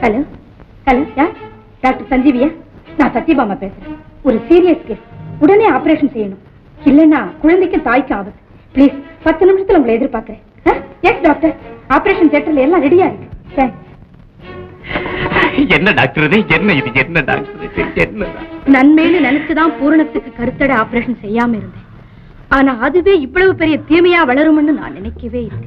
ஹலோ ஹலோ யார் டாக்டர் சஞ்சீவியா நான் சத்யபாமா பேசுறேன் ஒரு சீரியஸ் கேஸ் உடனே ஆபரேஷன் செய்யணும் இல்லைன்னா குழந்தைக்கும் தாய்க்கும் ஆபத்து ப்ளீஸ் பத்து நிமிஷத்துல உங்களை எதிர்பார்க்கிறேன் எஸ் டாக்டர் ஆபரேஷன் தியேட்டர்ல எல்லாம் ரெடியா இருக்கு தேங்க்ஸ் என்ன டாக்டர் இது என்ன இது என்ன டாக்டர் இது என்ன நன்மைன்னு நினைச்சுதான் பூரணத்துக்கு கருத்தடை ஆபரேஷன் செய்யாம இருந்தேன் ஆனா அதுவே இவ்வளவு பெரிய தீமையா வளரும்னு நான் நினைக்கவே இல்லை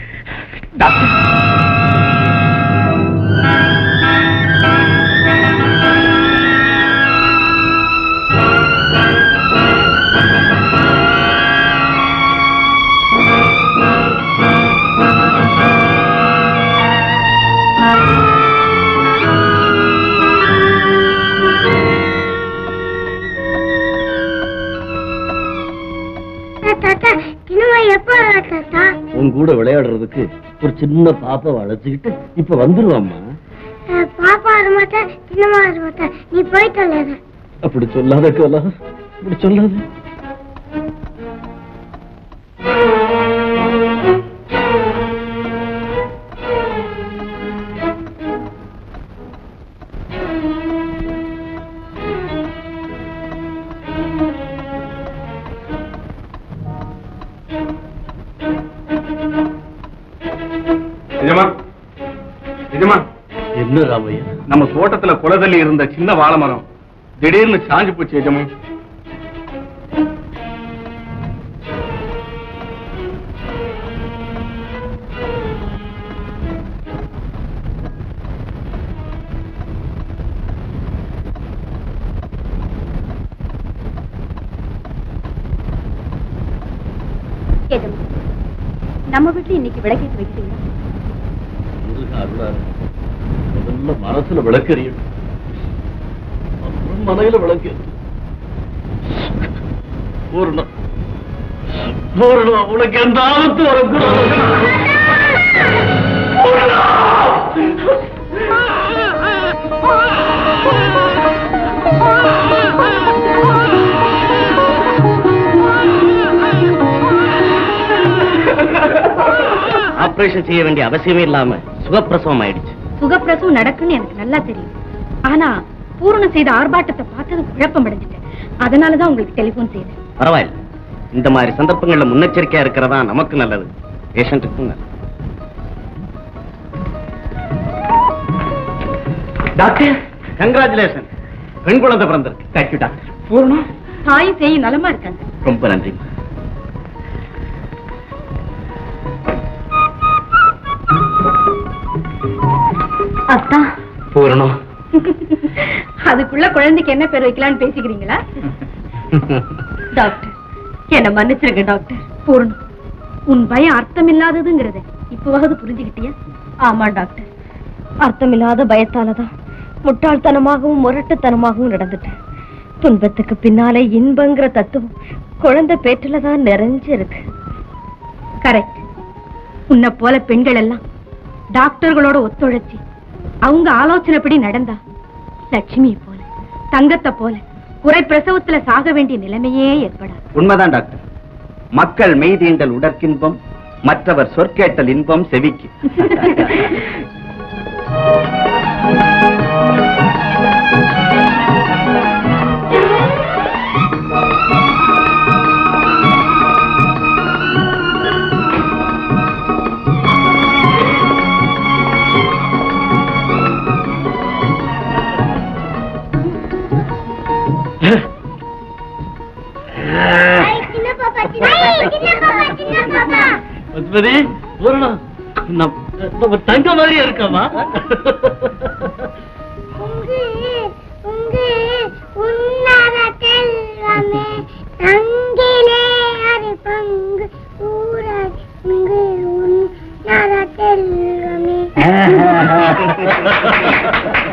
தாத்தா சினிமா எப்போ வர தாத்தா உன் கூட விளையாடுறதுக்கு ஒரு சின்ன பாப்பாவை அழைச்சுக்கிட்டு இப்ப வந்துருவாம்மா அஹ், பாப்பா வர மாட்டேன் சினிமா வர மாட்டேன் நீ போயிட்டு வரல அப்படி சொல்லாத கோலா அப்படி சொல்லாத நிஜமா நிஜமா என்ன ராமையா நம்ம தோட்டத்துல குலதள்ளி இருந்த சின்ன வாழை மரம் திடீர்னு சாஞ்சு போச்சு எஜமா எஜமா நம்ம வீட்டுல இன்னைக்கு விளக்கேற்றி வைக்கிறீங்களா முருகா அருளாரு முதல்ல மனசுல விளக்கறியணும் அப்புறம் மனையில விளக்கு பூர்ணம் பூர்ணம் உனக்கு எந்த ஆபத்து வரக்கூடாது ஆபரேஷன் செய்ய வேண்டிய அவசியமே இல்லாம சுகப்பிரசவம் ஆயிடுச்சு சுகப்பிரசவம் நடக்குன்னு எனக்கு நல்லா தெரியும் ஆனா பூரணம் செய்த ஆர்ப்பாட்டத்தை பார்த்தது குழப்பம் அடைஞ்சிட்டேன் அதனாலதான் உங்களுக்கு டெலிபோன் செய்தேன் பரவாயில்ல இந்த மாதிரி சந்தர்ப்பங்கள்ல முன்னெச்சரிக்கையா இருக்கிறதா நமக்கு நல்லது பேஷண்ட்டுக்கும் நல்லது டாக்டர் கங்க்ராச்சுலேஷன் பெண் குழந்தை பிறந்திருக்கு தேங்க்யூ டாக்டர் பூர்ணம் தாயும் செய்யும் நலமா இருக்காங்க ரொம்ப நன்றி அத்தா பூரணம் அதுக்குள்ள குழந்தைக்கு என்ன பேர் வைக்கலாம்னு பேசிக்கிறீங்களா டாக்டர் என்ன மன்னிச்சிருங்க டாக்டர் பூர்ணம் உன் பயம் அர்த்தமில்லாததுங்கிறத இப்பவாவது புரிஞ்சுக்கிட்டியா ஆமா டாக்டர் அர்த்தமில்லாத பயத்தாலதான் முட்டாள்தனமாகவும் முரட்டுத்தனமாகவும் நடந்துட்டேன் துன்பத்துக்கு பின்னாலே இன்பங்கிற தத்துவம் குழந்தை பேற்றுல தான் நிறைஞ்சு இருக்கு கரெக்ட் உன்னை போல பெண்கள் எல்லாம் டாக்டர்களோட ஒத்துழைச்சு அவங்க ஆலோசனைப்படி நடந்தா லட்சுமியை போல தங்கத்தை போல குறை பிரசவத்துல சாக வேண்டிய நிலைமையே ஏற்படாது உண்மைதான் டாக்டர் மக்கள் மெய்தீண்டல் உடற்கின்பம் மற்றவர் சொற்கேட்டல் இன்பம் செவிக்கு சின்ன பாப்பா சின்ன பாப்பா சின்ன பாப்பா பசுபதி பூரணம் நம்- நம்ம தங்க மாதிரியே இருக்காமா உங்கு உங்கு உன்னத செல்வமே தங்கிலே அது பங்கு ஊராய் உங்கு உன்னத செல்வமே